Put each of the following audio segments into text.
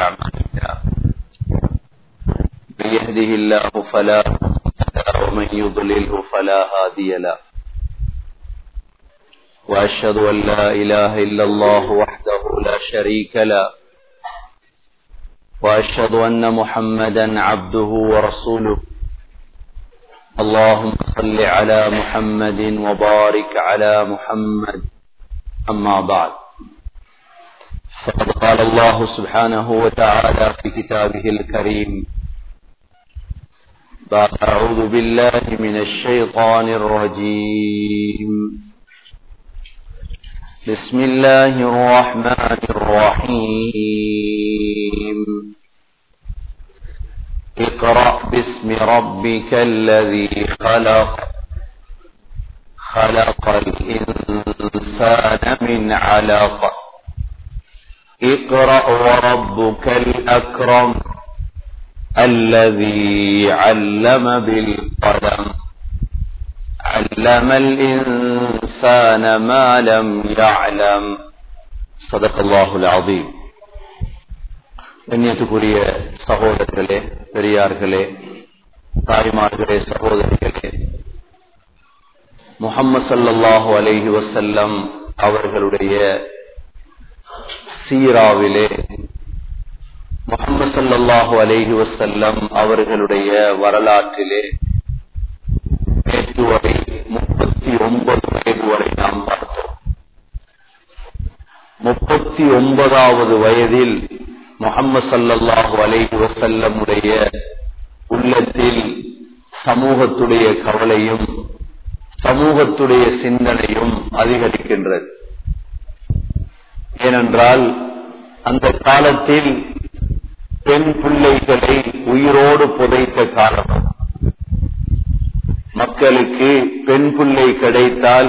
أعمالنا من يهده الله فلا مضل له ومن يضلله فلا هادي له وأشهد أن لا إله إلا الله وحده لا شريك له وأشهد أن محمدا عبده ورسوله اللهم صل على محمد وبارك على محمد أما بعد فقد قال الله سبحانه وتعالى في كتابه الكريم بعد أعوذ بالله من الشيطان الرجيم بسم الله الرحمن الرحيم اقرأ باسم ربك الذي خلق خلق الإنسان من علق اقرأ وربك الأكرم الذي علم بالقلم علم الإنسان ما لم يعلم صدق الله العظيم கண்ணியத்துக்குரிய சகோதரர்களே பெரியார்களே தாய்மார்களே சகோதரிகளே முகம்மது சல்லாஹு அலைஹி வசல்லம் அவர்களுடைய சீராவிலே முகமது சல்லாஹு அலைஹி வசல்லம் அவர்களுடைய வரலாற்றிலே நேற்று வரை முப்பத்தி ஒன்பது வயது வரை நாம் பார்த்தோம் முப்பத்தி ஒன்பதாவது வயதில் முகமது சல்லாஹு அலைஹி வசல்லமுடைய உள்ளத்தில் சமூகத்துடைய கவலையும் சமூகத்துடைய சிந்தனையும் அதிகரிக்கின்றது ஏனென்றால் அந்த காலத்தில் பெண் பிள்ளைகளை உயிரோடு புதைத்த காலம் மக்களுக்கு பெண் பிள்ளை கிடைத்தால்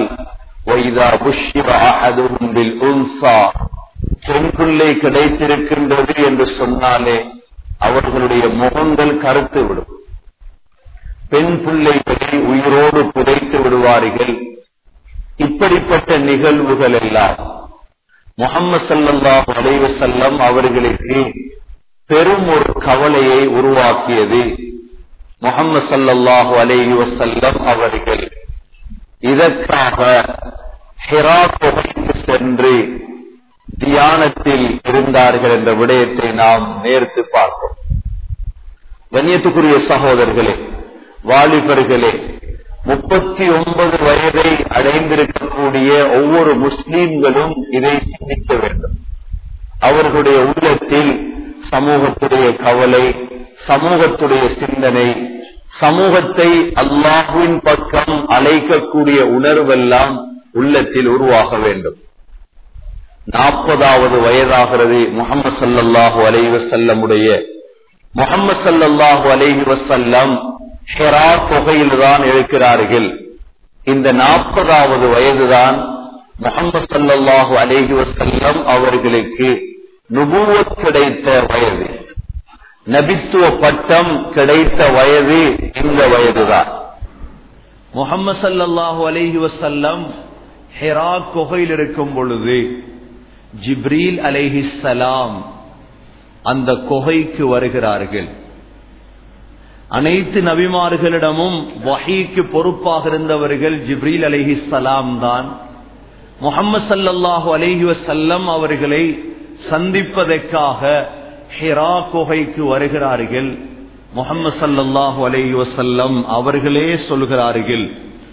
பெண் பிள்ளை கிடைத்திருக்கின்றது என்று சொன்னாலே அவர்களுடைய முகங்கள் கருத்து விடும் பெண் பிள்ளைகளை உயிரோடு புதைத்து விடுவார்கள் இப்படிப்பட்ட நிகழ்வுகள் எல்லாம் முகமது சல்லாஹ் அலைவசல்லம் அவர்களுக்கு பெரும் ஒரு கவலையை உருவாக்கியது முகமது சல்லாஹூ அலைஹி வசல்லம் அவர்கள் இதற்காக ஹெரா தொகைக்கு சென்று தியானத்தில் இருந்தார்கள் என்ற விடயத்தை நாம் நேர்த்து பார்த்தோம் கண்ணியத்துக்குரிய சகோதரர்களே வாலிபர்களே முப்பத்தி ஒன்பது வயதை அடைந்திருக்கக்கூடிய ஒவ்வொரு முஸ்லீம்களும் இதை சிந்திக்க வேண்டும் அவர்களுடைய உள்ளத்தில் சமூகத்துடைய கவலை சமூகத்துடைய சிந்தனை சமூகத்தை அல்லாஹுவின் பக்கம் அழைக்கக்கூடிய உணர்வெல்லாம் உள்ளத்தில் உருவாக வேண்டும் நாற்பதாவது வயதாகிறது முகமது சல்லாஹூ அலைஹி வசல்லமுடைய முகமது சல்லாஹூ அலைஹி வசல்லம் ஹெரா தொகையில்தான் இருக்கிறார்கள் இந்த நாற்பதாவது வயதுதான் முகமது சல்லாஹூ அலைஹி வசல்லம் அவர்களுக்கு நுபுவத் கிடைத்த வயது நபித்துவ பட்டம் கிடைத்த வயது இந்த வயதுதான் முகமது சல்லாஹூ அலைஹி வசல்லம் ஹெரா குகையில் இருக்கும் பொழுது ஜிப்ரீல் அலைஹிசலாம் அந்த குகைக்கு வருகிறார்கள் அனைத்து நபிமார்களிடமும் வஹீக்கு பொறுப்பாக இருந்தவர்கள் ஜிப்ரீல் அலைஹிசலாம் தான் முகமது சல்லாஹூ அலைஹி வசல்லம் அவர்களை சந்திப்பதற்காக ஹிரா குகைக்கு வருகிறார்கள் முகமது சல்லாஹூ அலைஹி வசல்லம் அவர்களே சொல்கிறார்கள்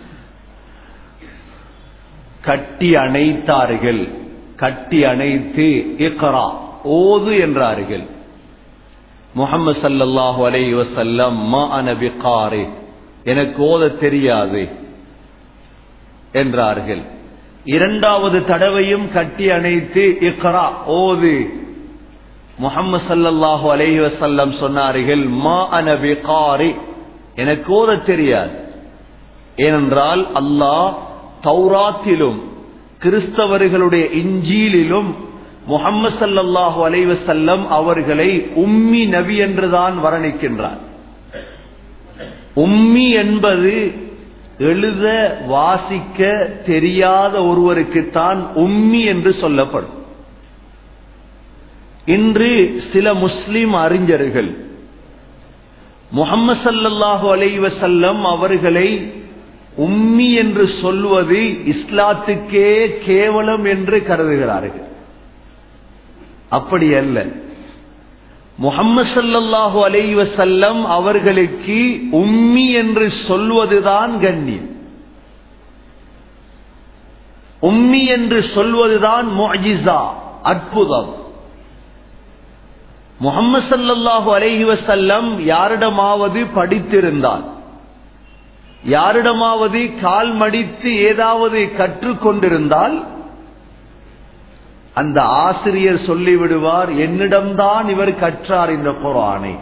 கட்டி அணைத்தார்கள் கட்டி அணைத்து இக்கரா ஓது என்றார்கள் முகமது சல்லாஹூ அலை வசல்லம் மா அனபிகாரே எனக்கு ஓத தெரியாது என்றார்கள் இரண்டாவது தடவையும் கட்டி அணைத்து இக்கரா ஓது முகமது சல்லாஹூ அலை வசல்லம் சொன்னார்கள் மா அனபிகாரி எனக்கு ஓத தெரியாது ஏனென்றால் அல்லாஹ் தௌராத்திலும் கிறிஸ்தவர்களுடைய இஞ்சீலிலும் முகம்மது சல்லாஹூ அலைவசல்லம் அவர்களை உம்மி நபி என்றுதான் வர்ணிக்கின்றார் உம்மி என்பது எழுத வாசிக்க தெரியாத ஒருவருக்குத்தான் உம்மி என்று சொல்லப்படும் இன்று சில முஸ்லிம் அறிஞர்கள் முகம்மது சல்லல்லாஹு அலைவசல்லம் அவர்களை உம்மி என்று சொல்வது இஸ்லாத்துக்கே கேவலம் என்று கருதுகிறார்கள் அப்படி அல்ல முகம்மது சல்லல்லாஹு அலைவசல்லம் அவர்களுக்கு உம்மி என்று சொல்வதுதான் கண்ணியம் உம்மி என்று சொல்வதுதான் முஜிசா அற்புதம் முகம்மது சல்லல்லாஹு அலைஹி வசல்லம் யாரிடமாவது படித்திருந்தால் யாரிடமாவது கால் மடித்து ஏதாவது கற்றுக்கொண்டிருந்தால் அந்த ஆசிரியர் சொல்லிவிடுவார் என்னிடம்தான் இவர் கற்றார் இந்த குரானை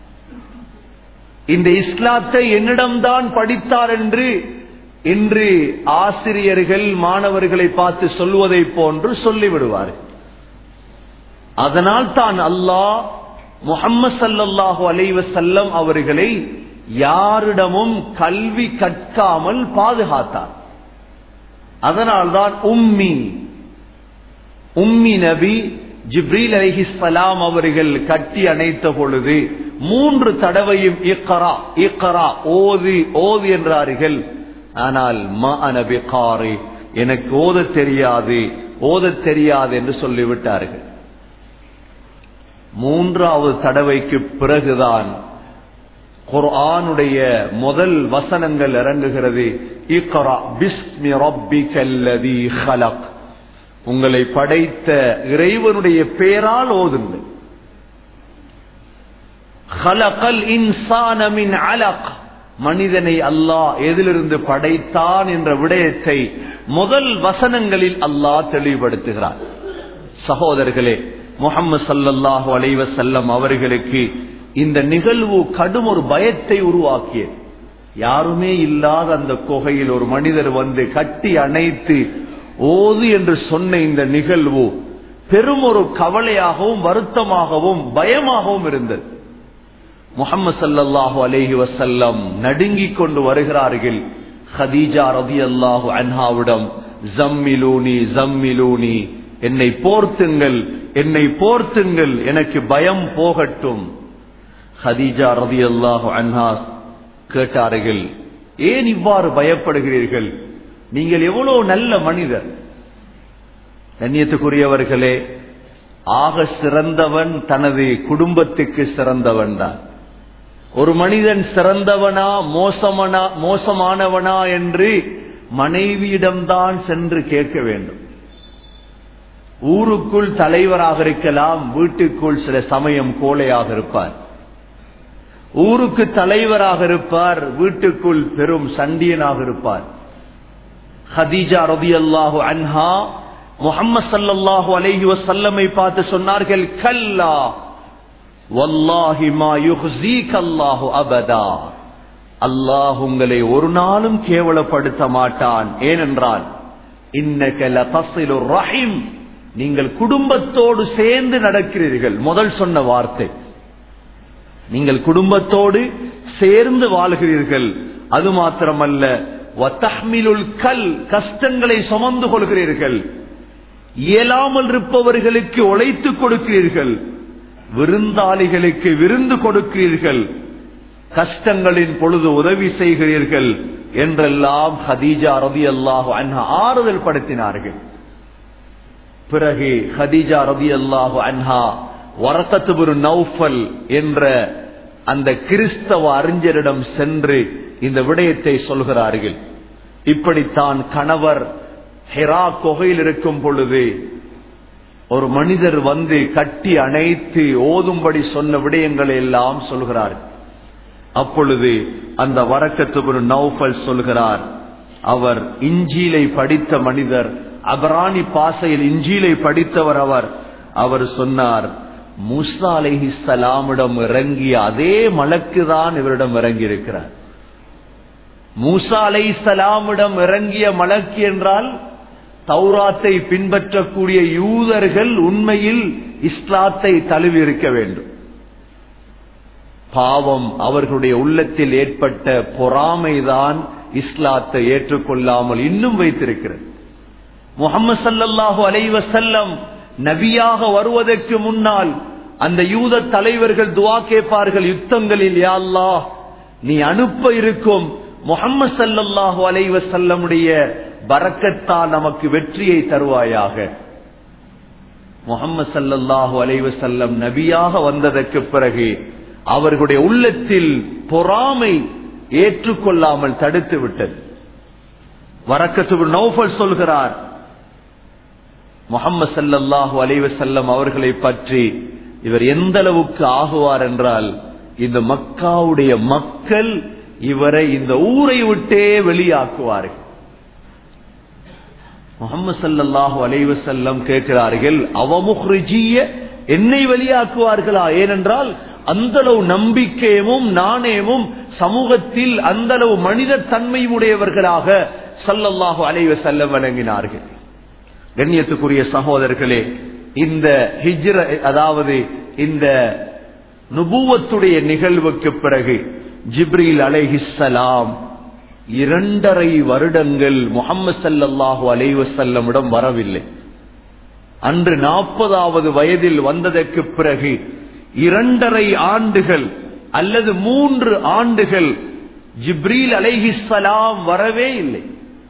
இந்த இஸ்லாத்தை என்னிடம்தான் படித்தார் என்று இன்று ஆசிரியர்கள் மாணவர்களை பார்த்து சொல்வதை போன்று சொல்லிவிடுவார் அதனால் தான் அல்லாஹ் முகம்மது சல்லாஹூ அலைவசல்லம் அவர்களை யாரிடமும் கல்வி கற்காமல் பாதுகாத்தார் அதனால்தான் உம்மி உம்மி நபி ஜிப்ரீல் அலிஹிஸ்லாம் அவர்கள் கட்டி அணைத்த பொழுது மூன்று தடவையும் இக்கரா இக்கரா ஓது ஓது என்றார்கள் ஆனால் ம அனபி காரி எனக்கு ஓத தெரியாது ஓத தெரியாது என்று சொல்லிவிட்டார்கள் மூன்றாவது தடவைக்கு பிறகுதான் குர்ஆனுடைய முதல் வசனங்கள் இறங்குகிறது இக்ரா பிஸ்மி ரப்பிகல்லதி ஹலக் உங்களை படைத்த இறைவனுடைய பேரால் ஓதுங்கள் ஹலகல் இன்சான மின் அலக் மனிதனை அல்லாஹ் எதிலிருந்து படைத்தான் என்ற விடயத்தை முதல் வசனங்களில் அல்லாஹ் தெளிவுபடுத்துகிறார் சகோதரர்களே முகமது சல்லல்லாஹு அலைவசல்லம் அவர்களுக்கு இந்த நிகழ்வு கடும் ஒரு பயத்தை உருவாக்கியது யாருமே இல்லாத அந்த குகையில் ஒரு மனிதர் வந்து கட்டி அணைத்து ஓது என்று சொன்ன இந்த நிகழ்வு பெரும் ஒரு கவலையாகவும் வருத்தமாகவும் பயமாகவும் இருந்தது முகமது சல்லல்லாஹு அலேஹி வசல்லம் நடுங்கிக் கொண்டு வருகிறார்கள் ஹதீஜா ரதி அல்லாஹு அன்ஹாவிடம் ஜம்மிலூனி ஜம்மிலூனி என்னை போர்த்துங்கள் என்னை போர்த்துங்கள் எனக்கு பயம் போகட்டும் ஹதீஜா ரதி அல்லாஹு அன்ஹா கேட்டார்கள் ஏன் இவ்வாறு பயப்படுகிறீர்கள் நீங்கள் எவ்வளவு நல்ல மனிதர் கண்ணியத்துக்குரியவர்களே ஆக சிறந்தவன் தனது குடும்பத்துக்கு சிறந்தவன் தான் ஒரு மனிதன் சிறந்தவனா மோசமனா மோசமானவனா என்று மனைவியிடம்தான் சென்று கேட்க வேண்டும் ஊருக்குள் தலைவராக இருக்கலாம் வீட்டுக்குள் சில சமயம் கோழையாக இருப்பார் ஊருக்கு தலைவராக இருப்பார் வீட்டுக்குள் பெரும் சண்டியனாக இருப்பார் ஹதீஜா ரபி அல்லாஹு அன்ஹா முகம்மது சல்லாஹு அலஹி வசல்லமை பார்த்து சொன்னார்கள் கல்லா வல்லாஹி மா யுஹ்ஸீக் அல்லாஹு அபதா அல்லாஹ் உங்களை ஒரு நாளும் கேவலப்படுத்த மாட்டான் ஏனென்றால் இன்னக லதஸிலு ரஹீம் நீங்கள் குடும்பத்தோடு சேர்ந்து நடக்கிறீர்கள் முதல் சொன்ன வார்த்தை நீங்கள் குடும்பத்தோடு சேர்ந்து வாழ்கிறீர்கள் அது மாத்திரமல்ல வத்தஹ்மிலுல் கல் கஷ்டங்களை சுமந்து கொள்கிறீர்கள் இயலாமல் இருப்பவர்களுக்கு உழைத்து கொடுக்கிறீர்கள் விருந்தாளிகளுக்கு விருந்து கொடுக்கிறீர்கள் கஷ்டங்களின் பொழுது உதவி செய்கிறீர்கள் என்றெல்லாம் ஹதீஜா ரதி அல்லாஹு அன்ஹா ஆறுதல் படுத்தினார்கள் பிறகு ஹதீஜா ரதி அல்லாஹு அன்ஹா வரக்கத்துபுரு நௌஃபல் என்ற அந்த கிறிஸ்தவ அறிஞரிடம் சென்று இந்த விடயத்தை சொல்கிறார்கள் இப்படித்தான் கணவர் ஹெரா கொகையில் இருக்கும் பொழுது ஒரு மனிதர் வந்து கட்டி அணைத்து ஓதும்படி சொன்ன விடயங்களை எல்லாம் சொல்கிறார் அப்பொழுது அந்த வரக்கத்துபுரு நௌஃபல் சொல்கிறார் அவர் இஞ்சிலை படித்த மனிதர் அபராணி பாசையில் இஞ்சிலை படித்தவர் அவர் அவர் சொன்னார் மூசா அலஹி சலாமிடம் இறங்கிய அதே மலக்குதான் இவரிடம் இறங்கி இருக்கிறார் மூசா அலை சலாமிடம் இறங்கிய மலக்கு என்றால் தௌராத்தை பின்பற்றக்கூடிய யூதர்கள் உண்மையில் இஸ்லாத்தை தழுவி இருக்க வேண்டும் பாவம் அவர்களுடைய உள்ளத்தில் ஏற்பட்ட பொறாமைதான் இஸ்லாத்தை ஏற்றுக்கொள்ளாமல் இன்னும் வைத்திருக்கிறது முகமது சல்லல்லாஹு அலைவசல்லம் நபியாக வருவதற்கு முன்னால் அந்த யூத தலைவர்கள் துவா கேட்பார்கள் யுத்தங்களில் யா அல்லாஹ் நீ அனுப்ப இருக்கும் முகம்மது சல்லல்லாஹு அலைவ செல்லமுடைய பறக்கத்தால் நமக்கு வெற்றியை தருவாயாக முகம்மது சல்லல்லாஹு அலைவ செல்லம் நபியாக வந்ததற்கு பிறகு அவர்களுடைய உள்ளத்தில் பொறாமை ஏற்றுக்கொள்ளாமல் தடுத்து விட்டது வரக்கத்து நௌஃபல் சொல்கிறார் முகம்மது சல்லல்லாஹு அலைவ செல்லம் அவர்களை பற்றி இவர் எந்த அளவுக்கு ஆகுவார் என்றால் இந்த மக்காவுடைய மக்கள் இவரை இந்த ஊரை விட்டே வெளியாக்குவார்கள் முகமது சல்லாஹு அலைவ செல்லம் கேட்கிறார்கள் அவமுஹ்ரிஜிய என்னை வெளியாக்குவார்களா ஏனென்றால் அந்த அளவு நம்பிக்கையும் நாணயமும் சமூகத்தில் அந்த அளவு மனித தன்மையும் உடையவர்களாக சல்லல்லாஹு அலைவ செல்லம் வழங்கினார்கள் கண்ணியத்துக்குரிய சகோதரர்களே இந்த ஹிஜ்ர அதாவது இந்த நுபுவத்துடைய நிகழ்வுக்கு பிறகு ஜிப்ரீல் அலைஹிஸ்ஸலாம் இரண்டரை வருடங்கள் முகம்மது சல்லல்லாஹு அலைவசல்லமிடம் வரவில்லை அன்று நாற்பதாவது வயதில் வந்ததற்கு பிறகு இரண்டரை ஆண்டுகள் அல்லது மூன்று ஆண்டுகள் ஜிப்ரீல் அலைஹிஸ்ஸலாம் வரவே இல்லை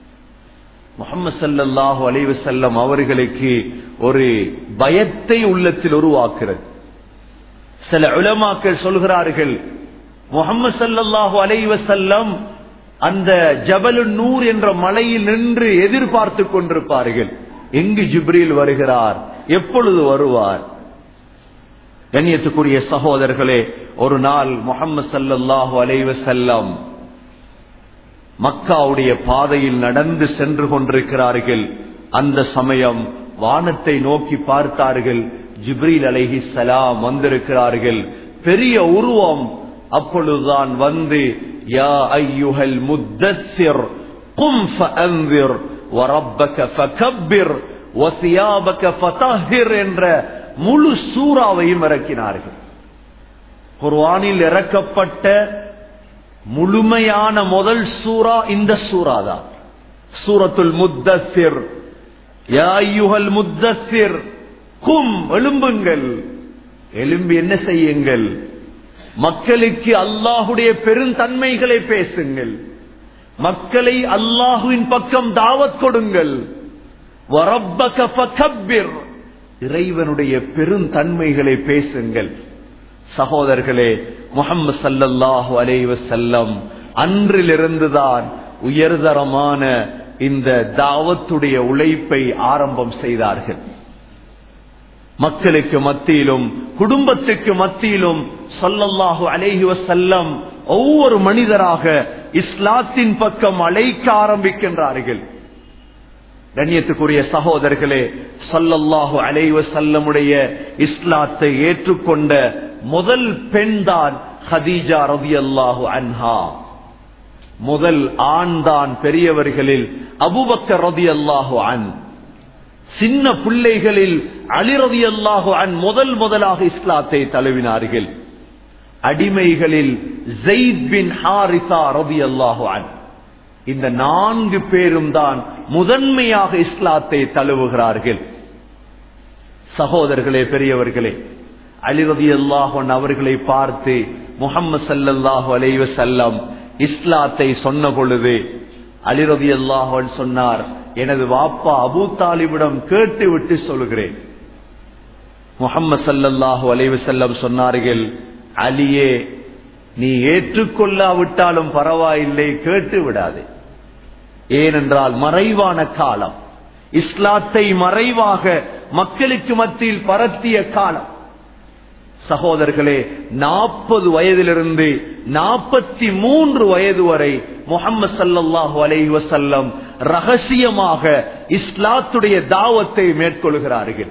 முகமது சல்லல்லாஹு அலைவசல்லம் அவர்களுக்கு ஒரு பயத்தை உள்ளத்தில் உருவாக்குறது சில உலமாக்கள் சொல்கிறார்கள் முகமது சல்லல்லாஹு அலைவசல்லம் அந்த ஜபலு நூர் என்ற மலையில் நின்று எதிர்பார்த்து கொண்டிருப்பார்கள் எங்கு ஜிப்ரீல் வருகிறார் எப்பொழுது வருவார் கண்ணியத்துக்குரிய சகோதரர்களே ஒரு நாள் முகமது சல்லல்லாஹு அலைவசல்லம் மக்காவுடைய பாதையில் நடந்து சென்று கொண்டிருக்கிறார்கள் அந்த சமயம் வானத்தை நோக்கி பார்த்தார்கள் ஜிப்ரீல் அலைஹி சலாம் வந்திருக்கிறார்கள் பெரிய உருவம் அப்பொழுதுதான் வந்து யா ஐயுஹல் முத்தஸ்ஸிர் கும் ஃபஅன்திர் வரப்பக ஃபகப்பிர் வசியாபக ஃபதஹிர் என்ற முழு சூறாவையும் இறக்கினார்கள் குர்ஆனில் இறக்கப்பட்ட முழுமையான முதல் சூரா இந்த சூரா தான் சூரத்துல் முத்தசிர் யாயுகல் முத்தசிர் கும் எழும்புங்கள் எழும்பி என்ன செய்யுங்கள் மக்களுக்கு அல்லாஹுடைய பெருந்தன்மைகளை பேசுங்கள் மக்களை அல்லாஹுவின் பக்கம் தாவத் கொடுங்கள் வரப்பக ஃபகப்பிர் இறைவனுடைய பெருந்தன்மைகளை பேசுங்கள் சகோதரர்களே முகம்மது சல்லல்லாஹு அலைவ செல்லம் அன்றிலிருந்துதான் உயர்தரமான இந்த தாவத்துடைய உழைப்பை ஆரம்பம் செய்தார்கள் மக்களுக்கு மத்தியிலும் குடும்பத்துக்கு மத்தியிலும் சொல்லல்லாஹு அலைஹி வசல்லம் ஒவ்வொரு மனிதராக இஸ்லாத்தின் பக்கம் அழைக்க ஆரம்பிக்கின்றார்கள் கண்ணியத்துக்குரிய சகோதரர்களே சொல்லல்லாஹு அலைவ செல்லமுடைய இஸ்லாத்தை ஏற்றுக்கொண்ட முதல் பெண் தான் ஹதீஜா ரவி அல்லாஹு அன்ஹா முதல் ஆண் தான் பெரியவர்களில் அபுபக்க ரதி அல்லாஹு அன் சின்ன பிள்ளைகளில் அலிரதி அல்லாஹு அன் முதல் முதலாக இஸ்லாத்தை தழுவினார்கள் அடிமைகளில் ஜெயித் பின் ஹாரிசா ரதி அல்லாஹு அன் இந்த நான்கு பேரும் தான் முதன்மையாக இஸ்லாத்தை தழுவுகிறார்கள் சகோதரர்களே பெரியவர்களே அலிரதி அல்லாஹன் அவர்களை பார்த்து முகம்மது சல்லல்லாஹு அலைவ செல்லம் இஸ்லாத்தை சொன்ன பொழுது அலிரதி அல்லாஹன் சொன்னார் எனது வாப்பா அபு தாலிபிடம் கேட்டு விட்டு சொல்கிறேன் முகம்மது சல்லல்லாஹு அலைவ செல்லம் சொன்னார்கள் அலியே நீ ஏற்றுக்கொள்ளாவிட்டாலும் பரவாயில்லை கேட்டு விடாதே ஏனென்றால் மறைவான காலம் இஸ்லாத்தை மறைவாக மக்களுக்கு மத்தியில் பரத்திய காலம் சகோதரர்களே நாற்பது வயதிலிருந்து நாற்பத்தி மூன்று வயது வரை முகமது சல்லாஹூ அலைஹி வசல்லம் ரகசியமாக இஸ்லாத்துடைய தாவத்தை மேற்கொள்கிறார்கள்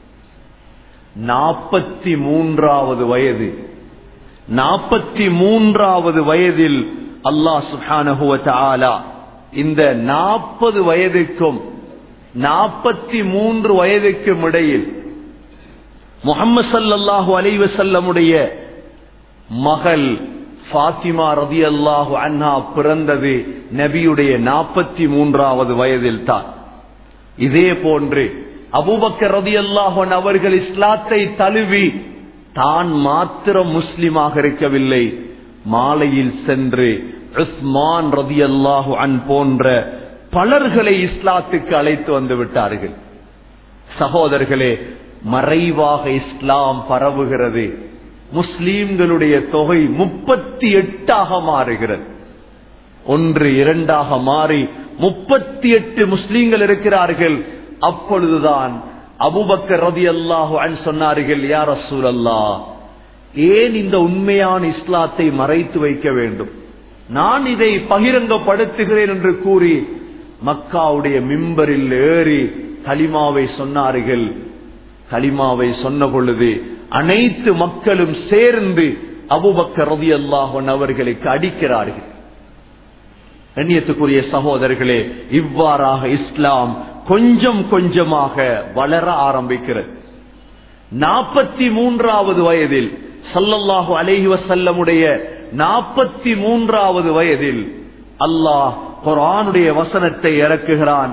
நாற்பத்தி மூன்றாவது வயது நாற்பத்தி மூன்றாவது வயதில் அல்லாஹ் சுஹானஹுவ இந்த நாற்பது வயதுக்கும் நாற்பத்தி மூன்று வயதுக்கும் இடையில் முகமது சல்லாஹு அலைவசல்லமுடைய மகள் பாத்திமா ரதி அல்லாஹு அண்ணா பிறந்தது நபியுடைய நாற்பத்தி மூன்றாவது வயதில் தான் இதே போன்று அபூபக்கர் ரதியல்லாஹன் அவர்கள் இஸ்லாத்தை தழுவி தான் மாத்திரம் முஸ்லிமாக இருக்கவில்லை மாலையில் சென்று உஸ்மான் ரதியல்லாஹு அன் போன்ற பலர்களை இஸ்லாத்துக்கு அழைத்து வந்து விட்டார்கள் சகோதரர்களே மறைவாக இஸ்லாம் பரவுகிறது முஸ்லீம்களுடைய தொகை முப்பத்தி எட்டாக மாறுகிறது ஒன்று இரண்டாக மாறி முப்பத்தி எட்டு முஸ்லீம்கள் இருக்கிறார்கள் அப்பொழுதுதான் அபுபக்கர் ரதி அல்லாஹு அன் சொன்னார்கள் யார் அசூல் அல்லா ஏன் இந்த உண்மையான இஸ்லாத்தை மறைத்து வைக்க வேண்டும் நான் இதை பகிரங்கப்படுத்துகிறேன் என்று கூறி மக்காவுடைய மிம்பரில் ஏறி கலிமாவை சொன்னார்கள் கலிமாவை சொன்ன பொழுது அனைத்து மக்களும் சேர்ந்து அபுபக்கர் ரதி அல்லாஹன் அவர்களுக்கு அடிக்கிறார்கள் கண்ணியத்துக்குரிய சகோதரர்களே இவ்வாறாக இஸ்லாம் கொஞ்சம் கொஞ்சமாக வளர ஆரம்பிக்கிறது நாற்பத்தி மூன்றாவது வயதில் சல்லல்லாஹு அலைஹி வசல்லமுடைய நாற்பத்தி மூன்றாவது வயதில் அல்லாஹ் குரானுடைய வசனத்தை இறக்குகிறான்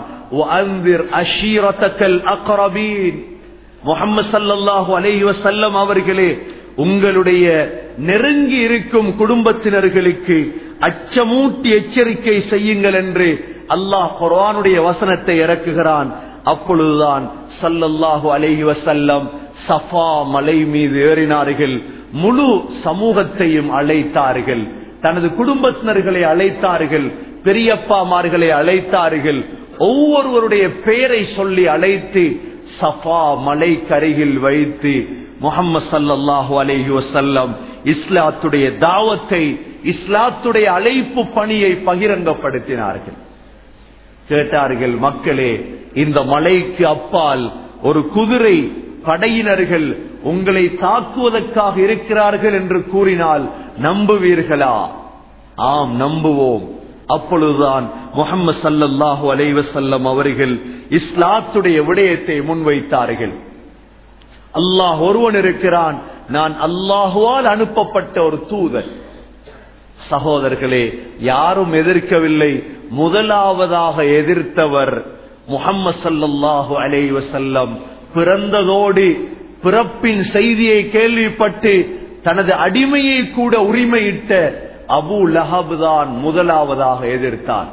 முகமது சல்லாஹூ அலைஹி வசல்லம் அவர்களே உங்களுடைய நெருங்கி இருக்கும் குடும்பத்தினர்களுக்கு அச்சமூட்டி எச்சரிக்கை செய்யுங்கள் என்று அல்லாஹ் குர்ஆனுடைய வசனத்தை இறக்குகிறான் அப்பொழுதுதான் சல்லல்லாஹு அலைஹி வசல்லம் சஃபா மலை மீது ஏறினார்கள் முழு சமூகத்தையும் அழைத்தார்கள் தனது குடும்பத்தினர்களை அழைத்தார்கள் பெரியப்பாமார்களை அழைத்தார்கள் ஒவ்வொருவருடைய பெயரை சொல்லி அழைத்து சஃபா மலை கரையில் வைத்து முகம்மது சல்லாஹூ அலைஹி வசல்லம் இஸ்லாத்துடைய தாவத்தை இஸ்லாத்துடைய அழைப்பு பணியை பகிரங்கப்படுத்தினார்கள் கேட்டார்கள் மக்களே இந்த மலைக்கு அப்பால் ஒரு குதிரை படையினர்கள் உங்களை தாக்குவதற்காக இருக்கிறார்கள் என்று கூறினால் நம்புவீர்களா ஆம் நம்புவோம் அப்பொழுதுதான் முகமது சல்லல்லாஹு அலைவசல்லம் அவர்கள் இஸ்லாத்துடைய விடயத்தை முன்வைத்தார்கள் அல்லாஹ் ஒருவன் இருக்கிறான் நான் அல்லாஹுவால் அனுப்பப்பட்ட ஒரு தூதர் சகோதரர்களே யாரும் எதிர்க்கவில்லை முதலாவதாக எதிர்த்தவர் முகம்மது சல்லாஹூ அலை வசல்லம் பிறந்ததோடு பிறப்பின் செய்தியை கேள்விப்பட்டு தனது அடிமையை கூட உரிமையிட்ட அபு லஹப் தான் முதலாவதாக எதிர்த்தார்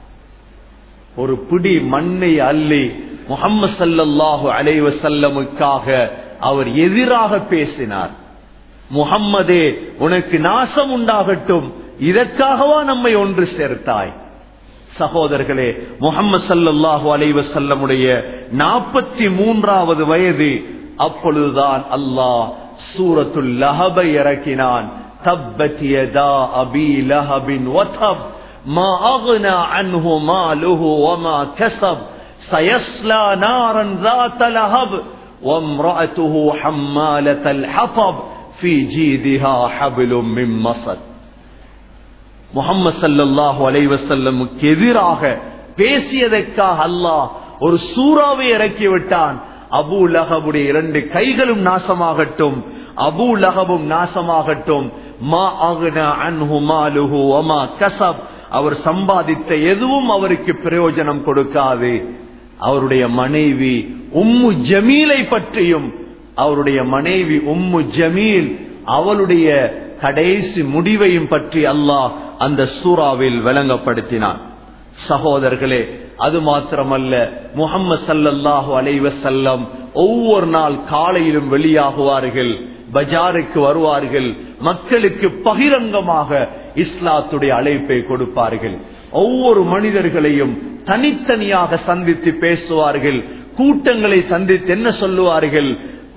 ஒரு பிடி மண்ணை அள்ளி முகம்மது சல்லாஹூ அலை வசல்லமுக்காக அவர் எதிராக பேசினார் முகம்மதே உனக்கு நாசம் உண்டாகட்டும் இதற்காகவா நம்மை ஒன்று சேர்த்தாய் சகோதரர்களே முகம்மது சல்லாஹூ அலைவசல்லமுடைய நாற்பத்தி மூன்றாவது வயது அப்பொழுதுதான் அல்லாஹ் சூரத்துல் லஹபை இறக்கினான் தப்பத் யதா அபி லஹபின் வதப் ما أغنى عنه ماله وما كسب سيصلى نارا ذات لهب وامرأته حمالة الحطب في جيدها حبل من مصد முகம்மது சல்லாஹு அலைவசல்லமுக்கு எதிராக பேசியதற்காக அல்லாஹ் ஒரு சூறாவை இறக்கி விட்டான் அபு லஹபுடைய இரண்டு கைகளும் நாசமாகட்டும் அபு லஹபும் நாசமாகட்டும் மா அகுனா அன்ஹு மாலுஹு அமா கசப் அவர் சம்பாதித்த எதுவும் அவருக்கு பிரயோஜனம் கொடுக்காது அவருடைய மனைவி உம்மு ஜமீலை பற்றியும் அவருடைய மனைவி உம்மு ஜமீல் அவளுடைய கடைசி முடிவையும் பற்றி அல்லாஹ் அந்த சூறாவில் விளங்கப்படுத்தினான் சகோதரர்களே அது மாத்திரமல்ல முகம்மது சல்லல்லாஹு அலைவசல்லம் ஒவ்வொரு நாள் காலையிலும் வெளியாகுவார்கள் பஜாருக்கு வருவார்கள் மக்களுக்கு பகிரங்கமாக இஸ்லாத்துடைய அழைப்பை கொடுப்பார்கள் ஒவ்வொரு மனிதர்களையும் தனித்தனியாக சந்தித்து பேசுவார்கள் கூட்டங்களை சந்தித்து என்ன சொல்லுவார்கள்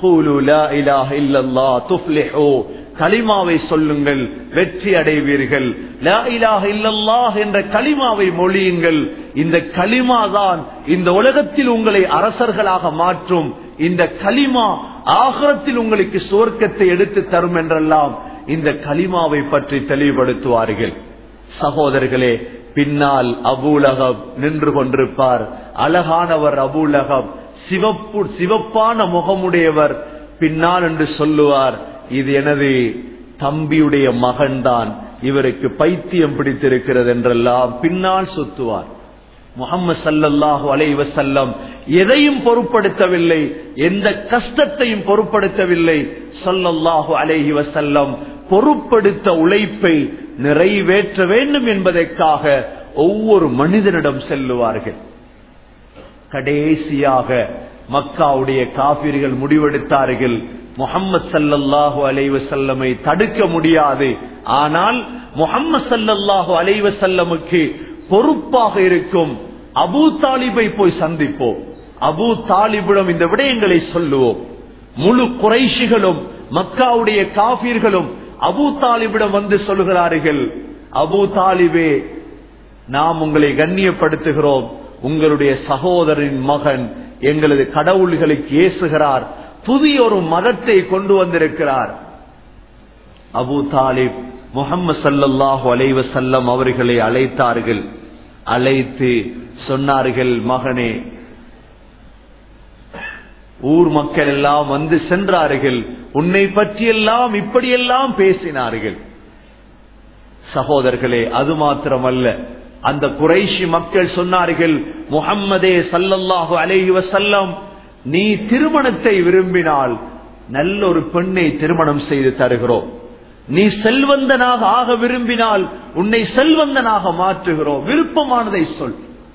கலிமாவை சொல்லுங்கள் வெற்றி அடைவீர்கள் என்ற கலிமாவை மொழியுங்கள் இந்த கலிமா தான் இந்த உலகத்தில் உங்களை அரசர்களாக மாற்றும் இந்த கலிமா ஆகரத்தில் உங்களுக்கு சுவர்க்கத்தை எடுத்து தரும் என்றெல்லாம் இந்த கலிமாவை பற்றி தெளிவுபடுத்துவார்கள் சகோதரர்களே பின்னால் அபூலகப் நின்று கொண்டிருப்பார் அழகானவர் அபூலகப் சிவப்பு சிவப்பான முகமுடையவர் பின்னால் என்று சொல்லுவார் இது எனது தம்பியுடைய மகன்தான் இவருக்கு பைத்தியம் பிடித்திருக்கிறது என்றெல்லாம் பின்னால் சுத்துவார் முகமது சல்லல்லாஹு அலைவசல்லம் எதையும் பொருட்படுத்தவில்லை எந்த கஷ்டத்தையும் பொருட்படுத்தவில்லை சொல்லல்லாஹு அலைஹி வசல்லம் பொருட்படுத்த உழைப்பை நிறைவேற்ற வேண்டும் என்பதற்காக ஒவ்வொரு மனிதனிடம் செல்லுவார்கள் கடைசியாக மக்காவுடைய காபிர்கள் முடிவெடுத்தார்கள் முகம்மது சல்லல்லாஹு அலைவசல்லமை தடுக்க முடியாது ஆனால் முகம்மது சல்லல்லாஹு அலைவசல்லமுக்கு பொறுப்பாக இருக்கும் அபூ தாலிபை போய் சந்திப்போம் அபூ தாலிபிடம் இந்த விடயங்களை சொல்லுவோம் முழு குறைஷிகளும் மக்காவுடைய காபீர்களும் அபூ தாலிபிடம் வந்து சொல்கிறார்கள் அபூ தாலிபே நாம் உங்களை கண்ணியப்படுத்துகிறோம் உங்களுடைய சகோதரின் மகன் எங்களது கடவுள்களுக்கு ஏசுகிறார் புதிய ஒரு மதத்தை கொண்டு வந்திருக்கிறார் அபு தாலிப் முகம்மது சல்லல்லாஹு அலைவசல்லம் அவர்களை அழைத்தார்கள் அழைத்து சொன்னார்கள் மகனே ஊர் மக்கள் எல்லாம் வந்து சென்றார்கள் உன்னை பற்றியெல்லாம் இப்படியெல்லாம் பேசினார்கள் சகோதரர்களே அது மாத்திரமல்ல அந்த குறைஷி மக்கள் சொன்னார்கள் முகம்மதே சல்லல்லாஹு அலைஹி வசல்லம் நீ திருமணத்தை விரும்பினால் நல்ல ஒரு பெண்ணை திருமணம் செய்து தருகிறோம் நீ செல்வந்தனாக ஆக விரும்பினால் உன்னை செல்வந்தனாக மாற்றுகிறோம் விருப்பமானதை சொல்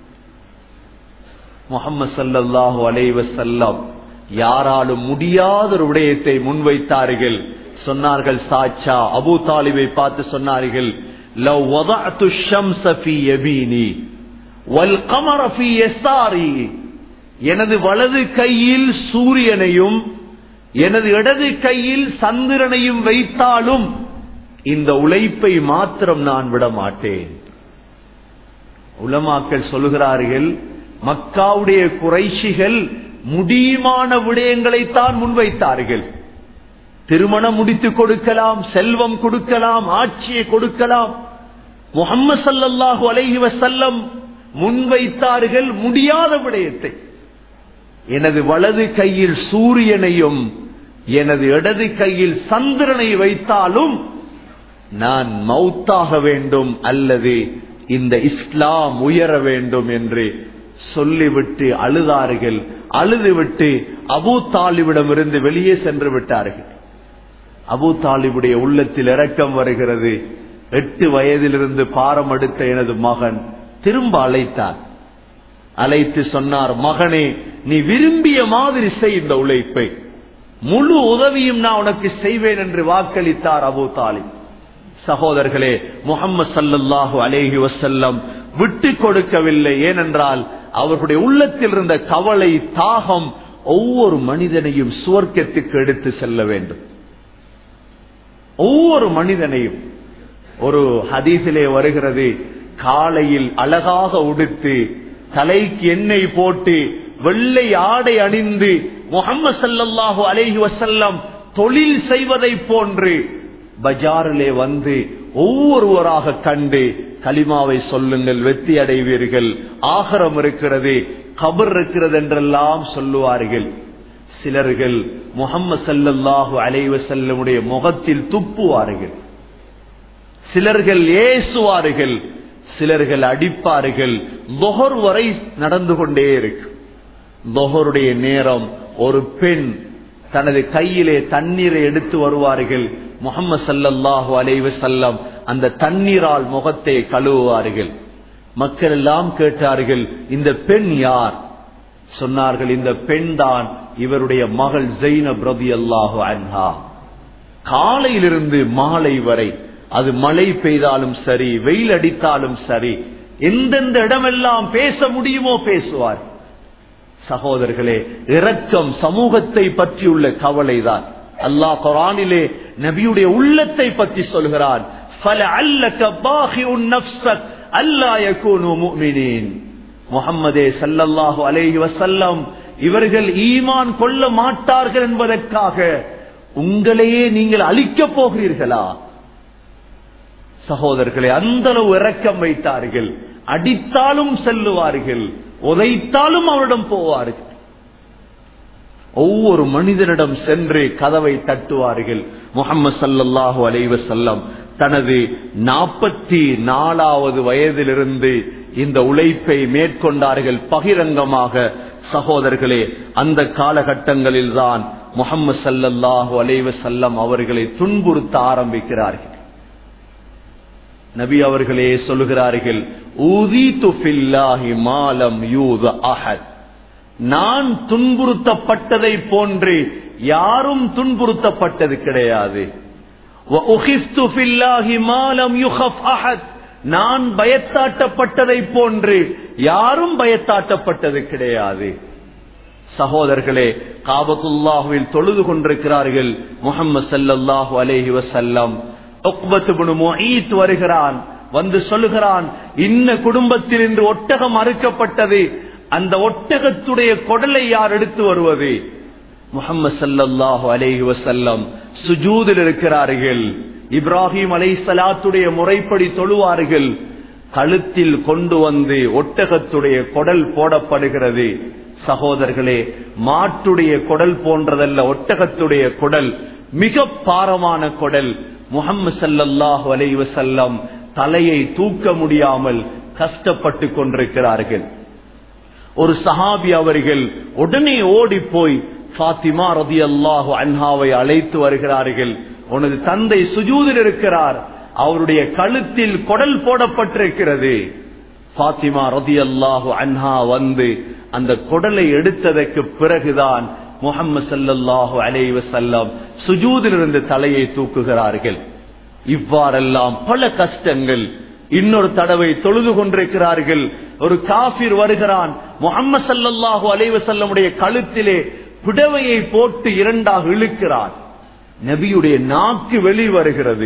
முகம்மது சல்லல்லாஹு அலைவசல்லம் யாராலும் முடியாத ஒரு விடயத்தை முன்வைத்தார்கள் சொன்னார்கள் சாச்சா அபு தாலிபை பார்த்து சொன்னார்கள் لو وضعت الشمس في يميني والقمر في يساري எனது வலது கையில் சூரியனையும் எனது இடது கையில் சந்திரனையும் வைத்தாலும் இந்த உழைப்பை மாத்திரம் நான் விட மாட்டேன் உலமாக்கள் சொல்லுகிறார்கள் மக்காவுடைய குறைஷிகள் முடியுமான விடயங்களைத்தான் முன்வைத்தார்கள் திருமணம் முடித்து கொடுக்கலாம் செல்வம் கொடுக்கலாம் ஆட்சியை கொடுக்கலாம் முகம்மது சல்லல்லாஹு அலைஹி வசல்லம் முன்வைத்தார்கள் முடியாத விடயத்தை எனது வலது கையில் சூரியனையும் எனது இடது கையில் சந்திரனை வைத்தாலும் நான் மௌத்தாக வேண்டும் அல்லது இந்த இஸ்லாம் உயர வேண்டும் என்று சொல்லிவிட்டு அழுதார்கள் அழுதுவிட்டு அபு தாலிவிடம் இருந்து வெளியே சென்று விட்டார்கள் அபு தாலிபுடைய உள்ளத்தில் இரக்கம் வருகிறது எட்டு வயதிலிருந்து பாரம் எடுத்த எனது மகன் திரும்ப அழைத்தார் அழைத்து சொன்னார் மகனே நீ விரும்பிய மாதிரி செய் இந்த உழைப்பை முழு உதவியும் நான் உனக்கு செய்வேன் என்று வாக்களித்தார் அபு தாலிப் சகோதரர்களே முகம்மது சல்லல்லாஹு அலேஹி வசல்லம் விட்டு கொடுக்கவில்லை ஏனென்றால் அவர்களுடைய உள்ளத்தில் இருந்த கவலை தாகம் ஒவ்வொரு மனிதனையும் சுவர்க்கத்துக்கு எடுத்து செல்ல வேண்டும் ஒவ்வொரு மனிதனையும் ஒரு ஹதீசிலே வருகிறது காலையில் அழகாக உடுத்து தலைக்கு எண்ணெய் போட்டு வெள்ளை ஆடை அணிந்து முகம்மது சல்லல்லாஹு அலேஹி வசல்லம் தொழில் செய்வதை போன்று பஜாரிலே வந்து ஒவ்வொருவராக கண்டு கலிமாவை சொல்லுங்கள் வெற்றி அடைவீர்கள் ஆகரம் இருக்கிறது கபர் இருக்கிறது என்றெல்லாம் சொல்லுவார்கள் சிலர்கள் முகம்மது சல்லல்லாஹு அலைவ செல்லமுடைய முகத்தில் துப்புவார்கள் சிலர்கள் ஏசுவார்கள் சிலர்கள் அடிப்பார்கள் தொகர் வரை நடந்து கொண்டே இருக்கு தொகருடைய நேரம் ஒரு பெண் தனது கையிலே தண்ணீரை எடுத்து வருவார்கள் முகமது சல்லல்லாஹு அலைவ செல்லம் அந்த தண்ணீரால் முகத்தை கழுவுவார்கள் மக்கள் எல்லாம் கேட்டார்கள் இந்த பெண் யார் சொன்னார்கள் இந்த பெண் தான் இவருடைய மகள் ஜெயினப் ரபி அல்லாஹு அன்ஹா காலையிலிருந்து மாலை வரை அது மழை பெய்தாலும் சரி வெயில் அடித்தாலும் சரி எந்தெந்த இடமெல்லாம் பேச முடியுமோ பேசுவார் சகோதரர்களே இரக்கம் சமூகத்தை பற்றியுள்ள கவலைதான் அல்லாஹ் குரானிலே நபியுடைய உள்ளத்தை பற்றி சொல்கிறான் முகம்மதே சல்லல்லாஹு அலேஹி வசல்லம் இவர்கள் ஈமான் கொள்ள மாட்டார்கள் என்பதற்காக உங்களையே நீங்கள் அழிக்கப் போகிறீர்களா சகோதரர்களை அந்த அளவு இரக்கம் வைத்தார்கள் அடித்தாலும் செல்லுவார்கள் உதைத்தாலும் அவரிடம் போவார்கள் ஒவ்வொரு மனிதனிடம் சென்று கதவை தட்டுவார்கள் முகமது சல்லல்லாஹு அலைவ செல்லம் தனது நாற்பத்தி நாலாவது வயதிலிருந்து இந்த உழைப்பை மேற்கொண்டார்கள் பகிரங்கமாக சகோதரர்களே அந்த காலகட்டங்களில் தான் முகமது சல்லல்லாஹு அலைவசல்லம் அவர்களை துன்புறுத்த ஆரம்பிக்கிறார்கள் நபி அவர்களே சொல்லுகிறார்கள் ஊதீது ஃபில்லாஹி மாலம் யூத அஹத் நான் துன்புறுத்தப்பட்டதை போன்று யாரும் துன்புறுத்தப்பட்டது கிடையாது وَأُخِفْتُ فِي اللَّهِ مَا لَمْ يُخَفْ أَحَدٌ நான் பயத்தாட்டப்பட்டதை போன்று யாரும் பயத்தாட்டப்பட்டது கிடையாது சகோதரர்களே காபத்துல்லாஹுவில் தொழுது கொண்டிருக்கிறார்கள் முகமது சல்லல்லாஹு அலேஹி வசல்லம் முஈத் வருகிறான் வந்து சொல்லுகிறான் இன்ன குடும்பத்தில் இன்று ஒட்டகம் அறுக்கப்பட்டது அந்த ஒட்டகத்துடைய கொடலை யார் எடுத்து வருவது முகமது சல்லல்லாஹு அலேஹி வசல்லம் சுஜூதில் இருக்கிறார்கள் இப்ராஹிம் அலை சலாத்துடைய முறைப்படி தொழுவார்கள் கழுத்தில் கொண்டு வந்து ஒட்டகத்துடைய கொடல் போடப்படுகிறது சகோதரர்களே மாட்டுடைய கொடல் போன்றதல்ல ஒட்டகத்துடைய கொடல் மிக பாரமான கொடல் முகம்மது சல்லல்லாஹு அலைவசல்லம் தலையை தூக்க முடியாமல் கஷ்டப்பட்டு கொண்டிருக்கிறார்கள் ஒரு சஹாபி அவர்கள் உடனே ஓடி போய் பாத்திமா ரதி அல்லாஹு அன்ஹாவை அழைத்து வருகிறார்கள் உனது தந்தை சுஜூதில் இருக்கிறார் அவருடைய கழுத்தில் கொடல் போடப்பட்டிருக்கிறது பாத்திமா ரதி அல்லாஹு அன்ஹா வந்து அந்த கொடலை எடுத்ததற்கு பிறகுதான் முகம்மது சல்லல்லாஹு அலைவ செல்லம் சுஜூதிலிருந்து தலையை தூக்குகிறார்கள் இவ்வாறெல்லாம் பல கஷ்டங்கள் இன்னொரு தடவை தொழுது கொண்டிருக்கிறார்கள் ஒரு காபிர் வருகிறான் முகம்மது சல்லல்லாஹு அலைவ செல்லமுடைய கழுத்திலே புடவையை போட்டு இரண்டாக இழுக்கிறான் நபியுடைய நாக்கு வெளி வருகிறது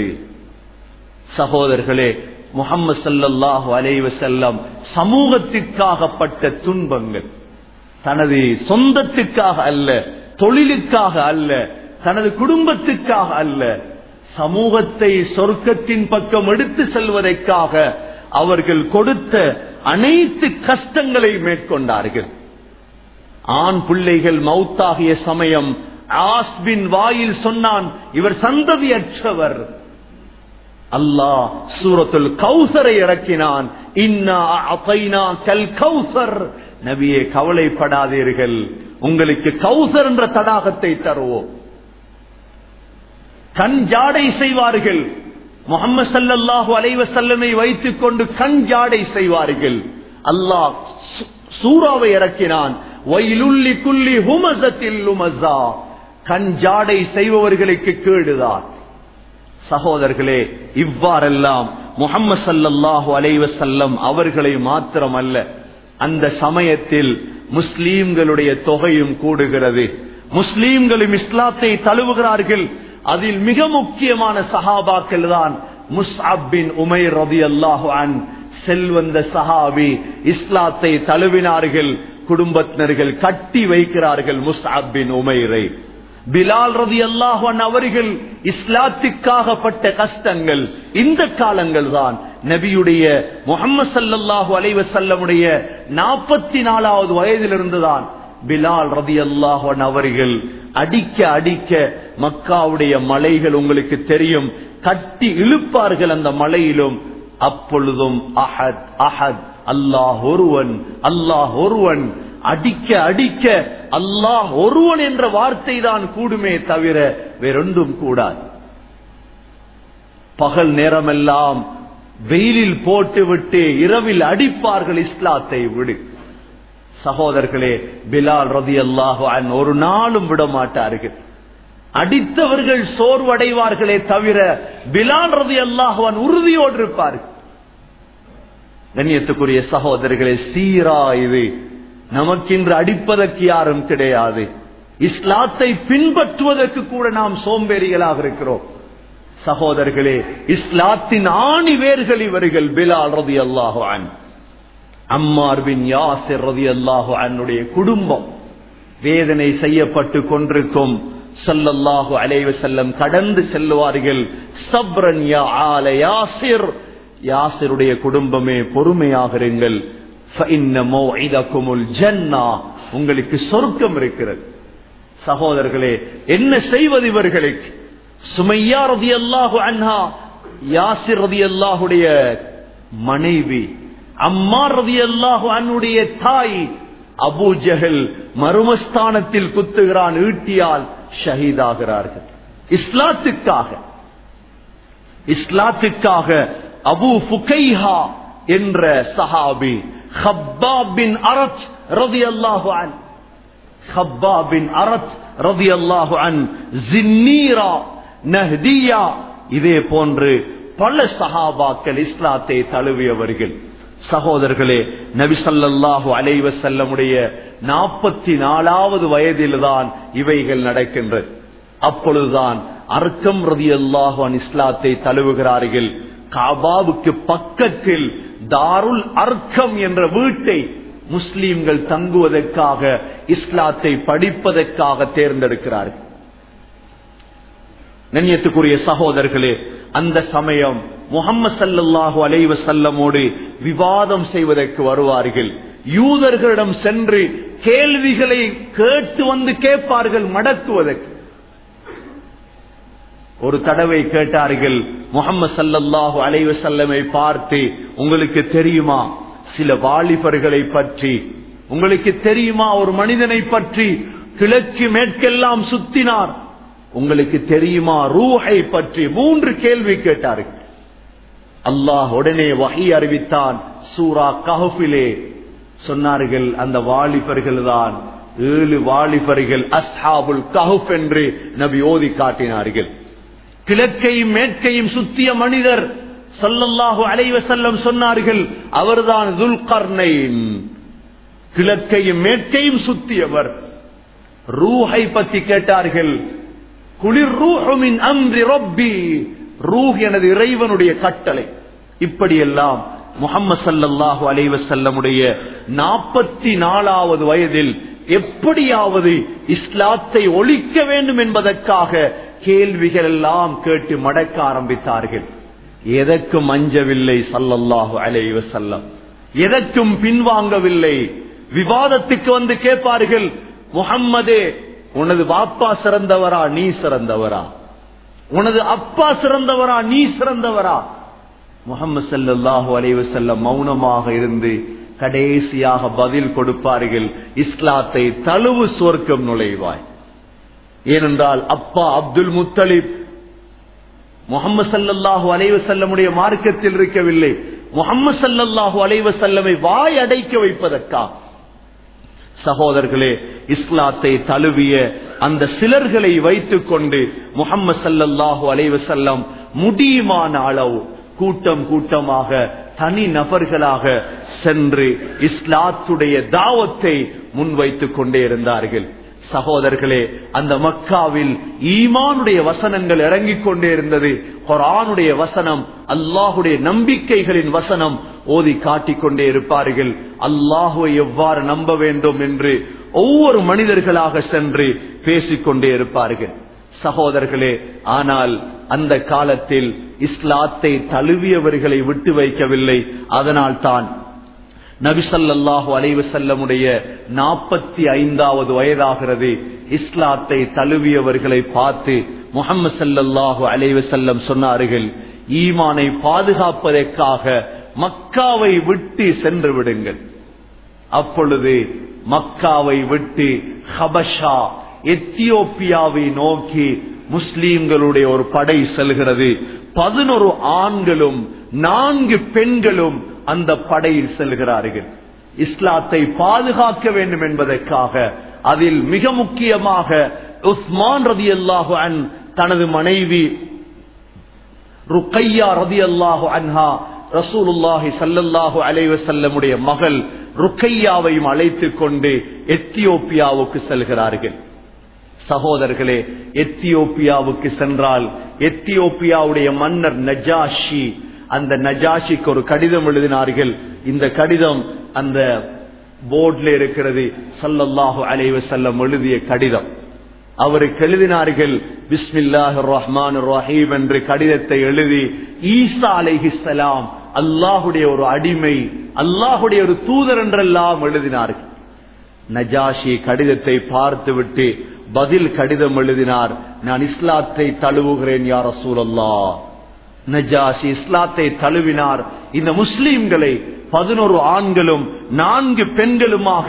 சகோதரர்களே முகம்மது சல்லல்லாஹு அலைவ செல்லம் சமூகத்திற்காகப்பட்ட துன்பங்கள் தனது சொந்தத்துக்காக அல்ல தொழிலுக்காக அல்ல தனது குடும்பத்துக்காக அல்ல சமூகத்தை சொர்க்கத்தின் பக்கம் எடுத்து செல்வதற்காக அவர்கள் கொடுத்த அனைத்து கஷ்டங்களை மேற்கொண்டார்கள் ஆண் பிள்ளைகள் மௌத்தாகிய சமயம் ஆஸ்பின் வாயில் சொன்னான் இவர் சந்ததியற்றவர் அல்லாஹ் சூரத்துல் கௌசரை இறக்கினான் கௌசர் நபியே கவலைப்படாதீர்கள் உங்களுக்கு கௌசர் என்ற தடாகத்தை தருவோம் கண் ஜாடை செய்வார்கள் முகமது சல்லல்லாஹு அலைவசல்லமை வைத்துக் கொண்டு கண் ஜாடை செய்வார்கள் அல்லாஹ் சூறாவை இறக்கினான் வயலுள்ளி குள்ளி ஹுமசத்தில் உமசா கண் ஜாடை செய்பவர்களுக்கு கேடுதான் சகோதரர்களே இவ்வாறெல்லாம் முகம்மது சல்லல்லாஹு அலைவசல்லம் அவர்களை மாத்திரம் அல்ல அந்த சமயத்தில் முஸ்லீம்களுடைய தொகையும் கூடுகிறது முஸ்லீம்களும் இஸ்லாத்தை தழுவுகிறார்கள் அதில் மிக முக்கியமான சஹாபாக்கள் தான் முஸ்அபின் உமைர் ரதி அல்லாஹு அன் செல்வந்த சஹாபி இஸ்லாத்தை தழுவினார்கள் குடும்பத்தினர்கள் கட்டி வைக்கிறார்கள் முஸ்அபின் உமைரை பிலால் ரதி அல்லாஹன் அவர்கள் இஸ்லாத்துக்காகப்பட்ட கஷ்டங்கள் இந்த காலங்கள் தான் நபியுடைய முகமது சல்லாஹூ அலைவசல்லமுடைய நாற்பத்தி நாலாவது வயதிலிருந்துதான் பிலால் ரதி அல்லாஹன் அவர்கள் அடிக்க அடிக்க மக்காவுடைய மலைகள் உங்களுக்கு தெரியும் கட்டி இழுப்பார்கள் அந்த மலையிலும் அப்பொழுதும் அஹத் அஹத் அல்லாஹ் ஒருவன் அல்லாஹ் ஒருவன் அடிக்க அடிக்க அல்லாஹ் ஒருவன் என்ற வார்த்தை தான் கூடுமே தவிர வேறொன்றும் கூடாது பகல் நேரமெல்லாம் வெயிலில் போட்டு விட்டு இரவில் அடிப்பார்கள் இஸ்லாத்தை விடு சகோதரர்களே பிலால் ரதி அல்லாஹு ஒரு நாளும் விட மாட்டார்கள் அடித்தவர்கள் சோர்வடைவார்களே தவிர பிலால் ரதி அல்லாஹுவன் உறுதியோடு இருப்பார்கள் கண்ணியத்துக்குரிய சகோதரர்களே சீரா இது நமக்கின்று அடிப்பதற்கு யாரும் கிடையாது இஸ்லாத்தை பின்பற்றுவதற்கு கூட நாம் சோம்பேறிகளாக இருக்கிறோம் சகோதரர்களே இஸ்லாத்தின் ஆணி வேர்கள் இவர்கள் பிலால் ரதி அல்லாஹு அன் அம்மார் பின் யாசிர் ரதி அல்லாஹு அன்னுடைய குடும்பம் வேதனை செய்யப்பட்டு கொண்டிருக்கும் சொல்லல்லாஹு அலைவ செல்லம் கடந்து செல்வார்கள் சப்ரன் யா ஆல யாசிர் யாசிருடைய குடும்பமே பொறுமையாக இருங்கள் உங்களுக்கு சொர்க்கம் இருக்கிறது சகோதரர்களே என்ன செய்வது இவர்களுக்கு சுமையா ரதி அல்லாஹு அன்ஹா யாசிர் ரதி அல்லாஹுடைய மனைவி அம்மா ரதி அல்லாஹு அன்னுடைய தாய் அபூ ஜஹல் மருமஸ்தானத்தில் குத்துகிறான் ஈட்டியால் ஷஹீதாகிறார்கள் இஸ்லாத்துக்காக இஸ்லாத்துக்காக அபு ஃபுகைஹா என்ற சஹாபி ஹப்பாப் பின் அரத் ரலியல்லாஹு அன் ஹப்பாப் பின் அரத் ரலியல்லாஹு அன் ஜின்னீரா நஹ்தியா இதே போன்று பல சஹாபாக்கள் இஸ்லாத்தை தழுவியவர்கள் சகோதரர்களே நபி ஸல்லல்லாஹு அலைஹி வஸல்லமுடைய நாற்பத்தி நாலாவது வயதில்தான் இவைகள் நடக்கின்றது அப்பொழுதுதான் அர்க்கம் ரதியல்லாஹு அன் இஸ்லாத்தை தழுவுகிறார்கள் காபாவுக்கு பக்கத்தில் தாருல் அர்க்கம் என்ற வீட்டை முஸ்லீம்கள் தங்குவதற்காக இஸ்லாத்தை படிப்பதற்காக தேர்ந்தெடுக்கிறார்கள் நெண்ணியத்துக்குரிய சகோதரர்களே அந்த சமயம் முகம்மது சல்லல்லாஹு அலைவ செல்லமோடு விவாதம் செய்வதற்கு வருவார்கள் யூதர்களிடம் சென்று கேள்விகளை கேட்டு வந்து கேட்பார்கள் மடக்குவதற்கு ஒரு தடவை கேட்டார்கள் முகம்மது சல்லல்லாஹு அலைவ செல்லமை பார்த்து உங்களுக்கு தெரியுமா சில வாலிபர்களை பற்றி உங்களுக்கு தெரியுமா ஒரு மனிதனை பற்றி கிழக்கு மேற்கெல்லாம் சுத்தினார் உங்களுக்கு தெரியுமா ரூஹை பற்றி மூன்று கேள்வி கேட்டார்கள் அல்லாஹ் உடனே வகை அறிவித்தான் சூரா கஹபிலே சொன்னார்கள் அந்த வாலிபர்கள் தான் ஏழு வாலிபர்கள் அஸ்ஹாபுல் கஹப் என்று நபி ஓதி காட்டினார்கள் கிழக்கையும் மேற்கையும் சுத்திய மனிதர் சல்லல்லாஹு அலைவ செல்லம் சொன்னார்கள் அவர்தான் துல்கர்னைன் கிழக்கையும் மேற்கையும் சுத்தியவர் ரூஹை பற்றி கேட்டார்கள் குளிர் ரூஹுமின் அம்ரி ரொப்பி ரூஹ் எனது இறைவனுடைய கட்டளை இப்படியெல்லாம் முகம்மது சல்லல்லாஹு அலைவ செல்லமுடைய நாற்பத்தி நாலாவது வயதில் எப்படியாவது இஸ்லாத்தை ஒழிக்க வேண்டும் என்பதற்காக கேள்விகள் எல்லாம் கேட்டு மடக்க ஆரம்பித்தார்கள் எதற்கும் அஞ்சவில்லை சல்லல்லாஹு அலைவ செல்லம் எதற்கும் பின்வாங்கவில்லை விவாதத்துக்கு வந்து கேட்பார்கள் முகம்மதே உனது பாப்பா சிறந்தவரா நீ சிறந்தவரா உனது அப்பா சிறந்தவரா நீ சிறந்தவரா முகமது சல்லாஹூ அலைவ செல்லம் மௌனமாக இருந்து கடைசியாக பதில் கொடுப்பார்கள் இஸ்லாத்தை தழுவு சொர்க்கம் நுழைவாய் ஏனென்றால் அப்பா அப்துல் முத்தலிப் முகமது சல்லல்லாஹு அலைவ செல்லமுடைய மார்க்கத்தில் இருக்கவில்லை முகமது சல்லல்லாஹு அலைவ செல்லமை வாய் அடைக்க வைப்பதற்கா சகோதரர்களே இஸ்லாத்தை தழுவிய அந்த சிலர்களை வைத்துக் கொண்டு முகம்மது சல்லல்லாஹு அலைவ செல்லம் முடியுமான அளவு கூட்டம் கூட்டமாக தனி நபர்களாக சென்று இஸ்லாத்துடைய தாவத்தை முன்வைத்துக் கொண்டே இருந்தார்கள் சகோதரர்களே அந்த மக்காவில் ஈமானுடைய வசனங்கள் இறங்கிக் கொண்டே இருந்தது குரானுடைய வசனம் அல்லாஹுடைய நம்பிக்கைகளின் வசனம் ஓதி காட்டிக் கொண்டே இருப்பார்கள் அல்லாஹுவை எவ்வாறு நம்ப வேண்டும் என்று ஒவ்வொரு மனிதர்களாக சென்று பேசிக்கொண்டே இருப்பார்கள் சகோதரர்களே ஆனால் அந்த காலத்தில் இஸ்லாத்தை தழுவியவர்களை விட்டு வைக்கவில்லை அதனால் தான் நபிசல்லாஹு அலைவு செல்லமுடைய நாற்பத்தி ஐந்தாவது வயதாகிறது இஸ்லாத்தை தழுவியவர்களை பார்த்து முகமது சல்லல்லாஹு அலைவு செல்லம் சொன்னார்கள் ஈமானை பாதுகாப்பதற்காக மக்காவை விட்டு சென்று விடுங்கள் அப்பொழுது மக்காவை விட்டு ஹபஷா எத்தியோப்பியாவை நோக்கி முஸ்லீம்களுடைய ஒரு படை செல்கிறது பதினொரு ஆண்களும் நான்கு பெண்களும் அந்த படையில் செல்கிறார்கள் இஸ்லாத்தை பாதுகாக்க வேண்டும் என்பதற்காக அதில் மிக முக்கியமாக உஸ்மான் ரதி அல்லாஹு அன் தனது மனைவி ருக்கையா ரதி அல்லாஹு அன்ஹா ரசூலுல்லாஹி சல்லல்லாஹு அலைவ செல்லமுடைய மகள் ருக்கையாவையும் அழைத்துக் கொண்டு எத்தியோப்பியாவுக்கு செல்கிறார்கள் சகோதரர்களே எத்தியோப்பியாவுக்கு சென்றால் எத்தியோப்பியாவுடைய மன்னர் நஜாஷி அந்த நஜாஷிக்கு ஒரு கடிதம் எழுதினார்கள் இந்த கடிதம் அந்த போர்ட்ல இருக்கிறது சல்லல்லாஹு அலைவ செல்லம் எழுதிய கடிதம் அவருக்கு எழுதினார்கள் பிஸ்மில்லாஹ் ரஹ்மான் ரஹீம் என்று கடிதத்தை எழுதி ஈசா அலைஹிஸ்லாம் அல்லாஹுடைய ஒரு அடிமை அல்லாஹுடைய ஒரு தூதர் என்றெல்லாம் எழுதினார்கள் நஜாஷி கடிதத்தை பார்த்துவிட்டு பதில் கடிதம் எழுதினார் நான் இஸ்லாத்தை தழுவுகிறேன் யார் சூழல்லா நஜாஷி இஸ்லாத்தை தழுவினார் இந்த முஸ்லீம்களை பதினோரு ஆண்களும் நான்கு பெண்களுமாக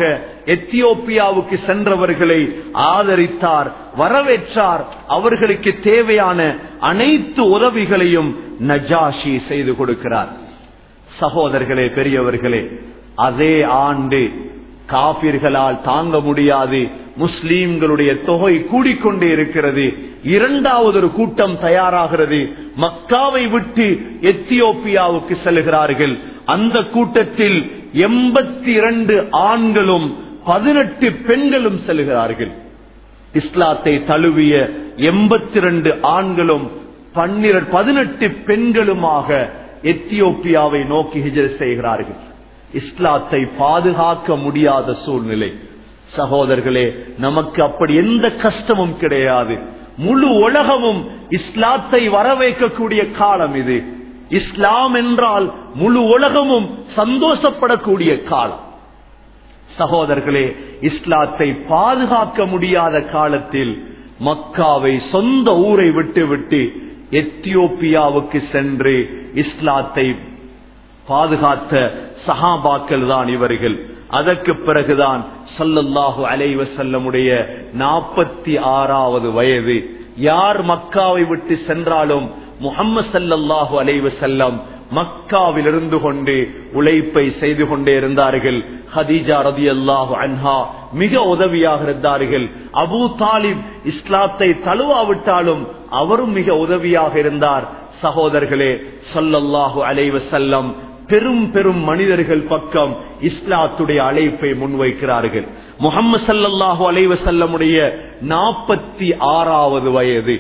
எத்தியோப்பியாவுக்கு சென்றவர்களை ஆதரித்தார் வரவேற்றார் அவர்களுக்கு தேவையான அனைத்து உதவிகளையும் நஜாஷி செய்து கொடுக்கிறார் சகோதரர்களே பெரியவர்களே அதே ஆண்டு காபிர்களால் தாங்க முடியாது முஸ்லீம்களுடைய தொகை கூடிக்கொண்டே இருக்கிறது இரண்டாவது ஒரு கூட்டம் தயாராகிறது மக்காவை விட்டு எத்தியோப்பியாவுக்கு செல்கிறார்கள் அந்த கூட்டத்தில் எண்பத்தி இரண்டு ஆண்களும் பதினெட்டு பெண்களும் செல்கிறார்கள் இஸ்லாத்தை தழுவிய எண்பத்தி இரண்டு ஆண்களும் பன்னிரண்டு பதினெட்டு பெண்களுமாக எத்தியோப்பியாவை நோக்கி ஹிஜர் செய்கிறார்கள் இஸ்லாத்தை பாதுகாக்க முடியாத சூழ்நிலை சகோதரர்களே நமக்கு அப்படி எந்த கஷ்டமும் கிடையாது முழு உலகமும் இஸ்லாத்தை வரவேற்கக்கூடிய காலம் இது இஸ்லாம் என்றால் முழு உலகமும் சந்தோஷப்படக்கூடிய காலம் சகோதரர்களே இஸ்லாத்தை பாதுகாக்க முடியாத காலத்தில் மக்காவை சொந்த ஊரை விட்டு விட்டு எத்தியோப்பியாவுக்கு சென்று இஸ்லாத்தை பாதுகாத்த சஹாபாக்கள் தான் இவர்கள் அதற்கு பிறகுதான் சல்லல்லாஹு அலைவ செல்லமுடைய நாற்பத்தி ஆறாவது வயது யார் மக்காவை விட்டு சென்றாலும் முகம்மது சல்லல்லாஹு அலைவ செல்லம் மக்காவில் இருந்து கொண்டு உழைப்பை செய்து கொண்டே இருந்தார்கள் ஹதீஜா ரதி அல்லாஹு அன்ஹா மிக உதவியாக இருந்தார்கள் அபு தாலிப் இஸ்லாத்தை தழுவாவிட்டாலும் அவரும் மிக உதவியாக இருந்தார் சகோதரர்களே சொல்லல்லாஹு அலைவ செல்லம் பெரும் பெரும் மனிதர்கள் பக்கம் இஸ்லாத்துடைய அழைப்பை முன்வைக்கிறார்கள் முகம்மது சல்லல்லாஹு அலைவ செல்லமுடைய நாற்பத்தி ஆறாவது வயது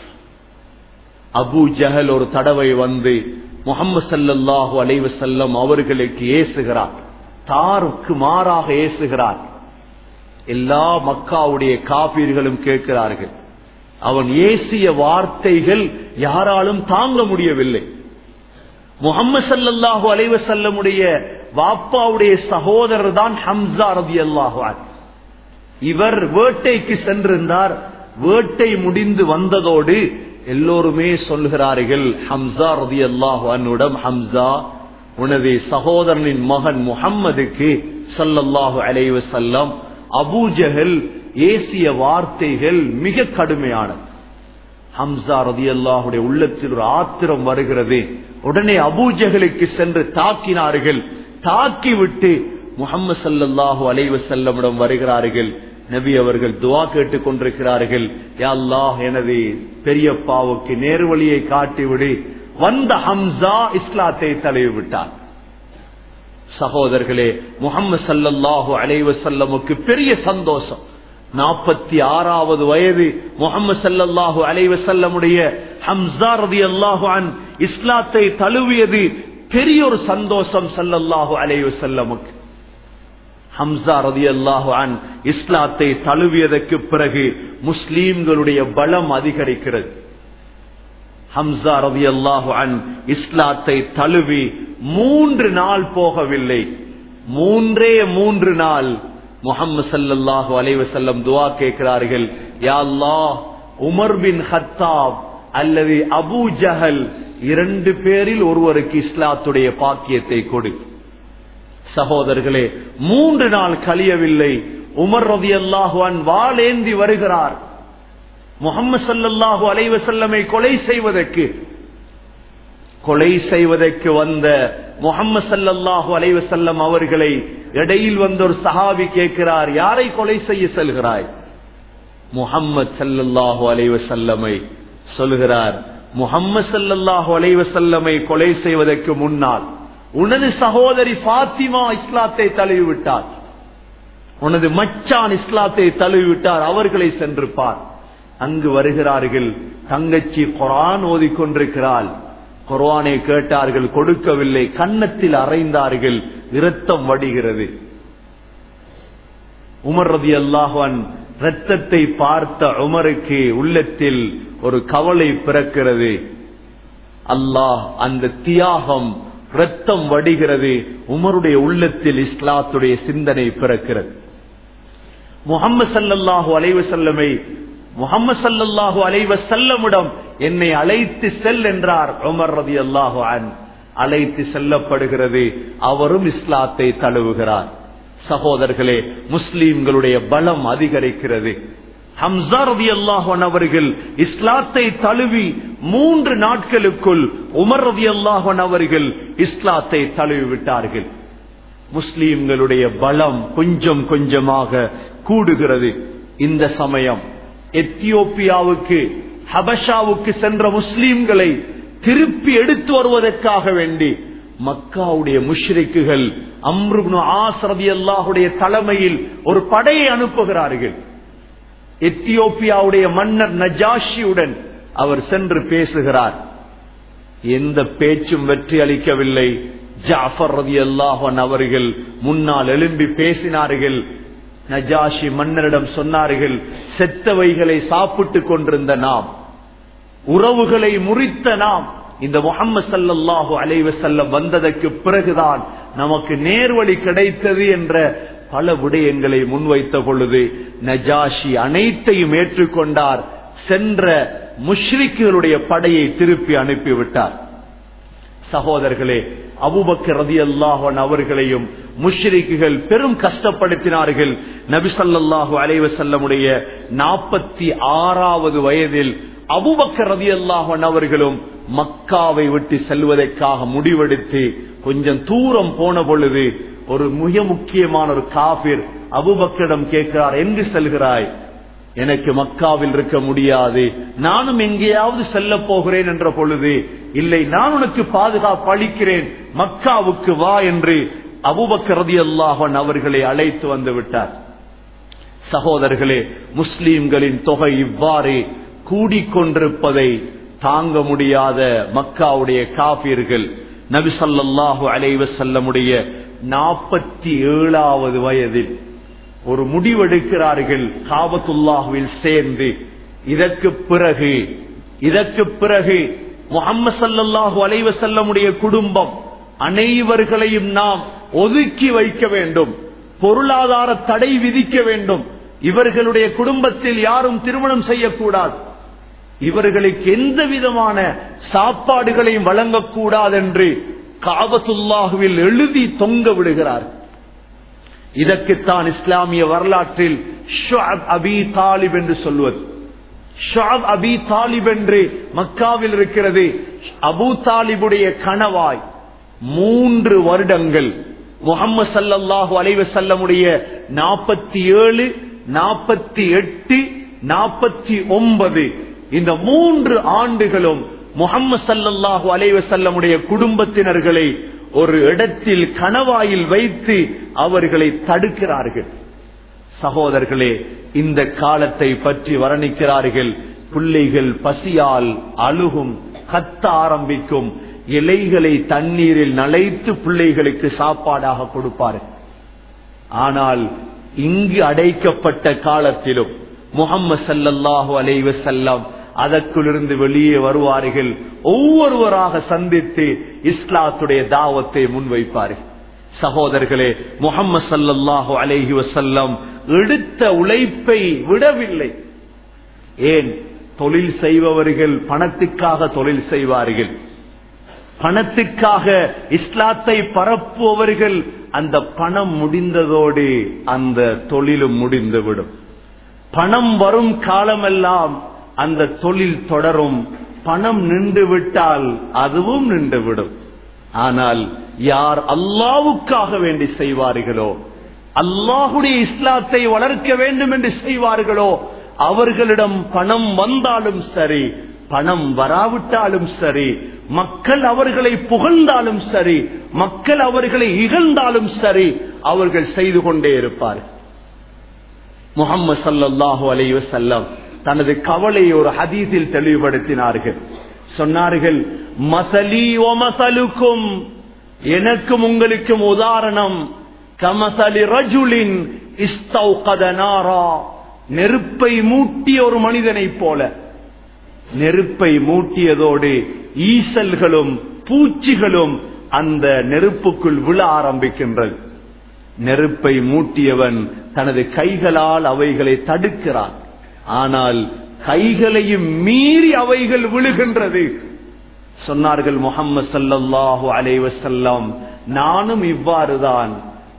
அபு ஜஹல் ஒரு தடவை வந்து முகம்மது சல்லல்லாஹு அலைவ செல்லம் அவர்களுக்கு ஏசுகிறார் தாருக்கு மாறாக ஏசுகிறார் எல்லா மக்காவுடைய காப்பீர்களும் கேட்கிறார்கள் அவன் ஏசிய வார்த்தைகள் யாராலும் தாங்க முடியவில்லை முகம்மது சல்லாஹூ அலைவ செல்லமுடைய வாப்பாவுடைய சகோதரர் தான் ஹம்சா ரதி அல்லாஹான் இவர் வேட்டைக்கு சென்றிருந்தார் வேட்டை முடிந்து வந்ததோடு எல்லோருமே சொல்கிறார்கள் ஹம்சா ரதி அல்லாஹுடன் ஹம்சா உனது சகோதரனின் மகன் முகம்மதுக்கு சல்லல்லாஹு அலைவ செல்லம் அபூஜகல் ஏசிய வார்த்தைகள் மிக கடுமையானது ஹம்சா ரதி அல்லாஹுடைய உள்ளத்தில் ஒரு ஆத்திரம் வருகிறது உடனே அபூஜகளுக்கு சென்று தாக்கினார்கள் தாக்கிவிட்டு முகம்மது சல்லாஹூ அலைவ செல்லமிடம் வருகிறார்கள் நபி அவர்கள் துவா கேட்டுக் கொண்டிருக்கிறார்கள் யாழ்லாஹ் எனது பெரியப்பாவுக்கு நேர்வழியை காட்டிவிடு வந்த ஹம்சா இஸ்லாத்தை தழுவி விட்டார் சகோதரர்களே முகம்மது சல்லல்லாஹு அலைவ செல்லமுக்கு பெரிய சந்தோஷம் நாற்பத்தி ஆறாவது வயது முகமது சல்லாஹு அலைவ செல்லமுடைய ஹம்சா ரதி அல்லாஹு இஸ்லாத்தை தழுவியது பெரிய ஒரு சந்தோஷம் சல்லல்லாஹு அலைவ செல்லமுக்கு ஹம்சா ரதி அல்லாஹு இஸ்லாத்தை தழுவியதற்கு பிறகு முஸ்லீம்களுடைய பலம் அதிகரிக்கிறது ஹம்சா ரதி அல்லாஹு இஸ்லாத்தை தழுவி மூன்று நாள் போகவில்லை மூன்றே மூன்று நாள் முகம்மது சல்லாஹூ அலைவசல்லம் துவா கேட்கிறார்கள் யா அல்லாஹ் உமர் பின் ஹத்தாப் அல்லது அபு ஜஹல் இரண்டு பேரில் ஒருவருக்கு இஸ்லாத்துடைய பாக்கியத்தை கொடு சகோதரர்களே மூன்று நாள் கழியவில்லை உமர் ரவி அல்லாஹுவான் வாளேந்தி வருகிறார் முகம்மது சல்லாஹூ அலைவசல்லமை கொலை செய்வதற்கு கொலை செய்வதற்கு வந்த முகம்மது சல்லாஹூ அலைவசல்லம் அவர்களை இடையில் வந்த ஒரு சஹாபி கேட்கிறார் யாரை கொலை செய்ய செல்கிறாய் முகம்மது சல்லாஹூ அலைவசல்லமை சொல்கிறார் முகம்மது சல்லாஹூ அலைவசல்லமை கொலை செய்வதற்கு முன்னால் உனது சகோதரி பாத்திமா இஸ்லாத்தை தழுவிவிட்டார் உனது மச்சான் இஸ்லாத்தை தழுவிவிட்டார் அவர்களை சென்று பார் அங்கு வருகிறார்கள் தங்கச்சி குரான் ஓதிக்கொண்டிருக்கிறாள் குர்வானை கேட்டார்கள் கொடுக்கவில்லை கன்னத்தில் அறைந்தார்கள் இரத்தம் வடிகிறது உமர் ரதி அல்லாஹன் ரத்தத்தை பார்த்த உமருக்கு உள்ளத்தில் ஒரு கவலை பிறக்கிறது அல்லாஹ் அந்த தியாகம் ரத்தம் வடிகிறது உமருடைய உள்ளத்தில் இஸ்லாத்துடைய சிந்தனை பிறக்கிறது முகம்மது சல்லாஹூ அலைவசல்லமை முகம்மது சல்லாஹூ அலைவ செல்லமிடம் என்னை அழைத்து செல் என்றார் உமர் ரதி அல்லாஹு அன் அழைத்து செல்லப்படுகிறது அவரும் இஸ்லாத்தை தழுவுகிறார் சகோதரர்களே முஸ்லீம்களுடைய பலம் அதிகரிக்கிறது ஹம்சா ரவி அல்லாஹன் அவர்கள் இஸ்லாத்தை தழுவி மூன்று நாட்களுக்குள் உமர் ரவி அல்லாஹன் அவர்கள் இஸ்லாத்தை தழுவி விட்டார்கள் முஸ்லீம்களுடைய பலம் கொஞ்சம் கொஞ்சமாக கூடுகிறது இந்த சமயம் எத்தியோப்பியாவுக்கு ஹபஷாவுக்கு சென்ற முஸ்லீம்களை திருப்பி எடுத்து வருவதற்காக வேண்டி மக்காவுடைய முஷ்ரிக்குகள் அம்ருப்னு ஆசரதி அல்லாஹுடைய தலைமையில் ஒரு படையை அனுப்புகிறார்கள் எத்தியோப்பியாவுடைய மன்னர் நஜாஷியுடன் அவர் சென்று பேசுகிறார் எந்த பேச்சும் வெற்றி அளிக்கவில்லை ஜாஃபர் ரதி அல்லாஹன் அவர்கள் முன்னால் எழும்பி பேசினார்கள் நஜாஷி மன்னரிடம் சொன்னார்கள் செத்தவைகளை சாப்பிட்டுக் கொண்டிருந்த நாம் உறவுகளை முறித்த நாம் இந்த முகம்மது சல்லாஹூ அலைவசல்லம் வந்ததற்கு பிறகுதான் நமக்கு நேர்வழி கிடைத்தது என்ற பல விடயங்களை முன்வைத்த பொழுது நஜாஷி அனைத்தையும் ஏற்றுக்கொண்டார் சென்ற முஷ்ரிக்குகளுடைய படையை திருப்பி அனுப்பிவிட்டார் சகோதரர்களே அபுபக்கர் ரதி அல்லாஹன் அவர்களையும் முஷ்ரிக்குகள் பெரும் கஷ்டப்படுத்தினார்கள் நபிசல்லாஹு அலைவசல்லமுடைய நாற்பத்தி ஆறாவது வயதில் அபுபக்கர் ரதி அல்லாஹன் அவர்களும் மக்காவை விட்டு செல்வதற்காக முடிவெடுத்து கொஞ்சம் தூரம் போன பொழுது ஒரு மிக முக்கியமான ஒரு காபிர் அபுபக்கரிடம் கேட்கிறார் எங்கு செல்கிறாய் எனக்கு மக்காவில் இருக்க முடியாது நானும் எங்கேயாவது செல்ல போகிறேன் என்ற பொழுது இல்லை நான் உனக்கு பாதுகாப்பு அளிக்கிறேன் மக்காவுக்கு வா என்று அபுபக்கரதி அல்லாஹன் அவர்களை அழைத்து வந்து விட்டார் சகோதரர்களே முஸ்லீம்களின் தொகை இவ்வாறு கூடிக்கொண்டிருப்பதை தாங்க முடியாத மக்காவுடைய காபியர்கள் நபிசல்லாஹு அலைவசல்லமுடைய நாற்பத்தி ஏழாவது வயதில் ஒரு முடிவெடுக்கிறார்கள் காபத்துல்லாஹுவில் சேர்ந்து இதற்கு பிறகு இதற்கு பிறகு முகம்மது சல்லாஹூ அலைவசல்லமுடைய குடும்பம் அனைவர்களையும் நாம் ஒதுக்கி வைக்க வேண்டும் பொருளாதார தடை விதிக்க வேண்டும் இவர்களுடைய குடும்பத்தில் யாரும் திருமணம் செய்யக்கூடாது இவர்களுக்கு எந்த விதமான சாப்பாடுகளையும் வழங்கக்கூடாது என்று காபத்துல்லாஹுவில் எழுதி தொங்க விடுகிறார் இதற்குத்தான் இஸ்லாமிய வரலாற்றில் அபி தாலிப் என்று சொல்வது ஷாப் அபி தாலிப் என்று மக்காவில் இருக்கிறது அபு தாலிபுடைய கணவாய் மூன்று வருடங்கள் முகம்மது சல்லாஹூ அலைவசல்லமுடைய நாற்பத்தி ஏழு நாற்பத்தி எட்டு நாற்பத்தி ஒன்பது இந்த மூன்று ஆண்டுகளும் முகம்மது சல்லாஹூ அலைவசல்லமுடைய குடும்பத்தினர்களை ஒரு இடத்தில் கணவாயில் வைத்து அவர்களை தடுக்கிறார்கள் சகோதரர்களே இந்த காலத்தை பற்றி வர்ணிக்கிறார்கள் பிள்ளைகள் பசியால் அழுகும் கத்த ஆரம்பிக்கும் இலைகளை தண்ணீரில் நனைத்து பிள்ளைகளுக்கு சாப்பாடாக கொடுப்பார்கள் ஆனால் இங்கு அடைக்கப்பட்ட காலத்திலும் முகம்மது சல்லல்லாஹு அலைவசல்லாம் அதற்குள்ளிருந்து வெளியே வருவார்கள் ஒவ்வொருவராக சந்தித்து இஸ்லாத்துடைய தாவத்தை முன்வைப்பார்கள் சகோதரர்களே முகம்மது சல்லல்லாஹு அலைஹி வசல்லம் எடுத்த உழைப்பை விடவில்லை ஏன் தொழில் செய்பவர்கள் பணத்துக்காக தொழில் செய்வார்கள் பணத்துக்காக இஸ்லாத்தை பரப்புபவர்கள் அந்த பணம் முடிந்ததோடு அந்த தொழிலும் முடிந்துவிடும் பணம் வரும் காலமெல்லாம் அந்த தொழில் தொடரும் பணம் நின்று விட்டால் அதுவும் நின்றுவிடும் ஆனால் யார் அல்லாவுக்காக வேண்டி செய்வார்களோ அல்லாஹுடைய இஸ்லாத்தை வளர்க்க வேண்டும் என்று செய்வார்களோ அவர்களிடம் பணம் வந்தாலும் சரி பணம் வராவிட்டாலும் சரி மக்கள் அவர்களை புகழ்ந்தாலும் சரி மக்கள் அவர்களை இகழ்ந்தாலும் சரி அவர்கள் செய்து கொண்டே இருப்பார் முகம்மது சல்லாஹூ அலைய செல்லம் தனது கவலையை ஒரு ஹதீஸில் தெளிவுபடுத்தினார்கள் சொன்னார்கள் மசலி ஒமசலுக்கும் எனக்கும் உங்களுக்கும் உதாரணம் கமசலி ரஜுலின் இஸ்தௌகதனாரா நெருப்பை மூட்டிய ஒரு மனிதனைப் போல நெருப்பை மூட்டியதோடு ஈசல்களும் பூச்சிகளும் அந்த நெருப்புக்குள் விழ ஆரம்பிக்கின்றது நெருப்பை மூட்டியவன் தனது கைகளால் அவைகளை தடுக்கிறான் ஆனால் கைகளையும் மீறி அவைகள் விழுகின்றது சொன்னார்கள் முகம்மது சல்லாஹூ அலைவசல்லாம் நானும் இவ்வாறுதான்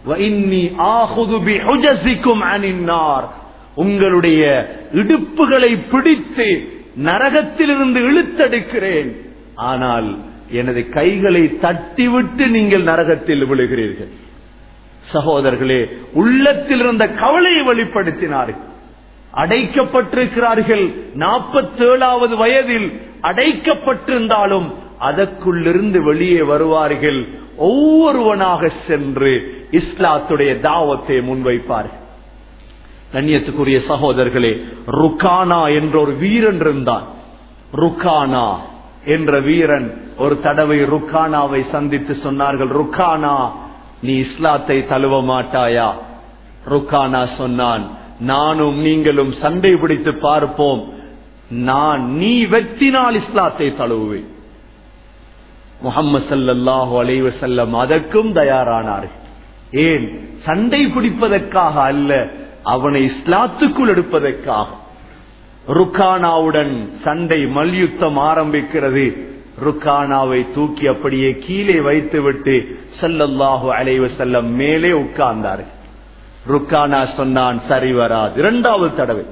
وَإِنِّي آخُذُ بِحُجَزِكُمْ عَنِ النَّارِ உங்களுடைய இடுப்புகளை பிடித்து நரகத்திலிருந்து இழுத்தெடுக்கிறேன் ஆனால் எனது கைகளை தட்டிவிட்டு நீங்கள் நரகத்தில் விழுகிறீர்கள் சகோதரர்களே உள்ளத்தில் இருந்த கவலையை வெளிப்படுத்தினார்கள் அடைக்கப்பட்டிருக்கிறார்கள் நாற்பத்தேழாவது வயதில் அடைக்கப்பட்டிருந்தாலும் அதற்குள்ளிருந்து வெளியே வருவார்கள் ஒவ்வொருவனாக சென்று இஸ்லாத்துடைய தாவத்தை முன்வைப்பார்கள் கண்ணியத்துக்குரிய சகோதரர்களே ருக்கானா என்ற ஒரு வீரன் இருந்தான் ருக்கானா என்ற வீரன் ஒரு தடவை ருக்கானாவை சந்தித்து சொன்னார்கள் ருக்கானா நீ இஸ்லாத்தை தழுவ மாட்டாயா ருக்கானா சொன்னான் நானும் நீங்களும் சண்டை பிடித்து பார்ப்போம் நான் நீ வெற்றினால் இஸ்லாத்தை தழுவுவேன் முகம்மது சல்லாஹூ அலைவ செல்லம் அதற்கும் தயாரானார்கள் ஏன் சண்டை பிடிப்பதற்காக அல்ல அவனை இஸ்லாத்துக்குள் எடுப்பதற்காக ருக்கானாவுடன் சண்டை மல்யுத்தம் ஆரம்பிக்கிறது ருக்கானாவை தூக்கி அப்படியே கீழே வைத்துவிட்டு சல்லல்லாஹு அலைவ செல்லம் மேலே உட்கார்ந்தார்கள் ருக்கானா சொன்னான் சரி வராது இரண்டாவது தடவை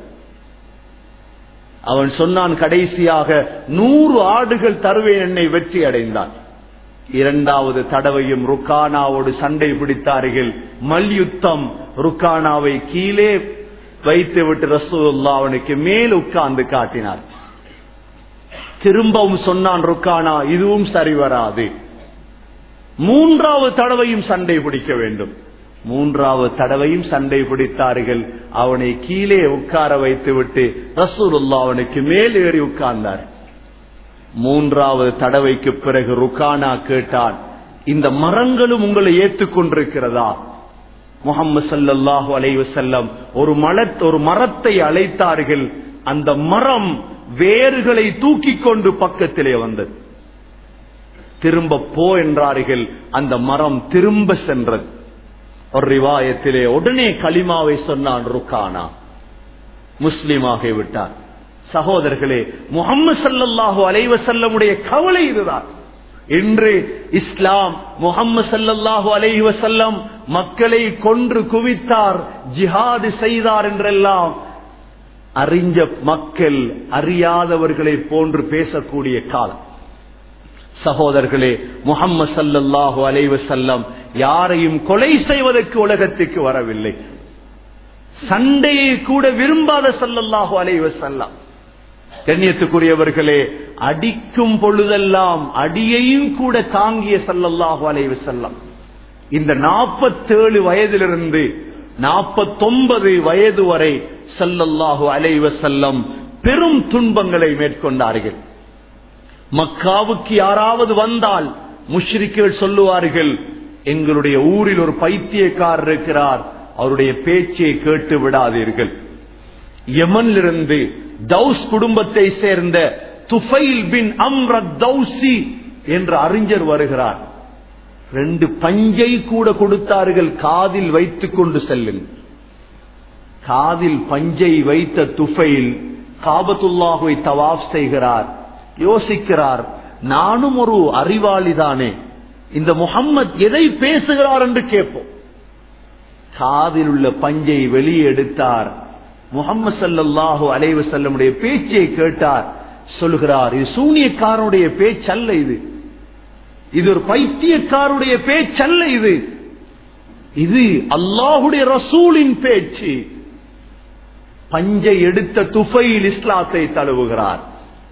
அவன் சொன்னான் கடைசியாக நூறு ஆடுகள் தருவேன் என்னை வெற்றி அடைந்தான் இரண்டாவது தடவையும் ருக்கானாவோடு சண்டை பிடித்தார்கள் மல்யுத்தம் ருக்கானாவை கீழே வைத்துவிட்டு ரசூல்லா அவனுக்கு மேல் உட்கார்ந்து காட்டினார் திரும்பவும் சொன்னான் ருக்கானா இதுவும் சரி வராது மூன்றாவது தடவையும் சண்டை பிடிக்க வேண்டும் மூன்றாவது தடவையும் சண்டை பிடித்தார்கள் அவனை கீழே உட்கார வைத்துவிட்டு ரசூலுல்லா அவனுக்கு மேல் ஏறி உட்கார்ந்தார் மூன்றாவது தடவைக்கு பிறகு ருக்கானா கேட்டான் இந்த மரங்களும் உங்களை ஏற்றுக்கொண்டிருக்கிறதா முகம்மது சல்லாஹூ அலைவசல்லம் ஒரு மல ஒரு மரத்தை அழைத்தார்கள் அந்த மரம் வேர்களை தூக்கி கொண்டு பக்கத்திலே வந்தது திரும்ப போ என்றார்கள் அந்த மரம் திரும்ப சென்றது ஒரு ரிவாயத்திலே உடனே களிமாவை சொன்னான் ருக்கானா முஸ்லீமாக விட்டார் சகோதரர்களே முகம்மது சல்லல்லாஹு அலைவசல்லமுடைய கவலை இதுதான் இன்று இஸ்லாம் முகம்மது சல்லல்லாஹு அலைஹி வசல்லம் மக்களை கொன்று குவித்தார் ஜிஹாது செய்தார் என்றெல்லாம் அறிஞ்ச மக்கள் அறியாதவர்களை போன்று பேசக்கூடிய காலம் சகோதரர்களே முகம்மது சல்லல்லாஹு அலைவசல்லம் யாரையும் கொலை செய்வதற்கு உலகத்துக்கு வரவில்லை சண்டையை கூட விரும்பாத சல்லல்லாஹு அலைவசல்லாம் கண்ணியத்துக்குரியவர்களே அடிக்கும் பொழுதெல்லாம் அடியையும் கூட தாங்கிய சல்லல்லாஹு அலைவு செல்லம் இந்த நாற்பத்தேழு வயதிலிருந்து நாற்பத்தொன்பது வயது வரை சல்லல்லாஹு அலைவ செல்லம் பெரும் துன்பங்களை மேற்கொண்டார்கள் மக்காவுக்கு யாராவது வந்தால் முஷ்ரிக்கள் சொல்லுவார்கள் எங்களுடைய ஊரில் ஒரு பைத்தியக்காரர் இருக்கிறார் அவருடைய பேச்சை கேட்டு விடாதீர்கள் யமனிலிருந்து தௌஸ் குடும்பத்தை சேர்ந்த துஃபைல் பின் அம்ரத் தௌசி என்ற அறிஞர் வருகிறார் ரெண்டு பஞ்சை கூட கொடுத்தார்கள் காதில் வைத்துக் கொண்டு செல்லுங்கள் காதில் பஞ்சை வைத்த துஃபைல் காபத்துல்லாஹுவை தவாப் செய்கிறார் யோசிக்கிறார் நானும் ஒரு அறிவாளிதானே இந்த முகம்மது எதை பேசுகிறார் என்று கேட்போம் காதில் உள்ள பஞ்சை வெளியே எடுத்தார் முகம்மது சல்லாஹூ அலைவ செல்லமுடைய பேச்சை கேட்டார் சொல்கிறார் இது சூனியக்காரனுடைய பேச்சல்ல இது இது ஒரு பைத்தியக்காருடைய பேச்சல்ல இது இது அல்லாஹுடைய ரசூலின் பேச்சு பஞ்சை எடுத்த துஃபையில் இஸ்லாத்தை தழுவுகிறார்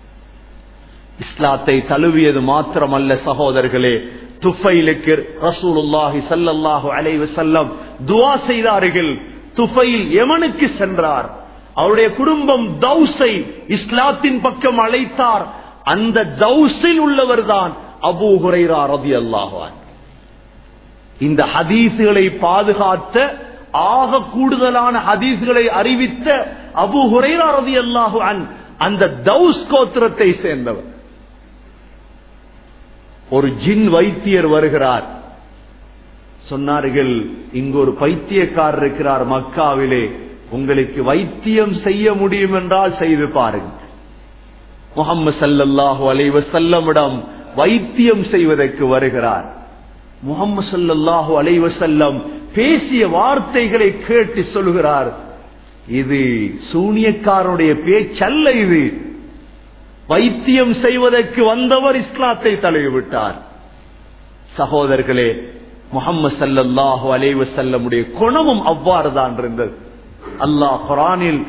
இஸ்லாத்தை தழுவியது மாத்திரமல்ல சகோதரர்களே துஃபைலுக்கு ரசூலுல்லாஹி சல்லல்லாஹு அலைவ செல்லம் துவா செய்தார்கள் துஃபைல் எமனுக்கு சென்றார் அவருடைய குடும்பம் தௌசை இஸ்லாத்தின் பக்கம் அழைத்தார் அந்த தௌசில் உள்ளவர் தான் அபூ ஹுரைரா ரதி அல்லாஹான் இந்த ஹதீசுகளை பாதுகாத்த ஆக கூடுதலான ஹதீசுகளை அறிவித்த அபு ஹுரைரா ரதி அல்லாஹு அந்த தௌஸ் கோத்திரத்தை சேர்ந்தவர் ஒரு ஜின் வைத்தியர் வருகிறார் சொன்னார்கள் இங்கு ஒரு பைத்தியக்காரர் இருக்கிறார் மக்காவிலே உங்களுக்கு வைத்தியம் செய்ய முடியும் என்றால் செய்து பாருங்கள் முகம்மது சல்லல்லாஹு அலைவ செல்லமிடம் வைத்தியம் செய்வதற்கு வருகிறார் முகம்மது சல்லல்லாஹு அலைவ செல்லம் பேசிய வார்த்தைகளை கேட்டு சொல்கிறார் இது சூனியக்காரனுடைய பேச்சல்ல இது வைத்தியம் செய்வதற்கு வந்தவர் இஸ்லாத்தை தழுவிவிட்டார் சகோதரர்களே முகம்மது சல்லல்லாஹு அலைவ செல்லமுடைய குணமும் அவ்வாறு தான் இருந்தது அல்லாஹ் குரானில்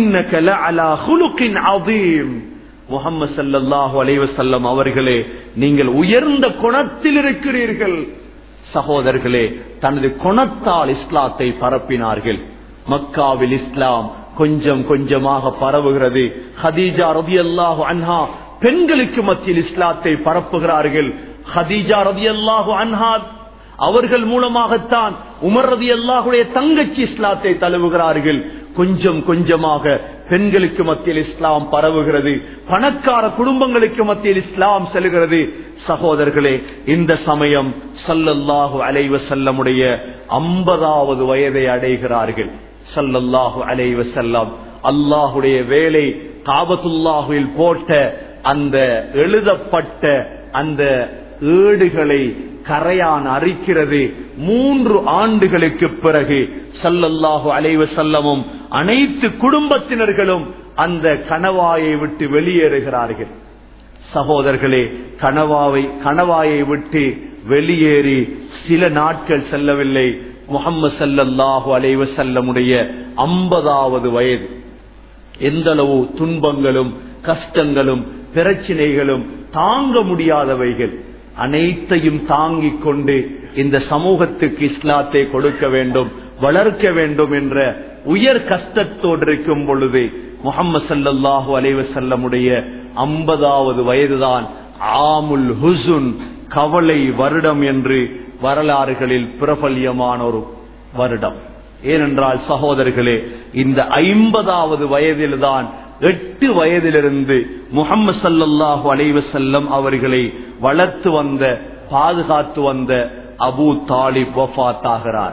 முகம்மது சல்லல்லாஹு அலைவ செல்லம் அவர்களே நீங்கள் உயர்ந்த குணத்தில் இருக்கிறீர்கள் சகோதரர்களே தனது குணத்தால் இஸ்லாத்தை பரப்பினார்கள் மக்காவில் இஸ்லாம் கொஞ்சம் கொஞ்சமாக பரவுகிறது ஹதீஜா ரபி அல்லாஹு அன்ஹா பெண்களுக்கு மத்தியில் இஸ்லாத்தை பரப்புகிறார்கள் ஹதீஜா ரபி அல்லாஹு அன்ஹா அவர்கள் மூலமாகத்தான் உமர் ரதி அல்லாஹுடைய தங்கச்சி இஸ்லாத்தை தழுவுகிறார்கள் கொஞ்சம் கொஞ்சமாக பெண்களுக்கு மத்தியில் இஸ்லாம் பரவுகிறது பணக்கார குடும்பங்களுக்கு மத்தியில் இஸ்லாம் செல்கிறது சகோதரர்களே இந்த சமயம் சல்லல்லாஹு அலைவ செல்லமுடைய ஐம்பதாவது வயதை அடைகிறார்கள் சல்லல்லாஹு அலைவ செல்லம் அல்லாஹுடைய வேலை காபத்துல்லாஹுவில் போட்ட அந்த எழுதப்பட்ட அந்த ஏடுகளை கரையான் அரிக்கிறது மூன்று ஆண்டுகளுக்கு பிறகு சல்லல்லாஹு அலைவ செல்லமும் அனைத்து குடும்பத்தினர்களும் அந்த கணவாயை விட்டு வெளியேறுகிறார்கள் சகோதரர்களே கணவாவை கணவாயை விட்டு வெளியேறி சில நாட்கள் செல்லவில்லை முகம்மது சல்லல்லாஹு அலைவ செல்லமுடைய ஐம்பதாவது வயது எந்த அளவு துன்பங்களும் கஷ்டங்களும் பிரச்சினைகளும் தாங்க முடியாதவைகள் அனைத்தையும் தாங்கிக் கொண்டு இந்த சமூகத்துக்கு இஸ்லாத்தை கொடுக்க வேண்டும் வளர்க்க வேண்டும் என்ற உயர் கஷ்டத்தோடு இருக்கும் பொழுது முகம்மது சல்லாஹூ அலைவசல்லமுடைய ஐம்பதாவது வயதுதான் ஆமுல் ஹுசுன் கவலை வருடம் என்று வரலாறுகளில் பிரபல்யமான ஒரு வருடம் ஏனென்றால் சகோதரர்களே இந்த ஐம்பதாவது வயதில்தான் எட்டு வயதிலிருந்து முகம்மது சல்லாஹு அலைவசல்லம் அவர்களை வளர்த்து வந்த பாதுகாத்து வந்த அபு தாலிப் வஃத் ஆகிறார்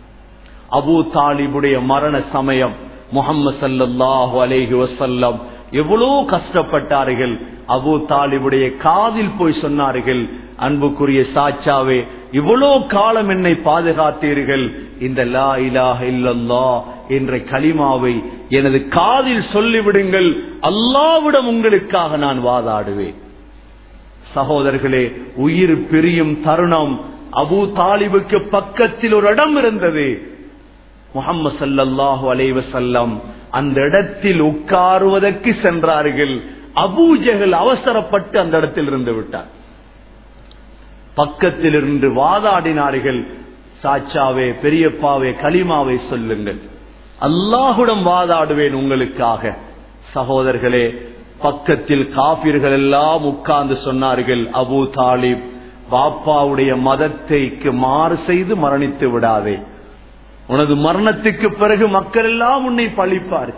அபு தாலிபுடைய மரண சமயம் முகம்மது சல்லாஹு அலைஹி வசல்லம் எவ்வளவு கஷ்டப்பட்டார்கள் அபு தாலிபுடைய காதில் போய் சொன்னார்கள் அன்புக்குரிய சாச்சாவே இவ்வளோ காலம் என்னை பாதுகாத்தீர்கள் இந்த லா இலாஹ இல்லல்லா என்ற கலிமாவை எனது காதில் சொல்லிவிடுங்கள் அல்லாவிடம் உங்களுக்காக நான் வாதாடுவேன் சகோதரர்களே உயிர் பிரியும் தருணம் அபு தாலிபுக்கு பக்கத்தில் ஒரு இடம் இருந்தது முகம்மது சல்லாஹூ அலைவசல்லம் அந்த இடத்தில் உட்காருவதற்கு சென்றார்கள் அபூஜகல் அவசரப்பட்டு அந்த இடத்தில் இருந்து விட்டார் பக்கத்தில் இருந்து வாதாடினார்கள் சாச்சாவே பெரியப்பாவே களிமாவை சொல்லுங்கள் அல்லாஹுடன் வாதாடுவேன் உங்களுக்காக சகோதரர்களே பக்கத்தில் காபிர்கள் எல்லாம் உட்கார்ந்து சொன்னார்கள் அபு தாலிப் பாப்பாவுடைய மதத்தைக்கு மாறு செய்து மரணித்து விடாதே உனது மரணத்துக்கு பிறகு மக்கள் எல்லாம் உன்னை பழிப்பார்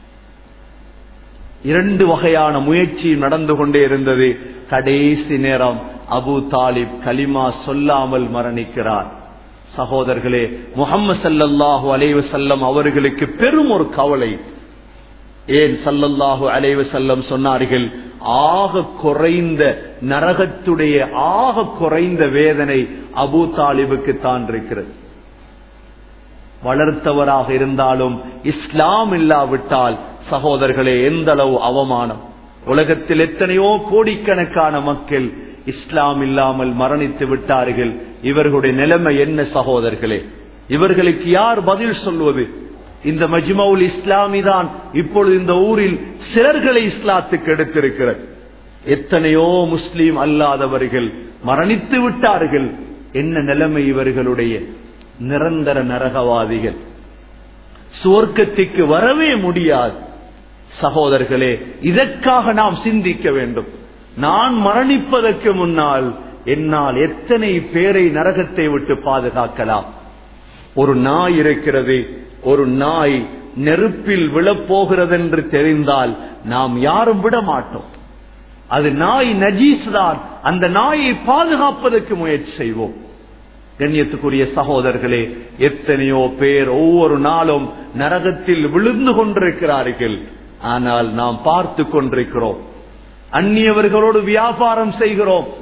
இரண்டு வகையான முயற்சி நடந்து கொண்டே இருந்தது கடைசி நேரம் அபு தாலிப் கலிமா சொல்லாமல் மரணிக்கிறார் சகோதரர்களே முகம்மது சல்லல்லாஹு அலைவ செல்லம் அவர்களுக்கு பெரும் ஒரு கவலை ஏன் சல்லல்லாஹு அலைவ செல்லம் சொன்னார்கள் ஆக குறைந்த நரகத்துடைய ஆக குறைந்த வேதனை அபு தாலிபுக்கு தான் இருக்கிறது வளர்த்தவராக இருந்தாலும் இஸ்லாம் இல்லாவிட்டால் சகோதரர்களே எந்த அளவு அவமானம் உலகத்தில் எத்தனையோ கோடிக்கணக்கான மக்கள் இஸ்லாம் இல்லாமல் மரணித்து விட்டார்கள் இவர்களுடைய நிலைமை என்ன சகோதரர்களே இவர்களுக்கு யார் பதில் சொல்வது இந்த மஜ்மவுல் இஸ்லாமி தான் இப்பொழுது இந்த ஊரில் சிலர்களை இஸ்லாத்துக்கு எடுத்திருக்கிறது எத்தனையோ முஸ்லீம் அல்லாதவர்கள் மரணித்து விட்டார்கள் என்ன நிலைமை இவர்களுடைய நிரந்தர நரகவாதிகள் சுவர்க்கத்திற்கு வரவே முடியாது சகோதரர்களே இதற்காக நாம் சிந்திக்க வேண்டும் நான் மரணிப்பதற்கு முன்னால் என்னால் எத்தனை பேரை நரகத்தை விட்டு பாதுகாக்கலாம் ஒரு நாய் இருக்கிறது ஒரு நாய் நெருப்பில் விழப்போகிறது என்று தெரிந்தால் நாம் யாரும் விட மாட்டோம் அது நாய் நஜீஸ் தான் அந்த நாயை பாதுகாப்பதற்கு முயற்சி செய்வோம் கண்ணியத்துக்குரிய சகோதரர்களே எத்தனையோ பேர் ஒவ்வொரு நாளும் நரகத்தில் விழுந்து கொண்டிருக்கிறார்கள் ஆனால் நாம் பார்த்து கொண்டிருக்கிறோம் அந்நியவர்களோடு வியாபாரம் செய்கிறோம்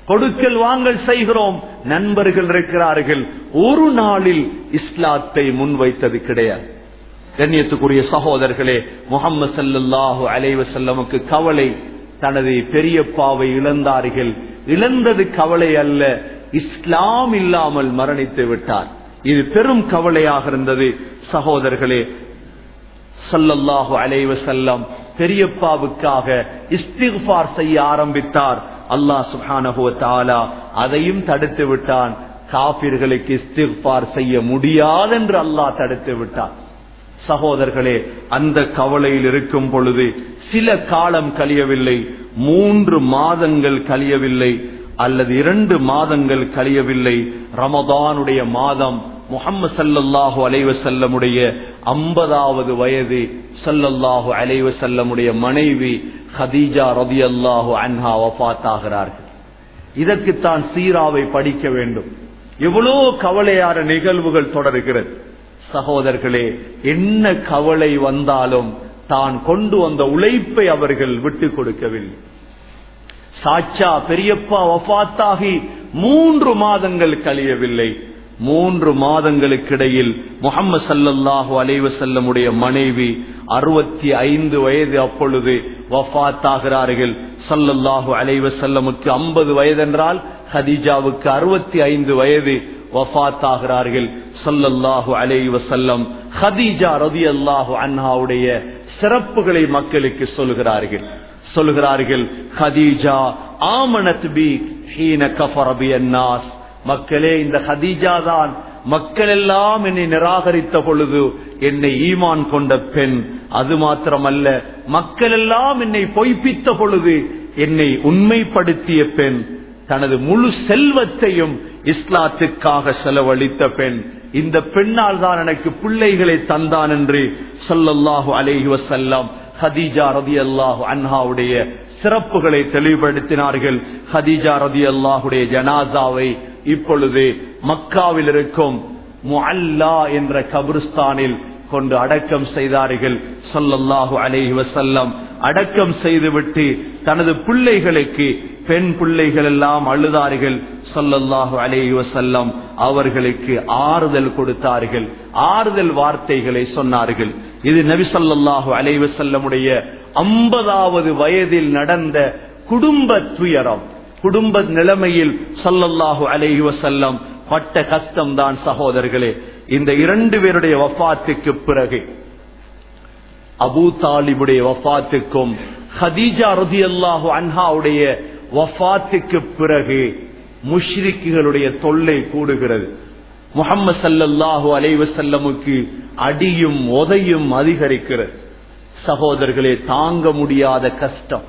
கொடுக்கல் வாங்கல் செய்கிறோம் நண்பர்கள் இருக்கிறார்கள் ஒரு நாளில் இஸ்லாத்தை முன்வைத்தது கிடையாது கண்ணியத்துக்குரிய சகோதரர்களே முகம்மது சல்லல்லாஹு அலைவ செல்லமுக்கு கவலை தனது பெரியப்பாவை இழந்தார்கள் இழந்தது கவலை அல்ல இஸ்லாம் இல்லாமல் மரணித்து விட்டார் இது பெரும் கவலையாக இருந்தது சகோதரர்களே சல்லல்லாஹு அலைவ செல்லம் பெரியப்பாவுக்காக இஸ்திஃபார் செய்ய ஆரம்பித்தார் அல்லாஹ் சுஹானஹுவ தாலா அதையும் தடுத்து விட்டான் காபிர்களுக்கு இஸ்திஃபார் செய்ய முடியாதென்று அல்லாஹ் தடுத்து விட்டான் சகோதரர்களே அந்த கவலையில் இருக்கும் பொழுது சில காலம் கழியவில்லை மூன்று மாதங்கள் கழியவில்லை அல்லது இரண்டு மாதங்கள் கழியவில்லை ரமதானுடைய மாதம் முகம்மது சல்லல்லாஹு அலைவசல்லமுடைய ஐம்பதாவது வயது சல்லல்லாஹு அலைவசல்லமுடைய மனைவி ஹதீஜா ரதி அல்லாஹு அன்ஹா வபாத்தாகிறார்கள் இதற்குத்தான் சீராவை படிக்க வேண்டும் எவ்வளோ கவலையான நிகழ்வுகள் தொடர்கிறது சகோதரர்களே என்ன கவலை வந்தாலும் தான் கொண்டு வந்த உழைப்பை அவர்கள் விட்டு கொடுக்கவில்லை சாச்சா பெரியப்பா வஃத்தாகி மூன்று மாதங்கள் கழியவில்லை மூன்று மாதங்களுக்கிடையில் முகம்மது சல்லல்லாஹு அலைவசல்லமுடைய மனைவி அறுபத்தி ஐந்து வயது அப்பொழுது வஃத்தாகிறார்கள் சல்லல்லாஹு அலைவசல்லமுக்கு ஐம்பது வயதென்றால் ஹதீஜாவுக்கு அறுபத்தி ஐந்து வயது வஃத்தாகிறார்கள் சல்லல்லாஹு அலை வசல்லம் ஹதீஜா ரதி அல்லாஹு அன்ஹாவுடைய சிறப்புகளை மக்களுக்கு சொல்கிறார்கள் சொல்கிறார்கள் ஹதீஜா ஆமனத் பி ஹீன கஃபரபி அன்னாஸ் மக்களே இந்த ஹதீஜா தான் மக்கள் எல்லாம் என்னை நிராகரித்த பொழுது என்னை ஈமான் கொண்ட பெண் அது மாத்திரமல்ல மக்கள் எல்லாம் என்னை பொய்ப்பித்த பொழுது என்னை உண்மைப்படுத்திய பெண் தனது முழு செல்வத்தையும் இஸ்லாத்துக்காக செலவழித்த பெண் இந்த பெண்ணால் தான் எனக்கு பிள்ளைகளை தந்தான் என்று சொல்லல்லாஹு அலேஹி வசல்லாம் ஹதீஜா ரதி அல்லாஹு அன்ஹாவுடைய சிறப்புகளை தெளிவுபடுத்தினார்கள் ஹதீஜா ரதி அல்லாஹுடைய ஜனாசாவை இப்பொழுது மக்காவில் இருக்கும் முஅல்லா என்ற கபிரிஸ்தானில் கொண்டு அடக்கம் செய்தார்கள் சொல்லல்லாஹு அலேஹி வசல்லம் அடக்கம் செய்துவிட்டு தனது பிள்ளைகளுக்கு பெண் பிள்ளைகள் எல்லாம் அழுதார்கள் சொல்லல்லாஹு அலேஹி வசல்லம் அவர்களுக்கு ஆறுதல் கொடுத்தார்கள் ஆறுதல் வார்த்தைகளை சொன்னார்கள் இது நபி சொல்லாஹு அலைஹி வசல்லமுடைய ஐம்பதாவது வயதில் நடந்த குடும்ப துயரம் குடும்ப நிலைமையில் சொல்லல்லாஹு அலைஹி வசல்லம் பட்ட கஷ்டம்தான் சகோதரர்களே இந்த இரண்டு பேருடைய வஃபாத்துக்கு பிறகு அபூ தாலிபுடைய வஃபாத்துக்கும் ஹதீஜா ரதி அல்லாஹு அன்ஹாவுடைய வஃபாத்துக்கு பிறகு முஷ்ரிக்குகளுடைய தொல்லை கூடுகிறது முகம்மது சல்லல்லாஹு அலைவசல்லமுக்கு அடியும் உதையும் அதிகரிக்கிறது சகோதரர்களே தாங்க முடியாத கஷ்டம்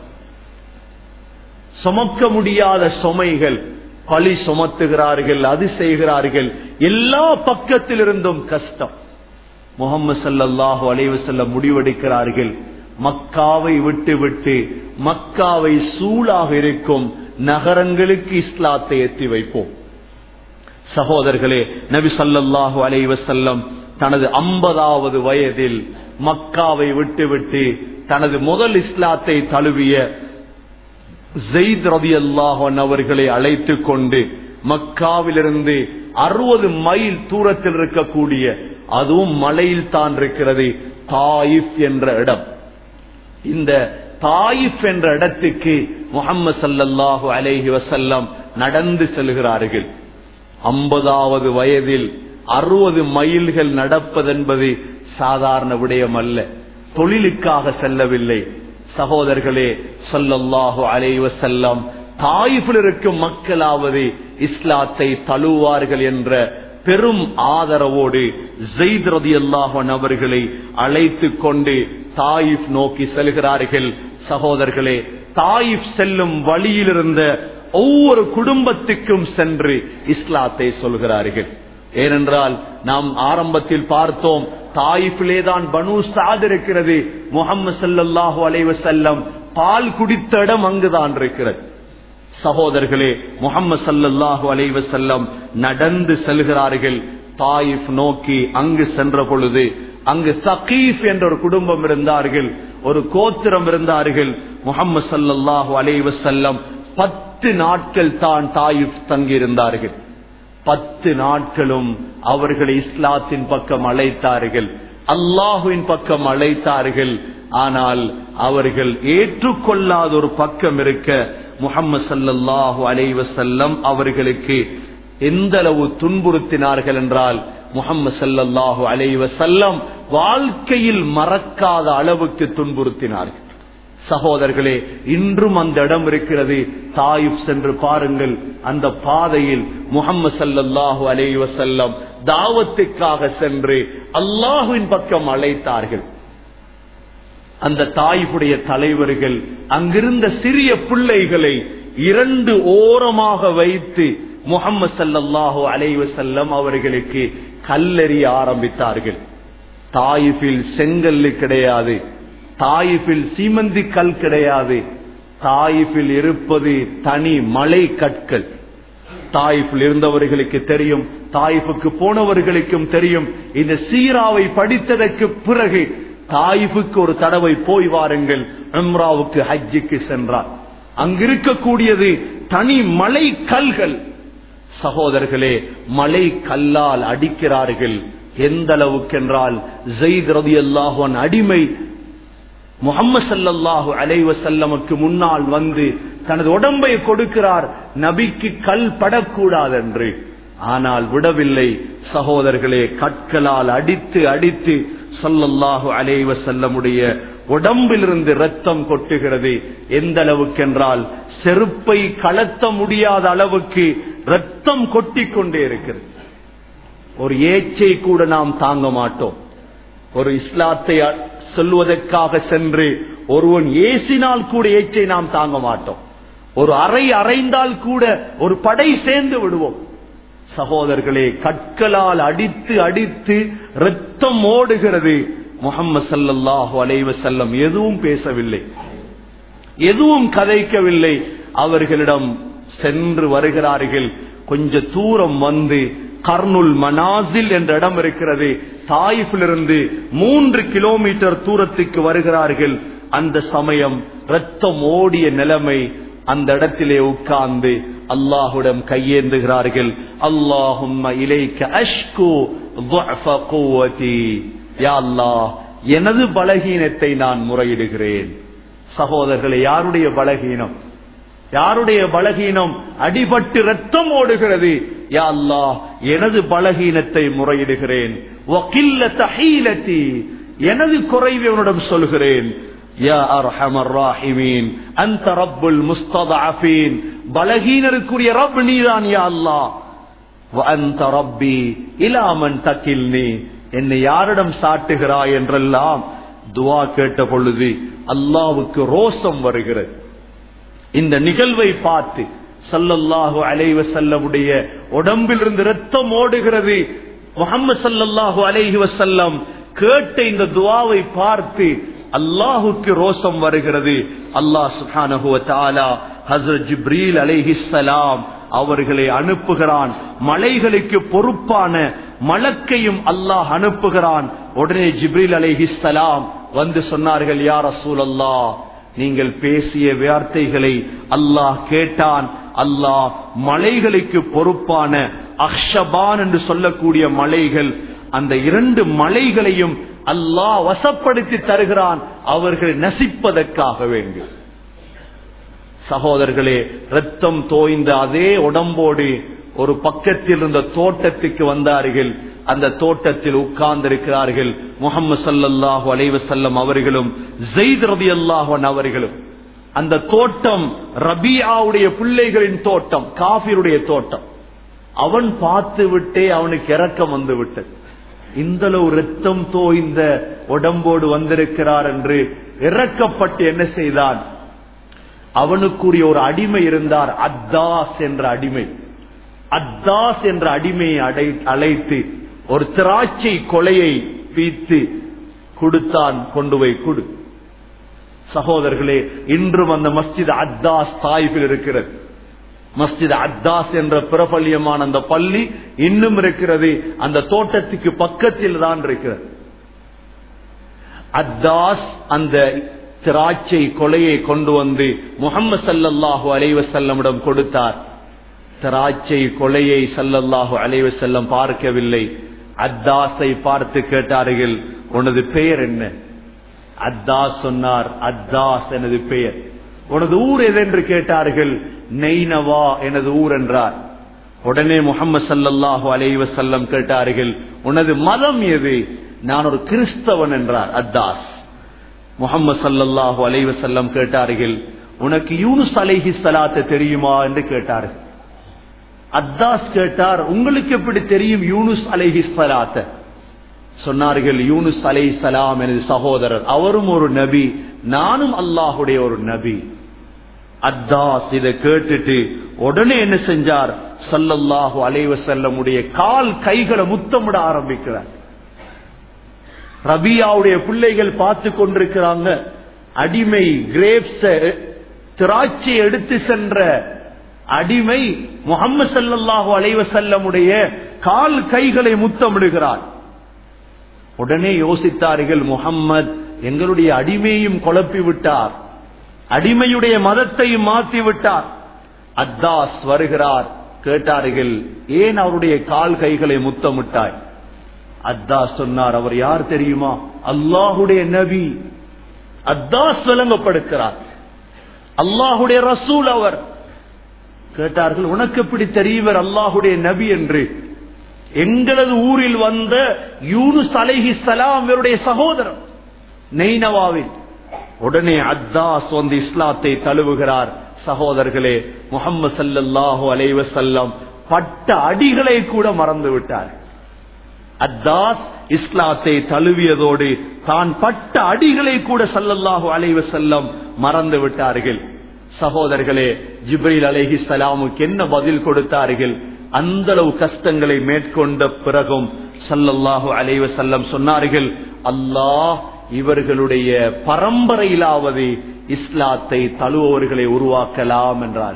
சுமக்க முடியாத சுமைகள் பழி சுமத்துகிறார்கள் அது செய்கிறார்கள் எல்லா பக்கத்திலிருந்தும் கஷ்டம் முகம்மது சல்லல்லாஹு அலைவசல்ல முடிவெடுக்கிறார்கள் மக்காவை விட்டு விட்டு மக்காவை சூழாக இருக்கும் நகரங்களுக்கு இஸ்லாத்தை எத்தி வைப்போம் சகோதரர்களே நபி சல்லல்லாஹு அலைவசல்லம் தனது ஐம்பதாவது வயதில் மக்காவை விட்டுவிட்டு தனது முதல் இஸ்லாத்தை தழுவிய ஜெயித் ரதி அல்லாஹன் அவர்களை அழைத்து கொண்டு மக்காவிலிருந்து அறுபது மைல் தூரத்தில் இருக்கக்கூடிய அதுவும் மலையில் தான் இருக்கிறது தாயிஃப் என்ற இடம் இந்த தாயிஃப் என்ற இடத்துக்கு முகம்மது சல்லல்லாஹு அலேஹி வசல்லம் நடந்து செல்கிறார்கள் ஐம்பதாவது வயதில் அறுபது மைல்கள் நடப்பதென்பது சாதாரண விடயம் அல்ல தொழிலுக்காக செல்லவில்லை சகோதரர்களே சொல்லல்லாஹு அலைவ செல்லம் தாயிஃபில் இருக்கும் மக்களாவது இஸ்லாத்தை தழுவார்கள் என்ற பெரும் ஆதரவோடு ஜெயித் ரதி அல்லாஹன் அவர்களை அழைத்து கொண்டு தாயிஃப் நோக்கி செல்கிறார்கள் சகோதரர்களே தாயிஃப் செல்லும் வழியில் இருந்த ஒவ்வொரு குடும்பத்துக்கும் சென்று இஸ்லாத்தை சொல்கிறார்கள் ஏனென்றால் நாம் ஆரம்பத்தில் பார்த்தோம் தாயிஃபிலே தான் பனு சாத் இருக்கிறது முகம்மது சல்லாஹூ அலைவசல்லம் பால் குடித்த இடம் அங்குதான் இருக்கிறது சகோதரர்களே முகம்மது சல்லல்லாஹு அலைவசல்லம் நடந்து செல்கிறார்கள் தாயிஃப் நோக்கி அங்கு சென்ற பொழுது அங்கு சகீஃப் என்ற ஒரு குடும்பம் இருந்தார்கள் ஒரு கோத்திரம் இருந்தார்கள் முகம்மது சல்லல்லாஹு அலைவசல்லம் பத்து பத்து நாட்கள் தான் தாயிப் தங்கியிருந்தார்கள் பத்து நாட்களும் அவர்களை இஸ்லாத்தின் பக்கம் அழைத்தார்கள் அல்லாஹுவின் பக்கம் அழைத்தார்கள் ஆனால் அவர்கள் ஏற்றுக்கொள்ளாத ஒரு பக்கம் இருக்க முகம்மது சல்லல்லாஹு அலைவசல்லம் அவர்களுக்கு எந்த அளவு துன்புறுத்தினார்கள் என்றால் முகம்மது சல்லல்லாஹு அலைவசல்லம் வாழ்க்கையில் மறக்காத அளவுக்கு துன்புறுத்தினார்கள் சகோதரர்களே இன்றும் அந்த இடம் இருக்கிறது தாயிப் சென்று பாருங்கள் அந்த பாதையில் முகம்மது சல்லல்லாஹு அலைஹி வசல்லம் தாவத்துக்காக சென்று அல்லாஹுவின் பக்கம் அழைத்தார்கள் அந்த தாயிப்புடைய தலைவர்கள் அங்கிருந்த சிறிய பிள்ளைகளை இரண்டு ஓரமாக வைத்து முகம்மது சல்லல்லாஹு அலைஹி வசல்லம் அவர்களுக்கு கல்லெறிய ஆரம்பித்தார்கள் தாயிஃபில் செங்கல்லு கிடையாது தாயிஃபில் சீமந்தி கல் கிடையாது தாயிஃபில் இருப்பது தனி மலை கற்கள் தாயிஃபில் இருந்தவர்களுக்கு தெரியும் தாயிஃபுக்கு போனவர்களுக்கும் தெரியும் இந்த சீராவை படித்ததற்கு பிறகு தாயிஃபுக்கு ஒரு தடவை போய் வாருங்கள் உம்ராவுக்கு ஹஜ்ஜுக்கு சென்றார் அங்கிருக்கக்கூடியது தனி மலை கல்கள் சகோதரர்களே மலை கல்லால் அடிக்கிறார்கள் எந்த அளவுக்கு என்றால் ஜெயித் ரதி அல்லாஹன் அடிமை முகம்மது சல்லல்லாஹு அலைவசல்லமுக்கு முன்னால் வந்து தனது உடம்பை கொடுக்கிறார் நபிக்கு கல் படக்கூடாது என்று ஆனால் விடவில்லை சகோதரர்களே கற்களால் அடித்து அடித்து சொல்லல்லாஹு அலைவசல்லமுடைய உடம்பிலிருந்து ரத்தம் கொட்டுகிறது எந்த அளவுக்கு என்றால் செருப்பை கலத்த முடியாத அளவுக்கு ரத்தம் கொட்டிக் கொண்டே இருக்கிறது ஒரு ஏச்சை கூட நாம் தாங்க மாட்டோம் ஒரு இஸ்லாத்தை சொல்வதற்காக சென்று ஒருவன் ஏசினால் கூட ஏச்சை நாம் தாங்க மாட்டோம் ஒரு அறை அறைந்தால் கூட ஒரு படை சேர்ந்து விடுவோம் சகோதரர்களே கற்களால் அடித்து அடித்து ரத்தம் ஓடுகிறது முகம்மது சல்லல்லாஹு அலைவ செல்லம் எதுவும் பேசவில்லை எதுவும் கதைக்கவில்லை அவர்களிடம் சென்று வருகிறார்கள் கொஞ்ச தூரம் வந்து கர்னுல் மனாசில் என்ற இடம் இருக்கிறது தாயிப்பிலிருந்து மூன்று கிலோமீட்டர் தூரத்துக்கு வருகிறார்கள் அந்த சமயம் ரத்தம் ஓடிய நிலைமை அந்த இடத்திலே உட்கார்ந்து அல்லாஹுடம் கையேந்துகிறார்கள் அல்லாஹும் இலைக்க அஷ்கு எனது பலகீனத்தை நான் முறையிடுகிறேன் சகோதரர்களை யாருடைய பலகீனம் யாருடைய பலகீனம் அடிபட்டு ரத்தம் ஓடுகிறது யா அல்லா எனது பலகீனத்தை முறையிடுகிறேன் எனது குறைவை உன்னிடம் சொல்கிறேன் பலகீனருக்குரிய ரப் நீதான் யா அல்லா ரப்பி இலாமன் தக்கில் நீ என்னை யாரிடம் சாட்டுகிறாய் என்றெல்லாம் துவா கேட்ட பொழுது அல்லாவுக்கு ரோசம் வருகிறது இந்த நிகழ்வை பார்த்து சல்லல்லாஹு அலைவ செல்லமுடைய உடம்பிலிருந்து ரத்தம் ஓடுகிறது முகமது சல்லல்லாஹு அலைஹி வசல்லம் கேட்ட இந்த துவாவை பார்த்து அல்லாஹுக்கு ரோசம் வருகிறது அல்லாஹ் சுஹானஹுவ தாலா ஹசரத் ஜிப்ரீல் அலைஹிஸ்ஸலாம் அவர்களை அனுப்புகிறான் மலைகளுக்கு பொறுப்பான மலக்கையும் அல்லாஹ் அனுப்புகிறான் உடனே ஜிப்ரீல் அலைஹிஸ்ஸலாம் வந்து சொன்னார்கள் யார் ரசூல் அல்லாஹ் நீங்கள் பேசிய வார்த்தைகளை அல்லாஹ் கேட்டான் அல்லாஹ் மலைகளுக்கு பொறுப்பான அக்ஷபான் என்று சொல்லக்கூடிய மலைகள் அந்த இரண்டு மலைகளையும் அல்லாஹ் வசப்படுத்தி தருகிறான் அவர்கள் நசிப்பதற்காக வேண்டும் சகோதரர்களே ரத்தம் தோய்ந்த அதே உடம்போடு ஒரு பக்கத்தில் இருந்த தோட்டத்துக்கு வந்தார்கள் அந்த தோட்டத்தில் உட்கார்ந்திருக்கிறார்கள் முகமது சல்லாஹு அலைவசல்லம் அவர்களும் ஜெயித் ரபி அல்லாஹன் அவர்களும் அந்த தோட்டம் ரபியாவுடைய பிள்ளைகளின் தோட்டம் காபிருடைய தோட்டம் அவன் பார்த்து விட்டே அவனுக்கு இறக்கம் வந்து விட்டது இந்த அளவு ரத்தம் தோய்ந்த உடம்போடு வந்திருக்கிறார் என்று இறக்கப்பட்டு என்ன செய்தான் அவனுக்குரிய ஒரு அடிமை இருந்தார் அத்தாஸ் என்ற அடிமை அத்தாஸ் என்ற அடிமையை அடை அழைத்து ஒரு திராட்சை கொலையை பீத்து கொடுத்தான் கொண்டு போய் கொடு சகோதரர்களே இன்றும் அந்த மஸ்ஜித் அத்தாஸ் தாய்பில் இருக்கிறது மஸ்ஜித் அத்தாஸ் என்ற பிரபல்யமான அந்த பள்ளி இன்னும் இருக்கிறது அந்த தோட்டத்துக்கு பக்கத்தில் தான் இருக்கிறது அத்தாஸ் அந்த திராட்சை கொலையை கொண்டு வந்து முகம்மது சல்லல்லாஹு அலைவசல்லமிடம் கொடுத்தார் திராட்சை கொலையை சல்லல்லாஹு அலைவசல்லம் பார்க்கவில்லை அத்தாஸை பார்த்து கேட்டார்கள் உனது பெயர் என்ன அத்தாஸ் சொன்னார் அத்தாஸ் எனது பெயர் உனது ஊர் எதென்று கேட்டார்கள் நெய்னவா எனது ஊர் என்றார் உடனே முகமது சல்லல்லாஹு அலைவசல்லம் கேட்டார்கள் உனது மதம் எது நான் ஒரு கிறிஸ்தவன் என்றார் அத்தாஸ் முகமது சல்லல்லாஹு அலைவசல்லம் கேட்டார்கள் உனக்கு யூனுஸ் அலைஹி சலாத்து தெரியுமா என்று கேட்டார்கள் அத்தாஸ் கேட்டார் உங்களுக்கு எப்படி தெரியும் யூனுஸ் அலைஹி சலாத்த சொன்னார்கள் யூனுஸ் அலை சலாம் எனது சகோதரர் அவரும் ஒரு நபி நானும் அல்லாஹுடைய ஒரு நபி அத்தாஸ் இதை கேட்டுட்டு உடனே என்ன செஞ்சார் சல்லல்லாஹு அலைவசல்லமுடைய கால் கைகளை முத்தமிட ஆரம்பிக்கிறார் ரபியாவுடைய பிள்ளைகள் பார்த்து கொண்டிருக்கிறாங்க அடிமை கிரேப்ஸ திராட்சை எடுத்து சென்ற அடிமை முகமது சல்லாஹூ அலைவசல்லமுடைய கால் கைகளை முத்தமிடுகிறார் உடனே யோசித்தார்கள் முகம்மது எங்களுடைய அடிமையும் குழப்பி விட்டார் அடிமையுடைய மதத்தையும் மாற்றி விட்டார் அத்தாஸ் வருகிறார் கேட்டார்கள் ஏன் அவருடைய கால் கைகளை முத்தமிட்டாய் அத்தாஸ் சொன்னார் அவர் யார் தெரியுமா அல்லாஹுடைய நபி அத்தாஸ் விளங்கப்படுக்கிறார் அல்லாஹுடைய ரசூல் அவர் கேட்டார்கள் உனக்கு எப்படி தெரியுவர் அல்லாஹுடைய நபி என்று எங்களது ஊரில் வந்த யூனுஸ் அலைஹி சலாம் இவருடைய சகோதரர் நெய்னவாவில் உடனே அத்தாஸ் வந்து இஸ்லாத்தை தழுவுகிறார் சகோதரர்களே முகம்மது சல்லல்லாஹு அலைவசல்லம் பட்ட அடிகளை கூட மறந்து விட்டார் அத்தாஸ் இஸ்லாத்தை தழுவியதோடு தான் பட்ட அடிகளை கூட சல்லல்லாஹு அலைவசல்லம் மறந்து விட்டார்கள் சகோதரர்களே ஜிப்ரீல் அலைஹி சலாமுக்கு என்ன பதில் கொடுத்தார்கள் அந்த அளவு கஷ்டங்களை மேற்கொண்ட பிறகும் சல்லல்லாஹு அலைவசல்லம் சொன்னார்கள் அல்லாஹ் இவர்களுடைய பரம்பரையிலாவது இஸ்லாத்தை தழுவவர்களை உருவாக்கலாம் என்றார்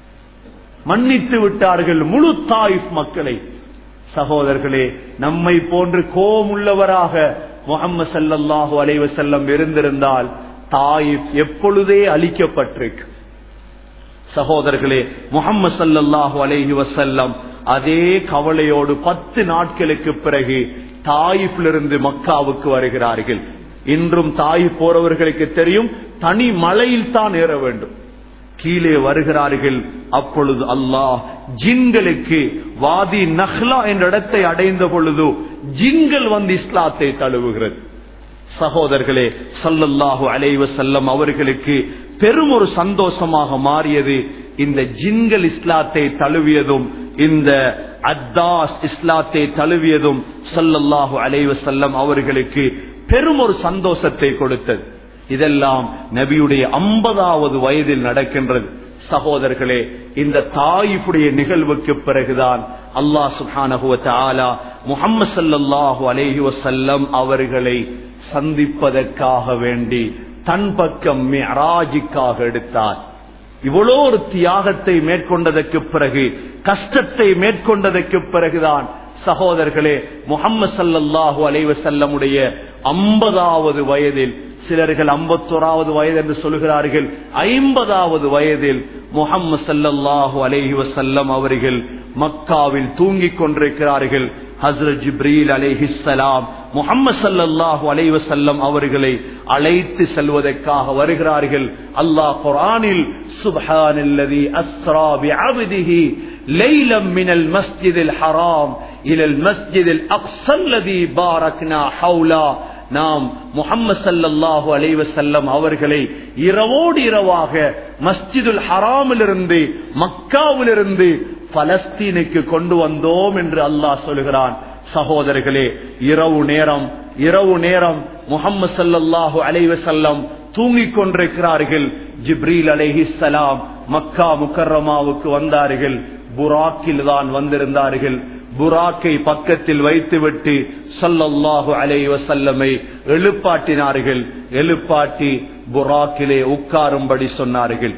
மன்னித்து விட்டார்கள் முழு தாயிப் மக்களை சகோதரர்களே நம்மை போன்று கோமுள்ளவராக முகம்மது சல்லல்லாஹு அலைவசல்லம் இருந்திருந்தால் தாயிப் எப்பொழுதே அழிக்கப்பட்டிருக்கு சகோதரர்களே முகம்மது சல்லல்லாஹு அலைஹி வசல்லம் அதே கவலையோடு பத்து நாட்களுக்கு பிறகு தாயிப்பிலிருந்து மக்காவுக்கு வருகிறார்கள் இன்றும் தாய் போறவர்களுக்கு தெரியும் தனி மலையில் தான் ஏற வேண்டும் கீழே வருகிறார்கள் அப்பொழுது அல்லாஹ் ஜின்களுக்கு வாதி நஹ்லா என்ற இடத்தை அடைந்த பொழுது ஜின்கள் வந்து இஸ்லாத்தை தழுவுகிறது சகோதரர்களே சல்லல்லாஹு அலைவ செல்லம் அவர்களுக்கு பெரும் ஒரு சந்தோஷமாக மாறியது இந்த ஜின்கள் இஸ்லாத்தை தழுவியதும் இந்த அத்தாஸ் இஸ்லாத்தை தழுவியதும் சல்லல்லாஹு அலைவ செல்லம் அவர்களுக்கு பெரும் ஒரு சந்தோஷத்தை கொடுத்தது இதெல்லாம் நபியுடைய ஐம்பதாவது வயதில் நடக்கின்றது சகோதரர்களே இந்த தாயிப்புடைய நிகழ்வுக்கு பிறகுதான் அல்லாஹ் சுஹானஹுவ ஆலா முகம்மது சல்லாஹூ அலேஹி வசல்லம் அவர்களை சந்திப்பதற்காக வேண்டி தன் பக்கம் மிராஜிக்காக எடுத்தார் இவ்வளோ ஒரு தியாகத்தை மேற்கொண்டதற்கு பிறகு கஷ்டத்தை மேற்கொண்டதற்கு பிறகுதான் சகோதரர்களே முகம்மது சல்லல்லாஹூ அலைவசல்லமுடைய ஐம்பதாவது வயதில் சிலர்கள் ஐம்பத்தோராவது வயது என்று சொல்கிறார்கள் ஐம்பதாவது வயதில் முகம்மது சல்லல்லாஹு அலைஹி வசல்லம் அவர்கள் மக்காவில் தூங்கிக் கொண்டிருக்கிறார்கள் ஹசரத் ஜிப்ரீல் அலைஹிஸ்ஸலாம் முகம்மது சல்லல்லாஹு அலைஹி வஸல்லம் அவர்களை அழைத்து செல்வதற்காக வருகிறார்கள் அல்லாஹ் குர்ஆனில் சுப்ஹானல்லதி அஸ்ரா பிஅப்திஹி லைலம் மினல் மஸ்ஜிதில் ஹராம் இலல் மஸ்ஜிதில் அக்ஸல்லதி பாரக்னா ஹவுலா நாம் முகம்மது சல்லல்லாஹு அலைவசல்லம் அவர்களை இரவோடு இரவாக மஸ்ஜிதுல் ஹராமிலிருந்து மக்காவிலிருந்து பலஸ்தீனுக்கு கொண்டு வந்தோம் என்று அல்லாஹ் சொல்கிறான் சகோதரர்களே இரவு நேரம் இரவு நேரம் முகம்மது சல்லல்லாஹு அலைவசல்லம் தூங்கிக் கொண்டிருக்கிறார்கள் ஜிப்ரீல் அலைஹிஸ்ஸலாம் மக்கா முக்கர்ரமாவுக்கு வந்தார்கள் புராக்கில் தான் வந்திருந்தார்கள் புராக்கை பக்கத்தில் வைத்துவிட்டு சொல்லல்லாஹு அலை வசல்லமை எழுப்பாட்டினார்கள் எழுப்பாட்டி புராக்கிலே உட்காரும்படி சொன்னார்கள்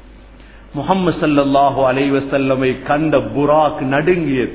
முகம்மது சல்லல்லாஹு அலை வசல்லமை கண்ட புராக் நடுங்கியது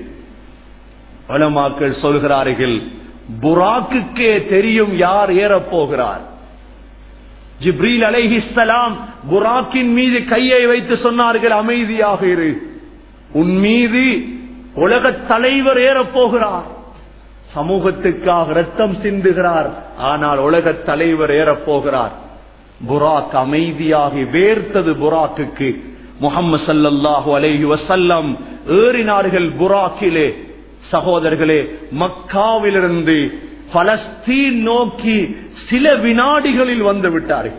வளமாக்கள் சொல்கிறார்கள் புராக்குக்கே தெரியும் யார் ஏறப்போகிறார் ஜிப்ரீல் அலைஹிஸ்ஸலாம் புராக்கின் மீது கையை வைத்து சொன்னார்கள் அமைதியாக இரு உன் மீது உலகத் தலைவர் ஏறப் போகிறார் சமூகத்துக்காக ரத்தம் சிந்துகிறார் ஆனால் உலகத் தலைவர் ஏறப் போகிறார் புராக் அமைதியாகி வேர்த்தது புராக்குக்கு முகம்மது சல்லல்லாஹு அலைஹி வசல்லம் ஏறினார்கள் புராக்கிலே சகோதரர்களே மக்காவிலிருந்து பலஸ்தீன் நோக்கி சில வினாடிகளில் வந்து விட்டார்கள்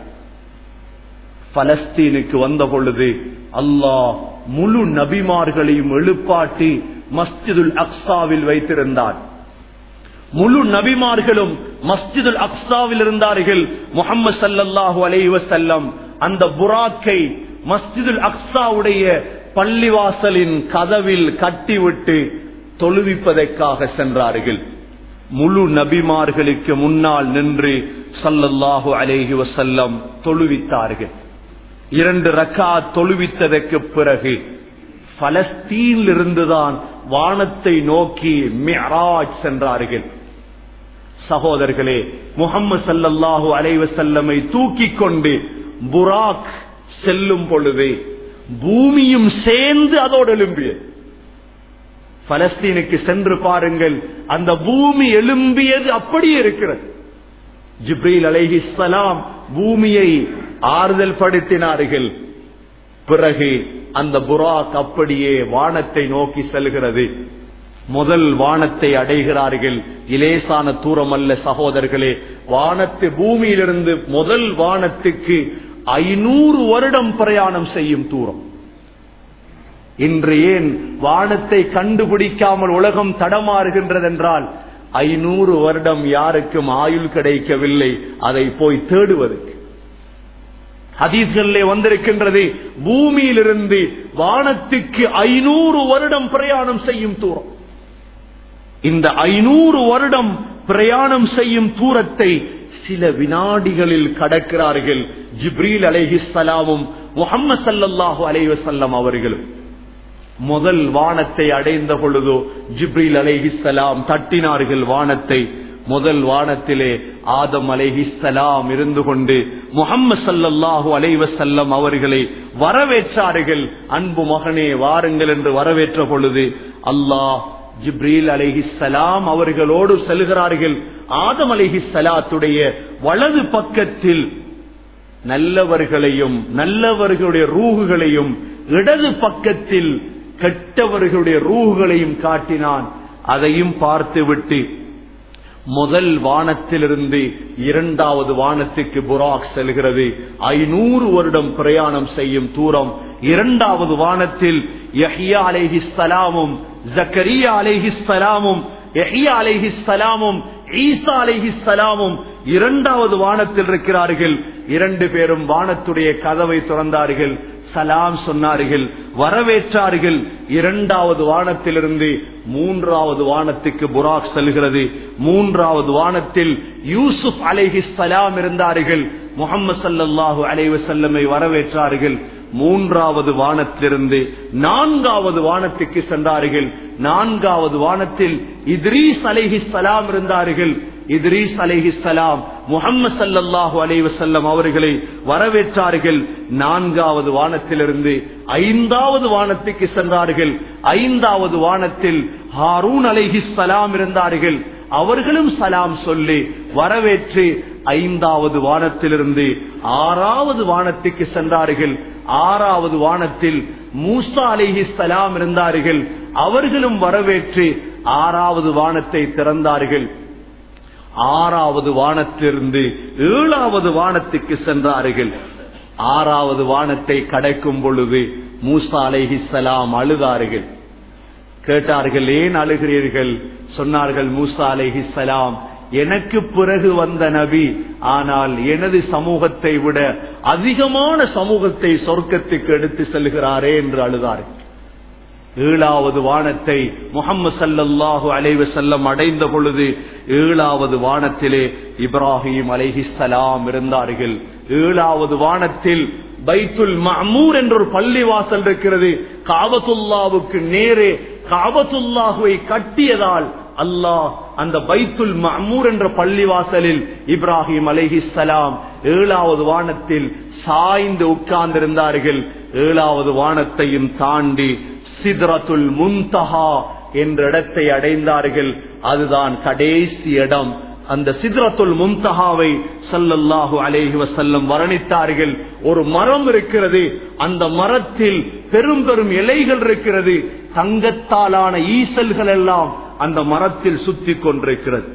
பலஸ்தீனுக்கு வந்த பொழுது அல்லாஹ் முழு நபிமார்களையும் எழுப்பாட்டி மஸ்ஜிதுல் அக்ஸாவில் வைத்திருந்தார் முழு நபிமார்களும் மஸ்ஜிதுல் அக்ஸாவில் இருந்தார்கள் முகமது சல்லல்லாஹு அலைஹி வஸல்லம் அந்த புராக்கை மஸ்ஜிதுல் அக்ஸாவுடைய பள்ளிவாசலின் கதவில் கட்டிவிட்டு தொழுவிப்பதற்காக சென்றார்கள் முழு நபிமார்களுக்கு முன்னால் நின்று சல்லல்லாஹு அலைஹி வசல்லம் தொழுவித்தார்கள் இரண்டு ரக்கா தொழுவித்ததற்கு பிறகு பலஸ்தீனில் இருந்துதான் வானத்தை நோக்கி மிராஜ் சென்றார்கள் சகோதரர்களே முகம்மது சல்லல்லாஹு அலைவசல்லமை தூக்கி கொண்டு புராக் செல்லும் பொழுது பூமியும் சேர்ந்து அதோடு எழும்பியது பலஸ்தீனுக்கு சென்று பாருங்கள் அந்த பூமி எழும்பியது அப்படியே இருக்கிறது ஜிப்ரீல் அலைஹிஸ்ஸலாம் பூமியை ஆறுதல் படுத்தினார்கள் பிறகு அந்த புராக் அப்படியே வானத்தை நோக்கி செல்கிறது முதல் வானத்தை அடைகிறார்கள் இலேசான தூரம் அல்ல சகோதரர்களே வானத்து பூமியிலிருந்து முதல் வானத்துக்கு ஐநூறு வருடம் பிரயாணம் செய்யும் தூரம் இன்று ஏன் வானத்தை கண்டுபிடிக்காமல் உலகம் தடமாறுகின்றதென்றால் ஐநூறு வருடம் யாருக்கும் ஆயுள் கிடைக்கவில்லை அதை போய் தேடுவதற்கு ஹதீஸ்களிலே வந்திருக்கின்றது பூமியிலிருந்து வானத்துக்கு ஐநூறு வருடம் பிரயாணம் செய்யும் தூரம் இந்த ஐநூறு வருடம் பிரயாணம் செய்யும் தூரத்தை சில வினாடிகளில் கடக்கிறார்கள் ஜிப்ரீல் அலைஹிஸ்ஸலாமும் முகம்மது சல்லல்லாஹு அலைவசல்லம் அவர்களும் முதல் வானத்தை அடைந்த பொழுதோ ஜிப்ரீல் அலைஹிஸ்ஸலாம் தட்டினார்கள் வானத்தை முதல் வானத்திலே ஆதம் அலைஹிஸ்ஸலாம் இருந்து கொண்டு முகம்மது சல்லல்லாஹு அலைவசல்லம் அவர்களை வரவேற்றார்கள் அன்பு மகனே வாருங்கள் என்று வரவேற்ற பொழுது அல்லாஹ் ஜிப்ரீல் அலைஹிஸ்ஸலாம் அவர்களோடு செல்கிறார்கள் ஆதம் அலைஹிஸ்ஸலாத்துடைய வலது பக்கத்தில் நல்லவர்களையும் நல்லவர்களுடைய ரூகுகளையும் இடது பக்கத்தில் கெட்டவர்களுடைய ரூகுகளையும் காட்டினான் அதையும் பார்த்துவிட்டு முதல் வானத்திலிருந்து இரண்டாவது வானத்துக்கு புராக் செல்கிறது ஐநூறு வருடம் பிரயாணம் செய்யும் தூரம் இரண்டாவது வானத்தில் யஹியா அலைஹிஸ்ஸலாமும் ஜக்கரியா அலைஹிஸ்ஸலாமும் யஹியா அலைஹிஸ்ஸலாமும் ஈசா அலைஹிஸ்ஸலாமும் இரண்டாவது வானத்தில் இருக்கிறார்கள் இரண்டு பேரும் வானத்துடைய கதவை திறந்தார்கள் சலாம் சொன்னார்கள் வரவேற்றார்கள் இரண்டாவது வானத்திலிருந்து மூன்றாவது வானத்துக்கு புராக் செல்கிறது மூன்றாவது வானத்தில் யூசுப் அலைஹி சலாம் இருந்தார்கள் முகமது சல்லாஹூ அலைவசல்லமை வரவேற்றார்கள் மூன்றாவது வானத்திலிருந்து நான்காவது வானத்துக்கு சென்றார்கள் நான்காவது வானத்தில் இத்ரீஸ் அலைஹி சலாம் இருந்தார்கள் இத்ரீஸ் அலைஹி சலாம் முகம்மது சல்லாஹூ அலைவசல்லம் அவர்களை வரவேற்றார்கள் நான்காவது வானத்திலிருந்து ஐந்தாவது வானத்துக்கு சென்றார்கள் ஐந்தாவது வானத்தில் ஹாரூன் அலைஹி சலாம் இருந்தார்கள் அவர்களும் சலாம் சொல்லி வரவேற்று ஐந்தாவது வானத்திலிருந்து ஆறாவது வானத்துக்கு சென்றார்கள் ஆறாவது வானத்தில் மூசா அலிஹி சலாம் இருந்தார்கள் அவர்களும் வரவேற்று ஆறாவது வானத்தை திறந்தார்கள் ஆறாவது வானத்திலிருந்து ஏழாவது வானத்துக்கு சென்றார்கள் ஆறாவது வானத்தை கடக்கும் பொழுது மூசா அலைஹி சலாம் அழுதார்கள் கேட்டார்கள் ஏன் அழுகிறீர்கள் சொன்னார்கள் மூசா அலைஹி சலாம் எனக்கு பிறகு வந்த நபி ஆனால் எனது சமூகத்தை விட அதிகமான சமூகத்தை சொர்க்கத்துக்கு எடுத்து செல்கிறாரே என்று அழுதார்கள் ஏழாவது வானத்தை முகம்மது சல்லல்லாஹு அலைவ செல்லம் அடைந்த பொழுது ஏழாவது வானத்திலே இப்ராஹிம் அலைஹிஸ்ஸலாம் இருந்தார்கள் ஏழாவது வானத்தில் பைத்துல் மஹமூர் என்ற ஒரு பள்ளி வாசல் இருக்கிறது காபத்துல்லாவுக்கு நேரே காபத்துல்லாஹுவை கட்டியதால் அல்லாஹ் அந்த பைத்துல் மஹமூர் என்ற பள்ளி வாசலில் இப்ராஹிம் அலைஹிஸ்ஸலாம் ஏழாவது வானத்தில் சாய்ந்து உட்கார்ந்திருந்தார்கள் ஏழாவது வானத்தையும் தாண்டி சித்ரத்துல் முன்தஹா என்ற இடத்தை அடைந்தார்கள் அதுதான் கடைசி இடம் அந்த சித்ரத்துல் முன்தஹாவை சல்லல்லாஹு அலைஹி வசல்லம் வர்ணித்தார்கள் ஒரு மரம் இருக்கிறது அந்த மரத்தில் பெரும் பெரும் இலைகள் இருக்கிறது தங்கத்தாலான ஈசல்கள் எல்லாம் அந்த மரத்தில் சுத்தி கொண்டிருக்கிறது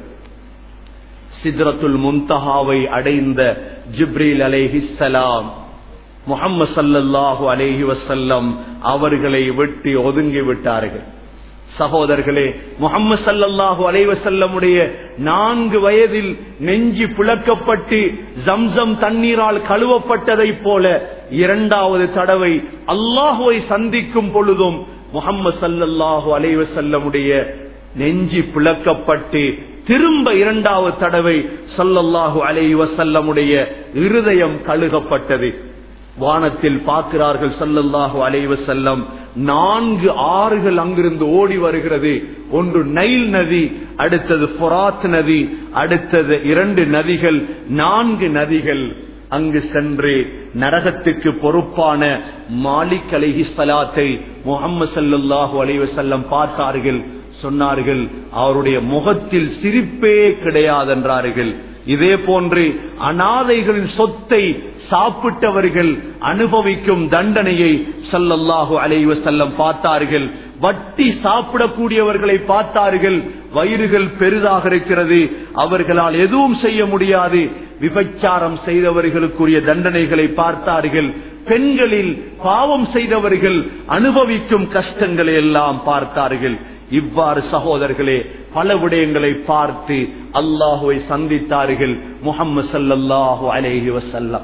சித்ரத்துல் முன்தஹாவை அடைந்த ஜிப்ரீல் அலைஹிஸ்ஸலாம் முகம்மது சல்லல்லாஹு அலைஹி வசல்லம் அவர்களை வெட்டி ஒதுங்கி விட்டார்கள் சகோதரர்களே முகம்மது சல்லல்லாஹு அலைவசல்லமுடைய நான்கு வயதில் நெஞ்சி பிளக்கப்பட்டு ஜம்சம் தண்ணீரால் கழுவப்பட்டதை போல இரண்டாவது தடவை அல்லாஹுவை சந்திக்கும் பொழுதும் முகம்மது சல்லல்லாஹு அலைவசல்லமுடைய நெஞ்சி பிளக்கப்பட்டு திரும்ப இரண்டாவது தடவை சல்லல்லாஹு அலை வசல்லமுடைய இருதயம் கழுகப்பட்டது வானத்தில் பார்க்கிறார்கள் சல்லல்லாஹு அலைவ செல்லம் நான்கு ஆறுகள் அங்கிருந்து ஓடி வருகிறது ஒன்று நைல் நதி அடுத்தது பொராத் நதி அடுத்தது இரண்டு நதிகள் நான்கு நதிகள் அங்கு சென்று நரகத்துக்கு பொறுப்பான மாலிக் அலிஹி சலாத்தை முகமது சல்லாஹூ அலைவ செல்லம் பார்த்தார்கள் சொன்னார்கள் அவருடைய முகத்தில் சிரிப்பே கிடையாதென்றார்கள் இதே போன்று அனாதைகளின் சொத்தை சாப்பிட்டவர்கள் அனுபவிக்கும் தண்டனையை சல்லல்லாஹு அலைவ செல்லம் பார்த்தார்கள் வட்டி சாப்பிடக்கூடியவர்களை பார்த்தார்கள் வயிறுகள் பெரிதாக இருக்கிறது அவர்களால் எதுவும் செய்ய முடியாது விபச்சாரம் செய்தவர்களுக்குரிய தண்டனைகளை பார்த்தார்கள் பெண்களில் பாவம் செய்தவர்கள் அனுபவிக்கும் கஷ்டங்களை எல்லாம் பார்த்தார்கள் இவ்வாறு சகோதரர்களே பல விடயங்களை பார்த்து அல்லாஹுவை சந்தித்தார்கள் முகம்மது சல்லல்லாஹு அலேஹி வசல்லம்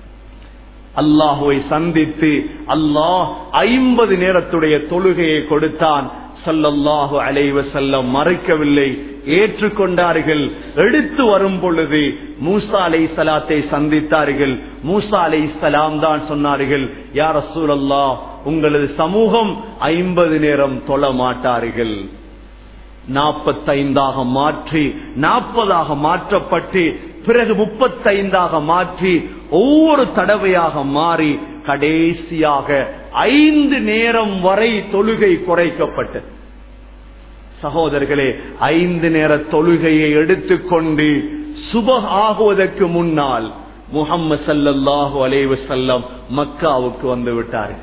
அல்லாஹுவை சந்தித்து அல்லாஹ் ஐம்பது நேரத்துடைய தொழுகையை கொடுத்தான் சல்லல்லாஹு அலைவ செல்லம் மறைக்கவில்லை ஏற்றுக்கொண்டார்கள் எடுத்து வரும் பொழுது மூசா அலை சலாத்தை சந்தித்தார்கள் மூசா அலை சலாம் தான் சொன்னார்கள் யார் சூழல்லா உங்களது சமூகம் ஐம்பது நேரம் தொழ மாட்டார்கள் நாற்பத்தைந்தாக மாற்றி நாற்பதாக மாற்றப்பட்டு பிறகு முப்பத்தைந்தாக மாற்றி ஒவ்வொரு தடவையாக மாறி கடைசியாக ஐந்து நேரம் வரை தொழுகை குறைக்கப்பட்டது சகோதரர்களே ஐந்து நேர தொழுகையை எடுத்துக்கொண்டு சுப ஆகுவதற்கு முன்னால் முகம்மது சல்லல்லாஹு அலைவு செல்லம் மக்காவுக்கு வந்து விட்டார்கள்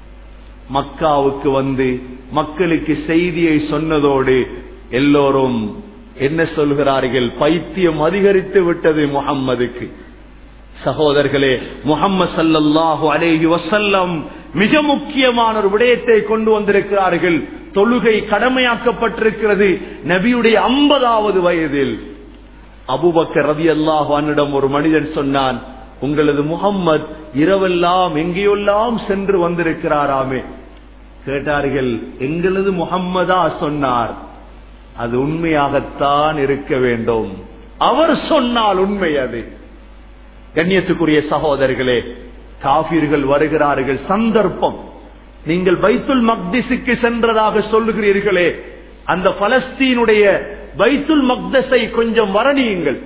மக்காவுக்கு வந்து மக்களுக்கு செய்தியை சொன்னதோடு எல்லோரும் என்ன சொல்கிறார்கள் பைத்தியம் அதிகரித்து விட்டது முகம்மதுக்கு சகோதரர்களே முகம்மது சல்லல்லாஹு அலேஹி வசல்லம் மிக முக்கியமான ஒரு விடயத்தை கொண்டு வந்திருக்கிறார்கள் தொழுகை கடமையாக்கப்பட்டிருக்கிறது நபியுடைய ஐம்பதாவது வயதில் அபுபக்கர் ரவி அல்லாஹானிடம் ஒரு மனிதன் சொன்னான் உங்களது முகம்மது இரவெல்லாம் எங்கேயெல்லாம் சென்று வந்திருக்கிறாராமே கேட்டார்கள் எங்களது முகம்மதா சொன்னார் அது உண்மையாகத்தான் இருக்க வேண்டும் அவர் சொன்னால் உண்மை அது கண்ணியத்துக்குரிய சகோதரர்களே காபீர்கள் வருகிறார்கள் சந்தர்ப்பம் நீங்கள் பைத்துல் மக்திஸுக்கு சென்றதாக சொல்லுகிறீர்களே அந்த பலஸ்தீனுடைய பைத்துல் மக்தஸை கொஞ்சம் வரணியுங்கள்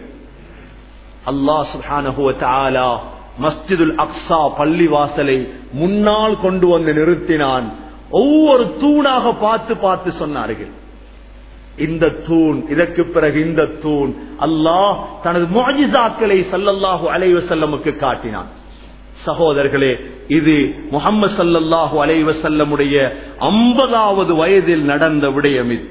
அல்லாஹ் சுஹானஹுவ தாலா மஸ்ஜிதுல் அக்ஸா பள்ளி வாசலை முன்னால் கொண்டு வந்து நிறுத்தினான் ஒவ்வொரு தூணாக பார்த்து பார்த்து சொன்னார்கள் இந்த தூண் இதற்கு பிறகு இந்த தூண் அல்லாஹ் தனது மோஜிசாக்களை சல்லல்லாஹு அலைவ செல்லமுக்கு காட்டினான் சகோதரர்களே இது முகம்மது சல்லல்லாஹு அலைவ செல்லமுடைய ஐம்பதாவது வயதில் நடந்த விடயம் இது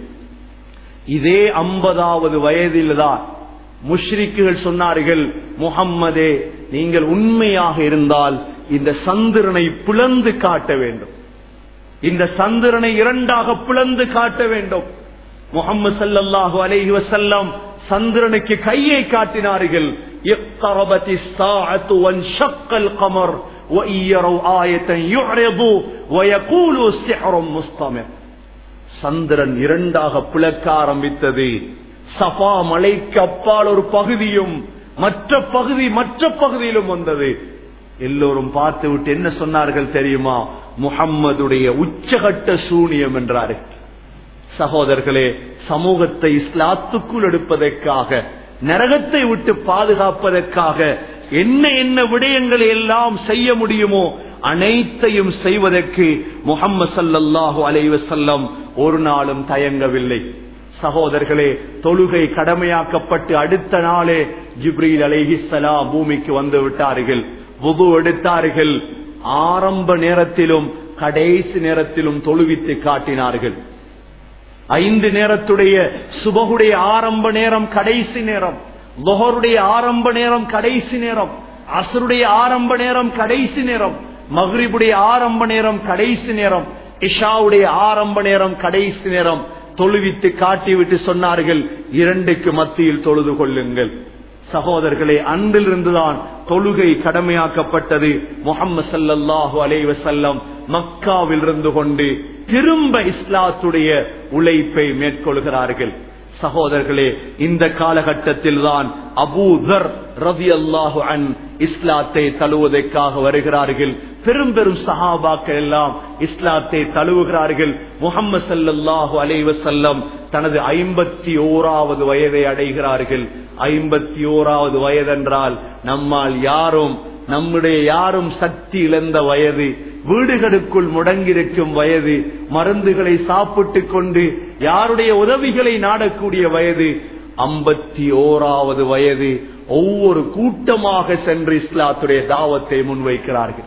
இதே ஐம்பதாவது வயதில் தான் முஷ்ரிக்குகள் சொன்னார்கள் முகம்மதே நீங்கள் உண்மையாக இருந்தால் இந்த சந்திரனை பிளந்து காட்ட வேண்டும் இந்த சந்திரனை இரண்டாக பிளந்து காட்ட வேண்டும் முகம்மது சல்லல்லாஹு அலைஹி வசல்லம் சந்திரனுக்கு கையை காட்டினார்கள் اقتربت الساعة وانشق القمر وإن يروا آية يعرضوا ويقولوا سحر مستمر சந்திரன் இரண்டாக பிளக்க ஆரம்பித்தது சஃபா மலைக்கு அப்பால் ஒரு பகுதியும் மற்ற பகுதி மற்ற பகுதியிலும் வந்தது எல்லோரும் பார்த்து விட்டு என்ன சொன்னார்கள் தெரியுமா முகம்மதுடைய உச்சகட்ட சூனியம் என்றார்கள் சகோதரர்களே சமூகத்தை இஸ்லாத்துக்குள் எடுப்பதற்காக நரகத்தை விட்டு பாதுகாப்பதற்காக என்ன என்ன விடயங்களை எல்லாம் செய்ய முடியுமோ அனைத்தையும் செய்வதற்கு முகம்மது சல்லல்லாஹு அலைவசல்லம் ஒரு நாளும் தயங்கவில்லை சகோதரர்களே தொழுகை கடமையாக்கப்பட்டு அடுத்த நாளே ஜிப்ரீல் அலைஹிஸ்ஸலா பூமிக்கு வந்து விட்டார்கள் வுது எடுத்தார்கள் ஆரம்ப நேரத்திலும் கடைசி நேரத்திலும் தொழுவித்து காட்டினார்கள் ஐந்து நேரத்துடைய சுபகுடைய ஆரம்ப நேரம் கடைசி நேரம் லொஹருடைய ஆரம்ப நேரம் கடைசி நேரம் அசருடைய ஆரம்ப நேரம் கடைசி நேரம் மஹ்ரிபுடைய ஆரம்ப நேரம் கடைசி நேரம் இஷாவுடைய ஆரம்ப நேரம் கடைசி நேரம் தொழுவித்து காட்டிவிட்டு சொன்னார்கள் இரண்டுக்கு மத்தியில் தொழுது கொள்ளுங்கள் சகோதரர்களே அன்றிலிருந்துதான் தொழுகை கடமையாக்கப்பட்டது முகம்மது சல்லல்லாஹு அலைவசல்லம் மக்காவில் இருந்து கொண்டு திரும்ப இஸ்லாத்துடைய உழைப்பை மேற்கொள்கிறார்கள் சகோதரர்களே இந்த காலகட்டத்தில் தான் அபூதர் ரவி அல்லாஹு அன் இஸ்லாத்தை தழுவதற்காக வருகிறார்கள் பெரும் பெரும் சஹாபாக்கள் எல்லாம் இஸ்லாத்தை தழுவுகிறார்கள் முகம்மது சல்லாஹூ அலைவசல்லம் தனது ஐம்பத்தி ஓராவது வயதை அடைகிறார்கள் ஐம்பத்தி ஓராவது வயதென்றால் நம்மால் யாரும் நம்முடைய யாரும் சக்தி இழந்த வயது வீடுகளுக்குள் முடங்கியிருக்கும் வயது மருந்துகளை சாப்பிட்டுக் கொண்டு யாருடைய உதவிகளை நாடக்கூடிய வயது ஐம்பத்தி ஓராவது வயது ஒவ்வொரு கூட்டமாக சென்று இஸ்லாத்துடைய தாவத்தை முன்வைக்கிறார்கள்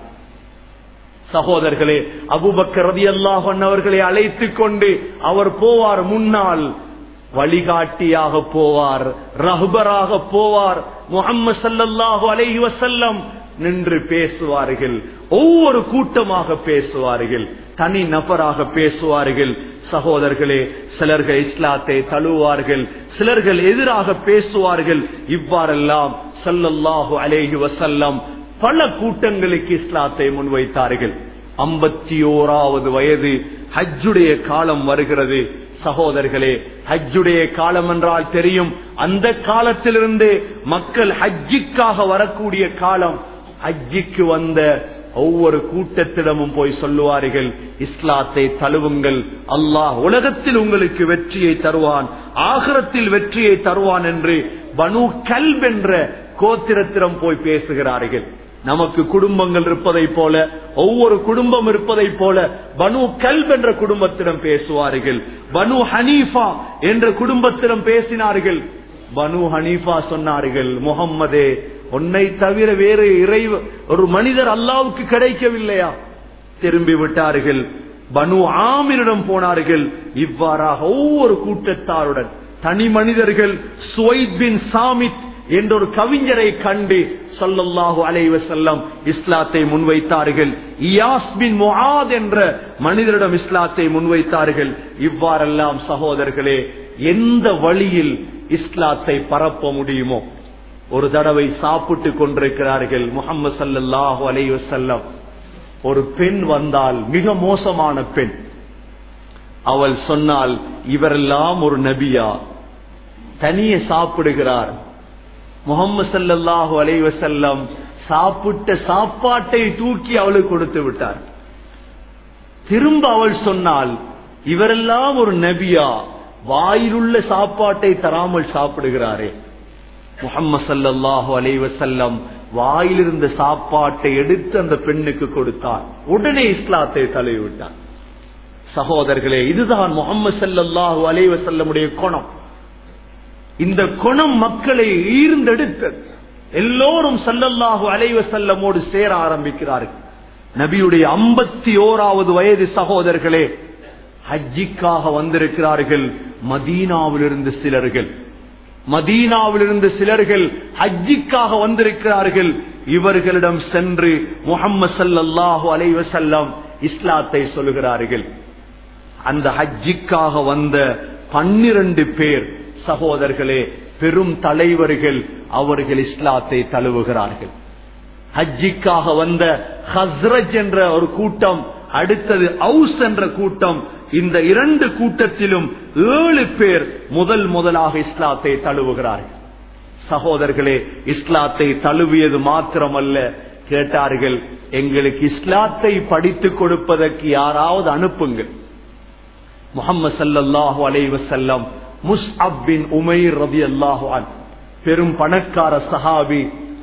சகோதரர்களே அபுபக்கர் ரதி அல்லாஹன் அவர்களை அழைத்துக் கொண்டு அவர் போவார் முன்னால் வழிகாட்டியாக போவார் ரஹ்பராக போவார் முகம்மது சல்லல்லாஹு அலைஹி வசல்லம் நின்று பேசுவார்கள் ஒவ்வொரு கூட்டமாக பேசுவார்கள் தனி நபராக பேசுவார்கள் சகோதரர்களே சிலர்கள் இஸ்லாத்தை தழுவார்கள் சிலர்கள் எதிராக பேசுவார்கள் இவ்வாறெல்லாம் சல்லல்லாஹு அலேஹி வசல்லம் பல கூட்டங்களுக்கு இஸ்லாத்தை முன்வைத்தார்கள் ஐம்பத்தி ஓராவது வயது ஹஜ்ஜுடைய காலம் வருகிறது சகோதரர்களே ஹஜ்ஜுடைய காலம் என்றால் தெரியும் அந்த காலத்திலிருந்து மக்கள் ஹஜ்ஜிக்காக வரக்கூடிய காலம் ஹஜ்ஜிக்கு வந்த ஒவ்வொரு கூட்டத்திடமும் போய் சொல்லுவார்கள் இஸ்லாத்தை தழுவுங்கள் அல்லாஹ் உலகத்தில் உங்களுக்கு வெற்றியை தருவான் ஆகரத்தில் வெற்றியை தருவான் என்று பனு கல்ப் என்ற கோத்திரத்திடம் போய் பேசுகிறார்கள் நமக்கு குடும்பங்கள் இருப்பதை போல ஒவ்வொரு குடும்பம் இருப்பதை போல பனு கல்ப் என்ற குடும்பத்திடம் பேசுவார்கள் பனு ஹனீஃபா என்ற குடும்பத்திடம் பேசினார்கள் பனு ஹனீஃபா சொன்னார்கள் முகம்மதே உன்னை தவிர வேறு இறை ஒரு மனிதர் அல்லாவுக்கு கிடைக்கவில்லையா திரும்பி விட்டார்கள் பனு ஆமிரிடம் போனார்கள் இவ்வாறாக ஒவ்வொரு கூட்டத்தாருடன் தனி மனிதர்கள் சுவைத் பின் சாமித் என்ற ஒரு கவிஞரை கண்டு சொல்லல்லாஹு அலைவ செல்லம் இஸ்லாத்தை முன்வைத்தார்கள் இயாஸ் பின் முஆத் என்ற மனிதரிடம் இஸ்லாத்தை முன்வைத்தார்கள் இவ்வாறெல்லாம் சகோதரர்களே எந்த வழியில் இஸ்லாத்தை பரப்ப முடியுமோ ஒரு தடவை சாப்பிட்டு கொண்டிருக்கிறார்கள் முகமது சல்லாஹு அலைவ செல்லம் ஒரு பெண் வந்தால் மிக மோசமான பெண் அவள் சொன்னால் இவரெல்லாம் ஒரு நபியா தனியே சாப்பிடுகிறார் முகமது சல்லாஹூ அலைவசல்லம் சாப்பிட்ட சாப்பாட்டை தூக்கி அவளுக்கு கொடுத்து விட்டார் திரும்ப அவள் சொன்னால் இவரெல்லாம் ஒரு நபியா வாயிலுள்ள சாப்பாட்டை தராமல் சாப்பிடுகிறாரே முகம்மது சல்லாஹூ அலைவசல்லம் வாயிலிருந்த சாப்பாட்டை எடுத்து அந்த பெண்ணுக்கு கொடுத்தார் உடனே இஸ்லாத்தை தழுவிவிட்டார் சகோதரர்களே இதுதான் முகமது சல்லாஹூ அலைவசல்லமுடைய குணம் இந்த குணம் மக்களை ஈர்ந்தெடுத்தது எல்லோரும் சல்லல்லாஹு அலைவ செல்லமோடு சேர ஆரம்பிக்கிறார்கள் நபியுடைய ஐம்பத்தி ஓராவது வயது சகோதரர்களே ஹஜ்ஜிக்காக வந்திருக்கிறார்கள் மதீனாவிலிருந்து சிலர்கள் மதீனாவிலிருந்து சிலர்கள் ஹஜ்ஜிக்காக வந்திருக்கிறார்கள் இவர்களிடம் சென்று முகம்மது சல்லல்லாஹு அலைவ செல்லம் இஸ்லாத்தை சொல்லுகிறார்கள் அந்த ஹஜ்ஜிக்காக வந்த பன்னிரண்டு பேர் சகோதரர்களே பெரும் தலைவர்கள் அவர்கள் இஸ்லாத்தை தழுவுகிறார்கள் ஹஜ்ஜிக்காக வந்த ஹஸ்ரஜ் என்ற ஒரு கூட்டம் அடுத்தது அவுஸ் என்ற கூட்டம் இந்த இரண்டு கூட்டத்திலும் ஏழு பேர் முதல் முதலாக இஸ்லாத்தை தழுவுகிறார்கள் சகோதரர்களே இஸ்லாத்தை தழுவியது மாத்திரமல்ல கேட்டார்கள் எங்களுக்கு இஸ்லாத்தை படித்துக் கொடுப்பதற்கு யாராவது அனுப்புங்கள் முகமது சல்லாஹூ அலைவசல்லம் முஸ்அப் பின் உமைர் ரதி அல்லாஹு பெரும் பணக்கார சஹாபி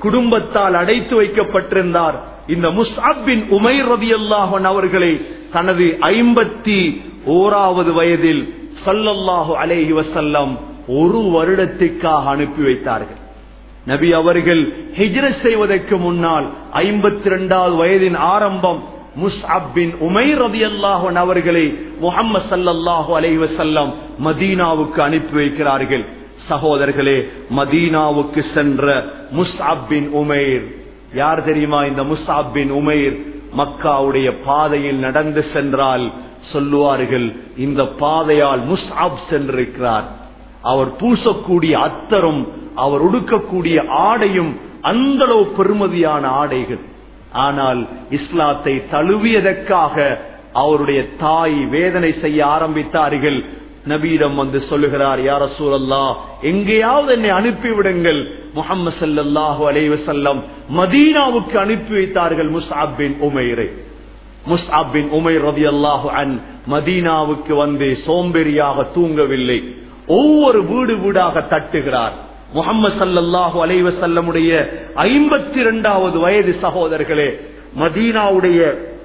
குடும்பத்தால் அடைத்து வைக்கப்பட்டிருந்தார் இந்த முஸ்அப்பின் உமைர் ரதியல்லாஹன் அவர்களை தனது ஐம்பத்தி ஓராவது வயதில் சல்லல்லாஹு அலைஹி வசல்லம் ஒரு வருடத்திற்காக அனுப்பி வைத்தார்கள் நபி அவர்கள் ஹிஜ்ரத் செய்வதற்கு முன்னால் ஐம்பத்தி இரண்டாவது வயதின் ஆரம்பம் முஸ்அப்பின் உமைர் ரதியல்லாஹன் அவர்களை முகம்மது சல்லல்லாஹு அலைஹி வசல்லம் மதீனாவுக்கு அனுப்பி வைக்கிறார்கள் சகோதரர்களே மதீனாவுக்கு சென்ற முஸ்அப்பின் உமைர் யார் தெரியுமா இந்த முஸ்அப்பின் உமைர் மக்காவுடைய பாதையில் நடந்து சென்றால் சொல்லுவார்கள் இந்த பாதையால் முஸ்அப் சென்றிருக்கிறார் அவர் பூசக்கூடிய அத்தரும் அவர் உடுக்கக்கூடிய ஆடையும் அந்த அளவு பெருமதியான ஆடைகள் ஆனால் இஸ்லாத்தை தழுவியதற்காக அவருடைய தாய் வேதனை செய்ய ஆரம்பித்தார்கள் நபீடம் வந்து சொல்லுகிறார் யார சூழல்லா எங்கேயாவது என்னை அனுப்பிவிடுங்கள் முகமது சல்லாஹூ அலைவசல்லம் மதீனாவுக்கு அனுப்பி வைத்தார்கள் முஸ்அப்பின் உமைரை முஸ்அப்பின் உமைர் ரதி அல்லாஹு அன் மதீனாவுக்கு வந்து சோம்பேறியாக தூங்கவில்லை ஒவ்வொரு வீடு வீடாக தட்டுகிறார் முகமது சல்லாஹூ அலைவசல்லமுடைய ஐம்பத்தி இரண்டாவது வயது சகோதரர்களே மதீனாவுடைய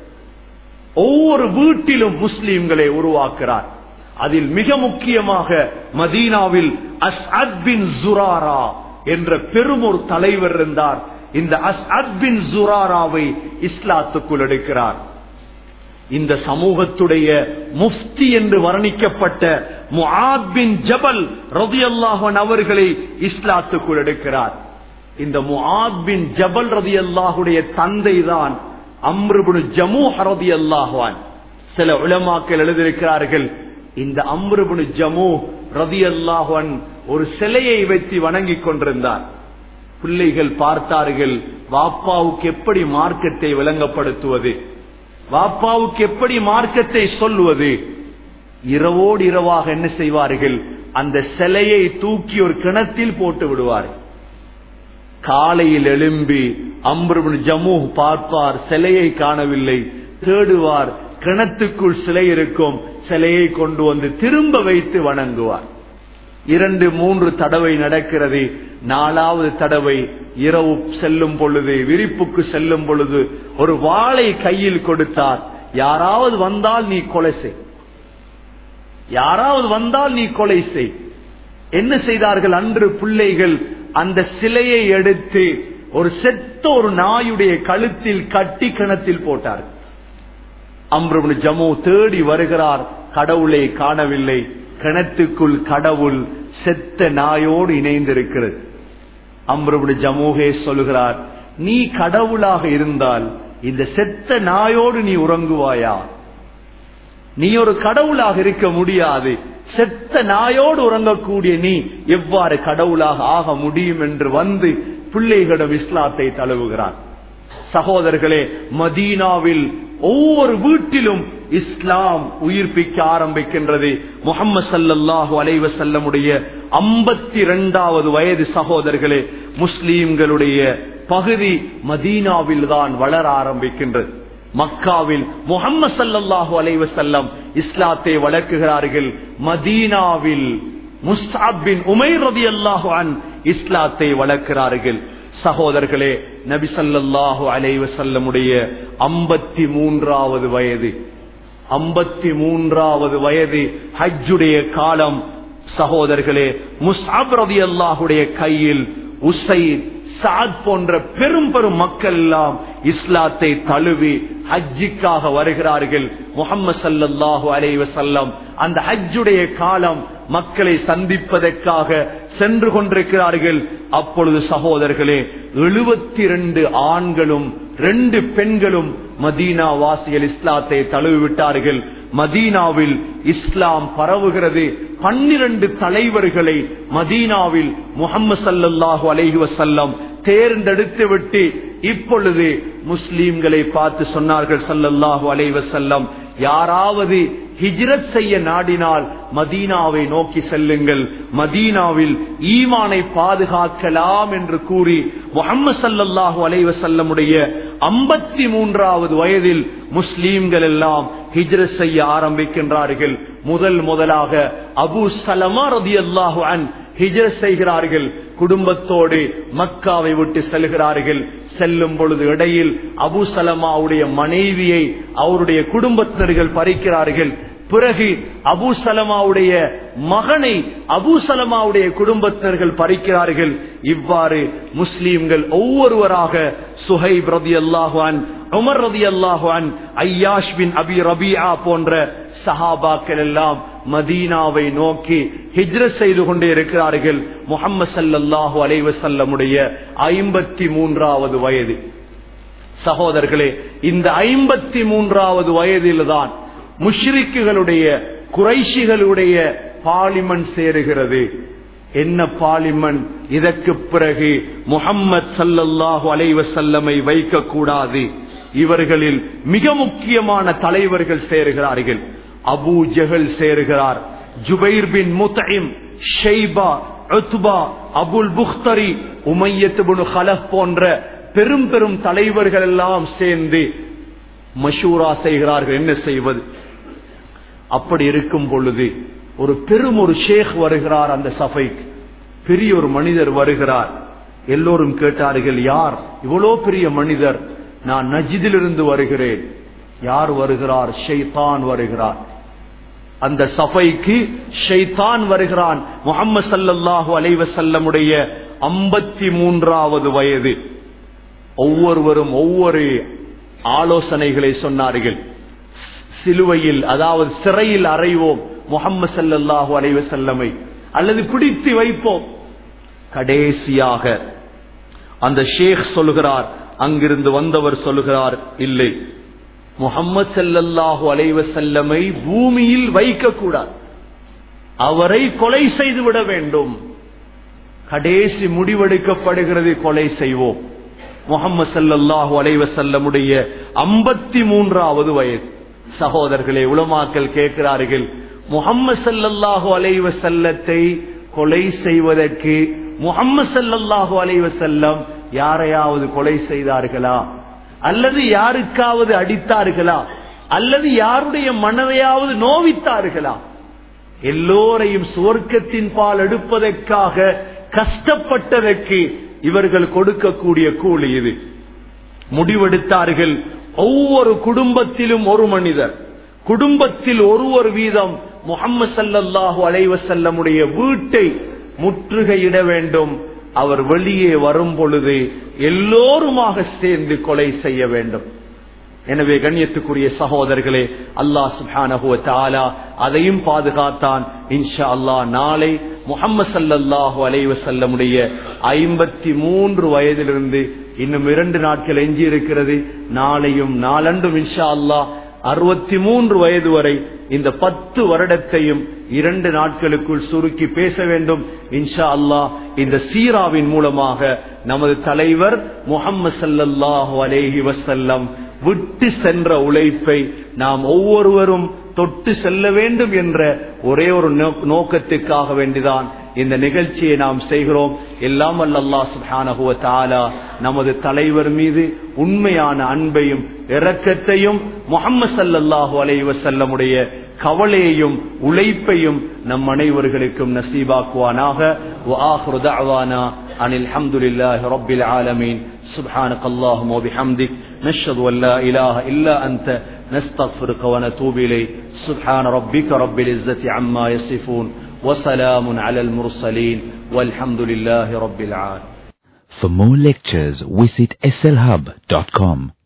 ஒவ்வொரு வீட்டிலும் முஸ்லீம்களை உருவாக்குறார் அதில் மிக முக்கியமாக மதீனாவில் அஸ்அத் பின் ஜுராரா என்ற பெரும் ஒரு தலைவர் இருந்தார் இந்த அஸ்அத் பின் ஜுராராவை இஸ்லாத்துக்குள் எடுக்கிறார் இந்த சமூகத்துடைய முஃப்தி என்று வர்ணிக்கப்பட்ட முஆத் பின் ஜபல் ரதியல்லாஹன் அவர்களை இஸ்லாத்துக்குள் எடுக்கிறார் இந்த முஆத் பின் ஜபல் ரதியல்லாஹுடைய தந்தை தான் அம்ருபுன் ஜமு ரதி அல்லாஹான் சில உலமாக்கள் எழுதியிருக்கிறார்கள் இந்த அம்ருபுன் ஜமு ரதி அல்லாஹன் ஒரு சிலையை வைத்து வணங்கிக் கொண்டிருந்தார் பிள்ளைகள் பார்த்தார்கள் வாப்பாவுக்கு எப்படி மார்க்கத்தை விளங்கப்படுத்துவது வாப்பாவுக்கு எப்படி மார்க்கத்தை சொல்லுவது இரவோடு இரவாக என்ன செய்வார்கள் அந்த சிலையை தூக்கி ஒரு கிணத்தில் போட்டு விடுவார்கள் காலையில் எழும்பி அம்பருபின் ஜம்மு பார்ப்பார் சிலையை காணவில்லை தேடுவார் கிணத்துக்குள் சிலை இருக்கும் சிலையை கொண்டு வந்து திரும்ப வைத்து வணங்குவார் இரண்டு மூன்று தடவை நடக்கிறது நாலாவது தடவை இரவு செல்லும் பொழுது விரிப்புக்கு செல்லும் பொழுது ஒரு வாளை கையில் கொடுத்தார் யாராவது வந்தால் நீ கொலை செய் யாராவது வந்தால் நீ கொலை செய் என்ன செய்தார்கள் அன்று பிள்ளைகள் அந்த சிலையை எடுத்து ஒரு செத்த ஒரு நாயுடைய கழுத்தில் கட்டி கிணத்தில் போட்டார் அம்ருபு ஜமு தேடி வருகிறார் கடவுளை காணவில்லை கிணத்துக்குள் கடவுள் செத்த நாயோடு இணைந்திருக்கிறது அம்ருபு ஜமூகே சொல்லுகிறார் நீ கடவுளாக இருந்தால் இந்த செத்த நாயோடு நீ உறங்குவாயா நீ ஒரு கடவுளாக இருக்க முடியாது செத்த நாயோடு உறங்கக்கூடிய நீ எவ்வாறு கடவுளாக ஆக முடியும் என்று வந்து பிள்ளைகளிடம் இஸ்லாத்தை தழுவுகிறார் சகோதரர்களே மதீனாவில் ஒவ்வொரு வீட்டிலும் இஸ்லாம் உயிர்ப்பிக்க ஆரம்பிக்கின்றது முகமது சல்லாஹு அலைவசல்லமுடைய ஐம்பத்தி இரண்டாவது வயது சகோதரர்களே முஸ்லீம்களுடைய பகுதி மதீனாவில் தான் வளர ஆரம்பிக்கின்றது மக்காவில் முகம்மது சல்லாஹு அலைவசல்லம் இஸ்லாத்தை வளர்க்குகிறார்கள் மதீனாவில் முஸ்தாபின் உமைர் ரதி அல்லாஹு அன் இஸ்லாத்தை வளர்க்கிறார்கள் சகோதரர்களே நபி சல்லாஹு அலைவசல்லமுடைய ஐம்பத்தி மூன்றாவது வயது ஐம்பத்தி மூன்றாவது வயது ஹஜ்ஜுடைய காலம் சகோதரர்களே முஸ்அப் ரதி அல்லாஹுடைய கையில் உசைத் சாத் போன்ற பெரும் பெரும் மக்கள் எல்லாம் இஸ்லாத்தை தழுவி ஹஜ்ஜிக்காக வருகிறார்கள் முகமது சல்லாஹூ அலைவசல்லம் அந்த ஹஜ்ஜுடைய காலம் மக்களை சந்திப்பதற்காக சென்று கொண்டிருக்கிறார்கள் அப்பொழுது சகோதரர்களே எழுபத்தி ரெண்டு ஆண்களும் ரெண்டு பெண்களும் மதீனா வாசிகள் இஸ்லாத்தை தழுவி விட்டார்கள் மதீனாவில் இஸ்லாம் பரவுகிறது பன்னிரண்டு தலைவர்களை மதீனாவில் முகமது சல்லாஹூ அலஹி வசல்லம் தேர்ந்தெடுத்து விட்டு இப்பொழுது முஸ்லீம்களை பார்த்து சொன்னார்கள் சல்லல்லாஹு அலைவசல்லம் யாராவது ஹிஜ்ரத் செய்ய நாடினால் மதீனாவை நோக்கி செல்லுங்கள் மதீனாவில் ஈமானை பாதுகாக்கலாம் என்று கூறி முகமது சல்லல்லாஹு அலைவசல்லமுடைய ஐம்பத்தி மூன்றாவது வயதில் முஸ்லீம்கள் எல்லாம் ஹிஜ்ரத் செய்ய ஆரம்பிக்கின்றார்கள் முதல் முதலாக அபு சலமா ரதி அல்லாஹு அன் ஹிஜர் செய்கிறார்கள் குடும்பத்தோடு மக்காவை விட்டு செல்கிறார்கள் செல்லும் பொழுது இடையில் அபு சலமாவுடைய மனைவியை அவருடைய குடும்பத்தினர்கள் பறிக்கிறார்கள் பிறகு அபு சலமாவுடைய மகனை அபு சலமாவுடைய குடும்பத்தினர்கள் பறிக்கிறார்கள் இவ்வாறு முஸ்லீம்கள் ஒவ்வொருவராக சுஹைப் ரதி அல்லாஹான் உமர் ரதி அல்லாஹான் ஐயாஷ் பின் அபி ரபியா போன்ற சஹாபாக்கள் எல்லாம் மதீனாவை நோக்கி ஹிஜ்ரத் செய்து கொண்டே இருக்கிறார்கள் முகம்மது சல்லாஹூ அலைவசல்லமுடைய ஐம்பத்தி மூன்றாவது வயது சகோதரர்களே இந்த ஐம்பத்தி மூன்றாவது வயதில்தான் முஷ்ரிக்குகளுடைய குறைஷிகளுடைய பார்லிமெண்ட் சேருகிறது என்ன பார்லிமெண்ட் இதற்கு பிறகு முகம்மது சல்லல்லாஹு அலைவசல்லமை வைக்க கூடாது இவர்களில் மிக முக்கியமான தலைவர்கள் சேருகிறார்கள் அபு ஜஹல் சேருகிறார் ஜுபைர் பின் முத்தைம் ஷெய்பா உத்பா அபுல் புக்தரி உமையத்து ஹலப் போன்ற பெரும் பெரும் தலைவர்கள் எல்லாம் சேர்ந்து மஷூரா செய்கிறார்கள் என்ன செய்வது அப்படி இருக்கும் பொழுது ஒரு பெரும் ஒரு ஷேக் வருகிறார் அந்த சபைக்கு பெரிய ஒரு மனிதர் வருகிறார் எல்லோரும் கேட்டார்கள் யார் இவ்வளோ பெரிய மனிதர் நான் நஜிதிலிருந்து வருகிறேன் யார் வருகிறார் ஷைதான் வருகிறார் அந்த சபைக்கு ஷைதான் வருகிறான் முகமது சல்லல்லாஹு அலைவசல்லமுடைய ஐம்பத்தி மூன்றாவது வயது ஒவ்வொருவரும் ஒவ்வொரு ஆலோசனைகளை சொன்னார்கள் சிலுவையில் அதாவது சிறையில் அறைவோம் முகம்மது சல்லாஹூ அலைவசல்லமை அல்லது பிடித்து வைப்போம் கடைசியாக அந்த ஷேக் சொல்லுகிறார் அங்கிருந்து வந்தவர் சொல்லுகிறார் இல்லை முகம்மது சல்லல்லாஹு அலைவசல்லமை பூமியில் வைக்கக்கூடாது அவரை கொலை செய்து விட வேண்டும் கடைசி முடிவெடுக்கப்படுகிறது கொலை செய்வோம் முகம்மது சல்லல்லாஹு அலைவசல்லமுடைய ஐம்பத்தி மூன்றாவது வயது சகோதரர்களே உலமாக்கல் கேட்கிறார்கள் முகம்மது சல்லல்லாஹு அலைவ செல்லத்தை கொலை செய்வதற்கு முகம்மது சல்லல்லாஹு அலைவ செல்லம் யாரையாவது கொலை செய்தார்களா அல்லது யாருக்காவது அடித்தார்களா அல்லது யாருடைய மனதையாவது நோவித்தார்களா எல்லோரையும் சுவர்க்கத்தின் பால் எடுப்பதற்காக கஷ்டப்பட்டதற்கு இவர்கள் கொடுக்கக்கூடிய கூலி இது முடிவெடுத்தார்கள் ஒவ்வொரு குடும்பத்திலும் ஒரு மனிதர் குடும்பத்தில் ஒரு ஒரு வீதம் முகம்மது சல்லல்லாஹு அலைவசல்லமுடைய வீட்டை முற்றுகையிட வேண்டும் அவர் வெளியே வரும் பொழுது எல்லோருமாக சேர்ந்து கொலை செய்ய வேண்டும் எனவே கண்ணியத்துக்குரிய சகோதரர்களே அல்லாஹ் சுஹானஹுவ தாலா அதையும் பாதுகாத்தான் இன்ஷா அல்லாஹ் நாளை முகம்மது சல்லல்லாஹு அலைவசல்லமுடைய ஐம்பத்தி மூன்று வயதிலிருந்து இன்னும் இரண்டு நாட்கள் எஞ்சி இருக்கிறது நாளையும் நாளன்றும் இன்ஷா அல்லாஹ் அறுபத்தி மூன்று வயது வரை இந்த பத்து வருடத்தையும் இரண்டு நாட்களுக்குள் சுருக்கி பேச வேண்டும் இன்ஷா அல்லாஹ் இந்த சீராவின் மூலமாக நமது தலைவர் முகம்மது சல்லல்லாஹு அலேஹி வசல்லம் விட்டு சென்ற உழைப்பை நாம் ஒவ்வொருவரும் தொட்டு செல்ல வேண்டும் என்ற ஒரே ஒரு நோக்கத்துக்காக வேண்டிதான் இந்த நிகழ்ச்சியை நாம் செய்கிறோம் எல்லாம் அல்லா சுஹானகுவ தாலா நமது தலைவர் மீது உண்மையான அன்பையும் இரக்கத்தையும் முகம்மது சல்லல்லாஹு அலைவசல்லமுடைய கவலையையும் உழைப்பையும் நம் அனைவர்களுக்கும் நசீபாக்குவானாக அனில் அஹமதுல்லாஹி ரபில் ஆலமீன் سبحانك اللهم وبحمدك نشهد أن لا إله إلا أنت نستغفرك ونتوب إليك سبحان ربك رب العزة عما يصفون وسلام على المرسلين والحمد لله رب العالمين For more lectures, visit slhub.com.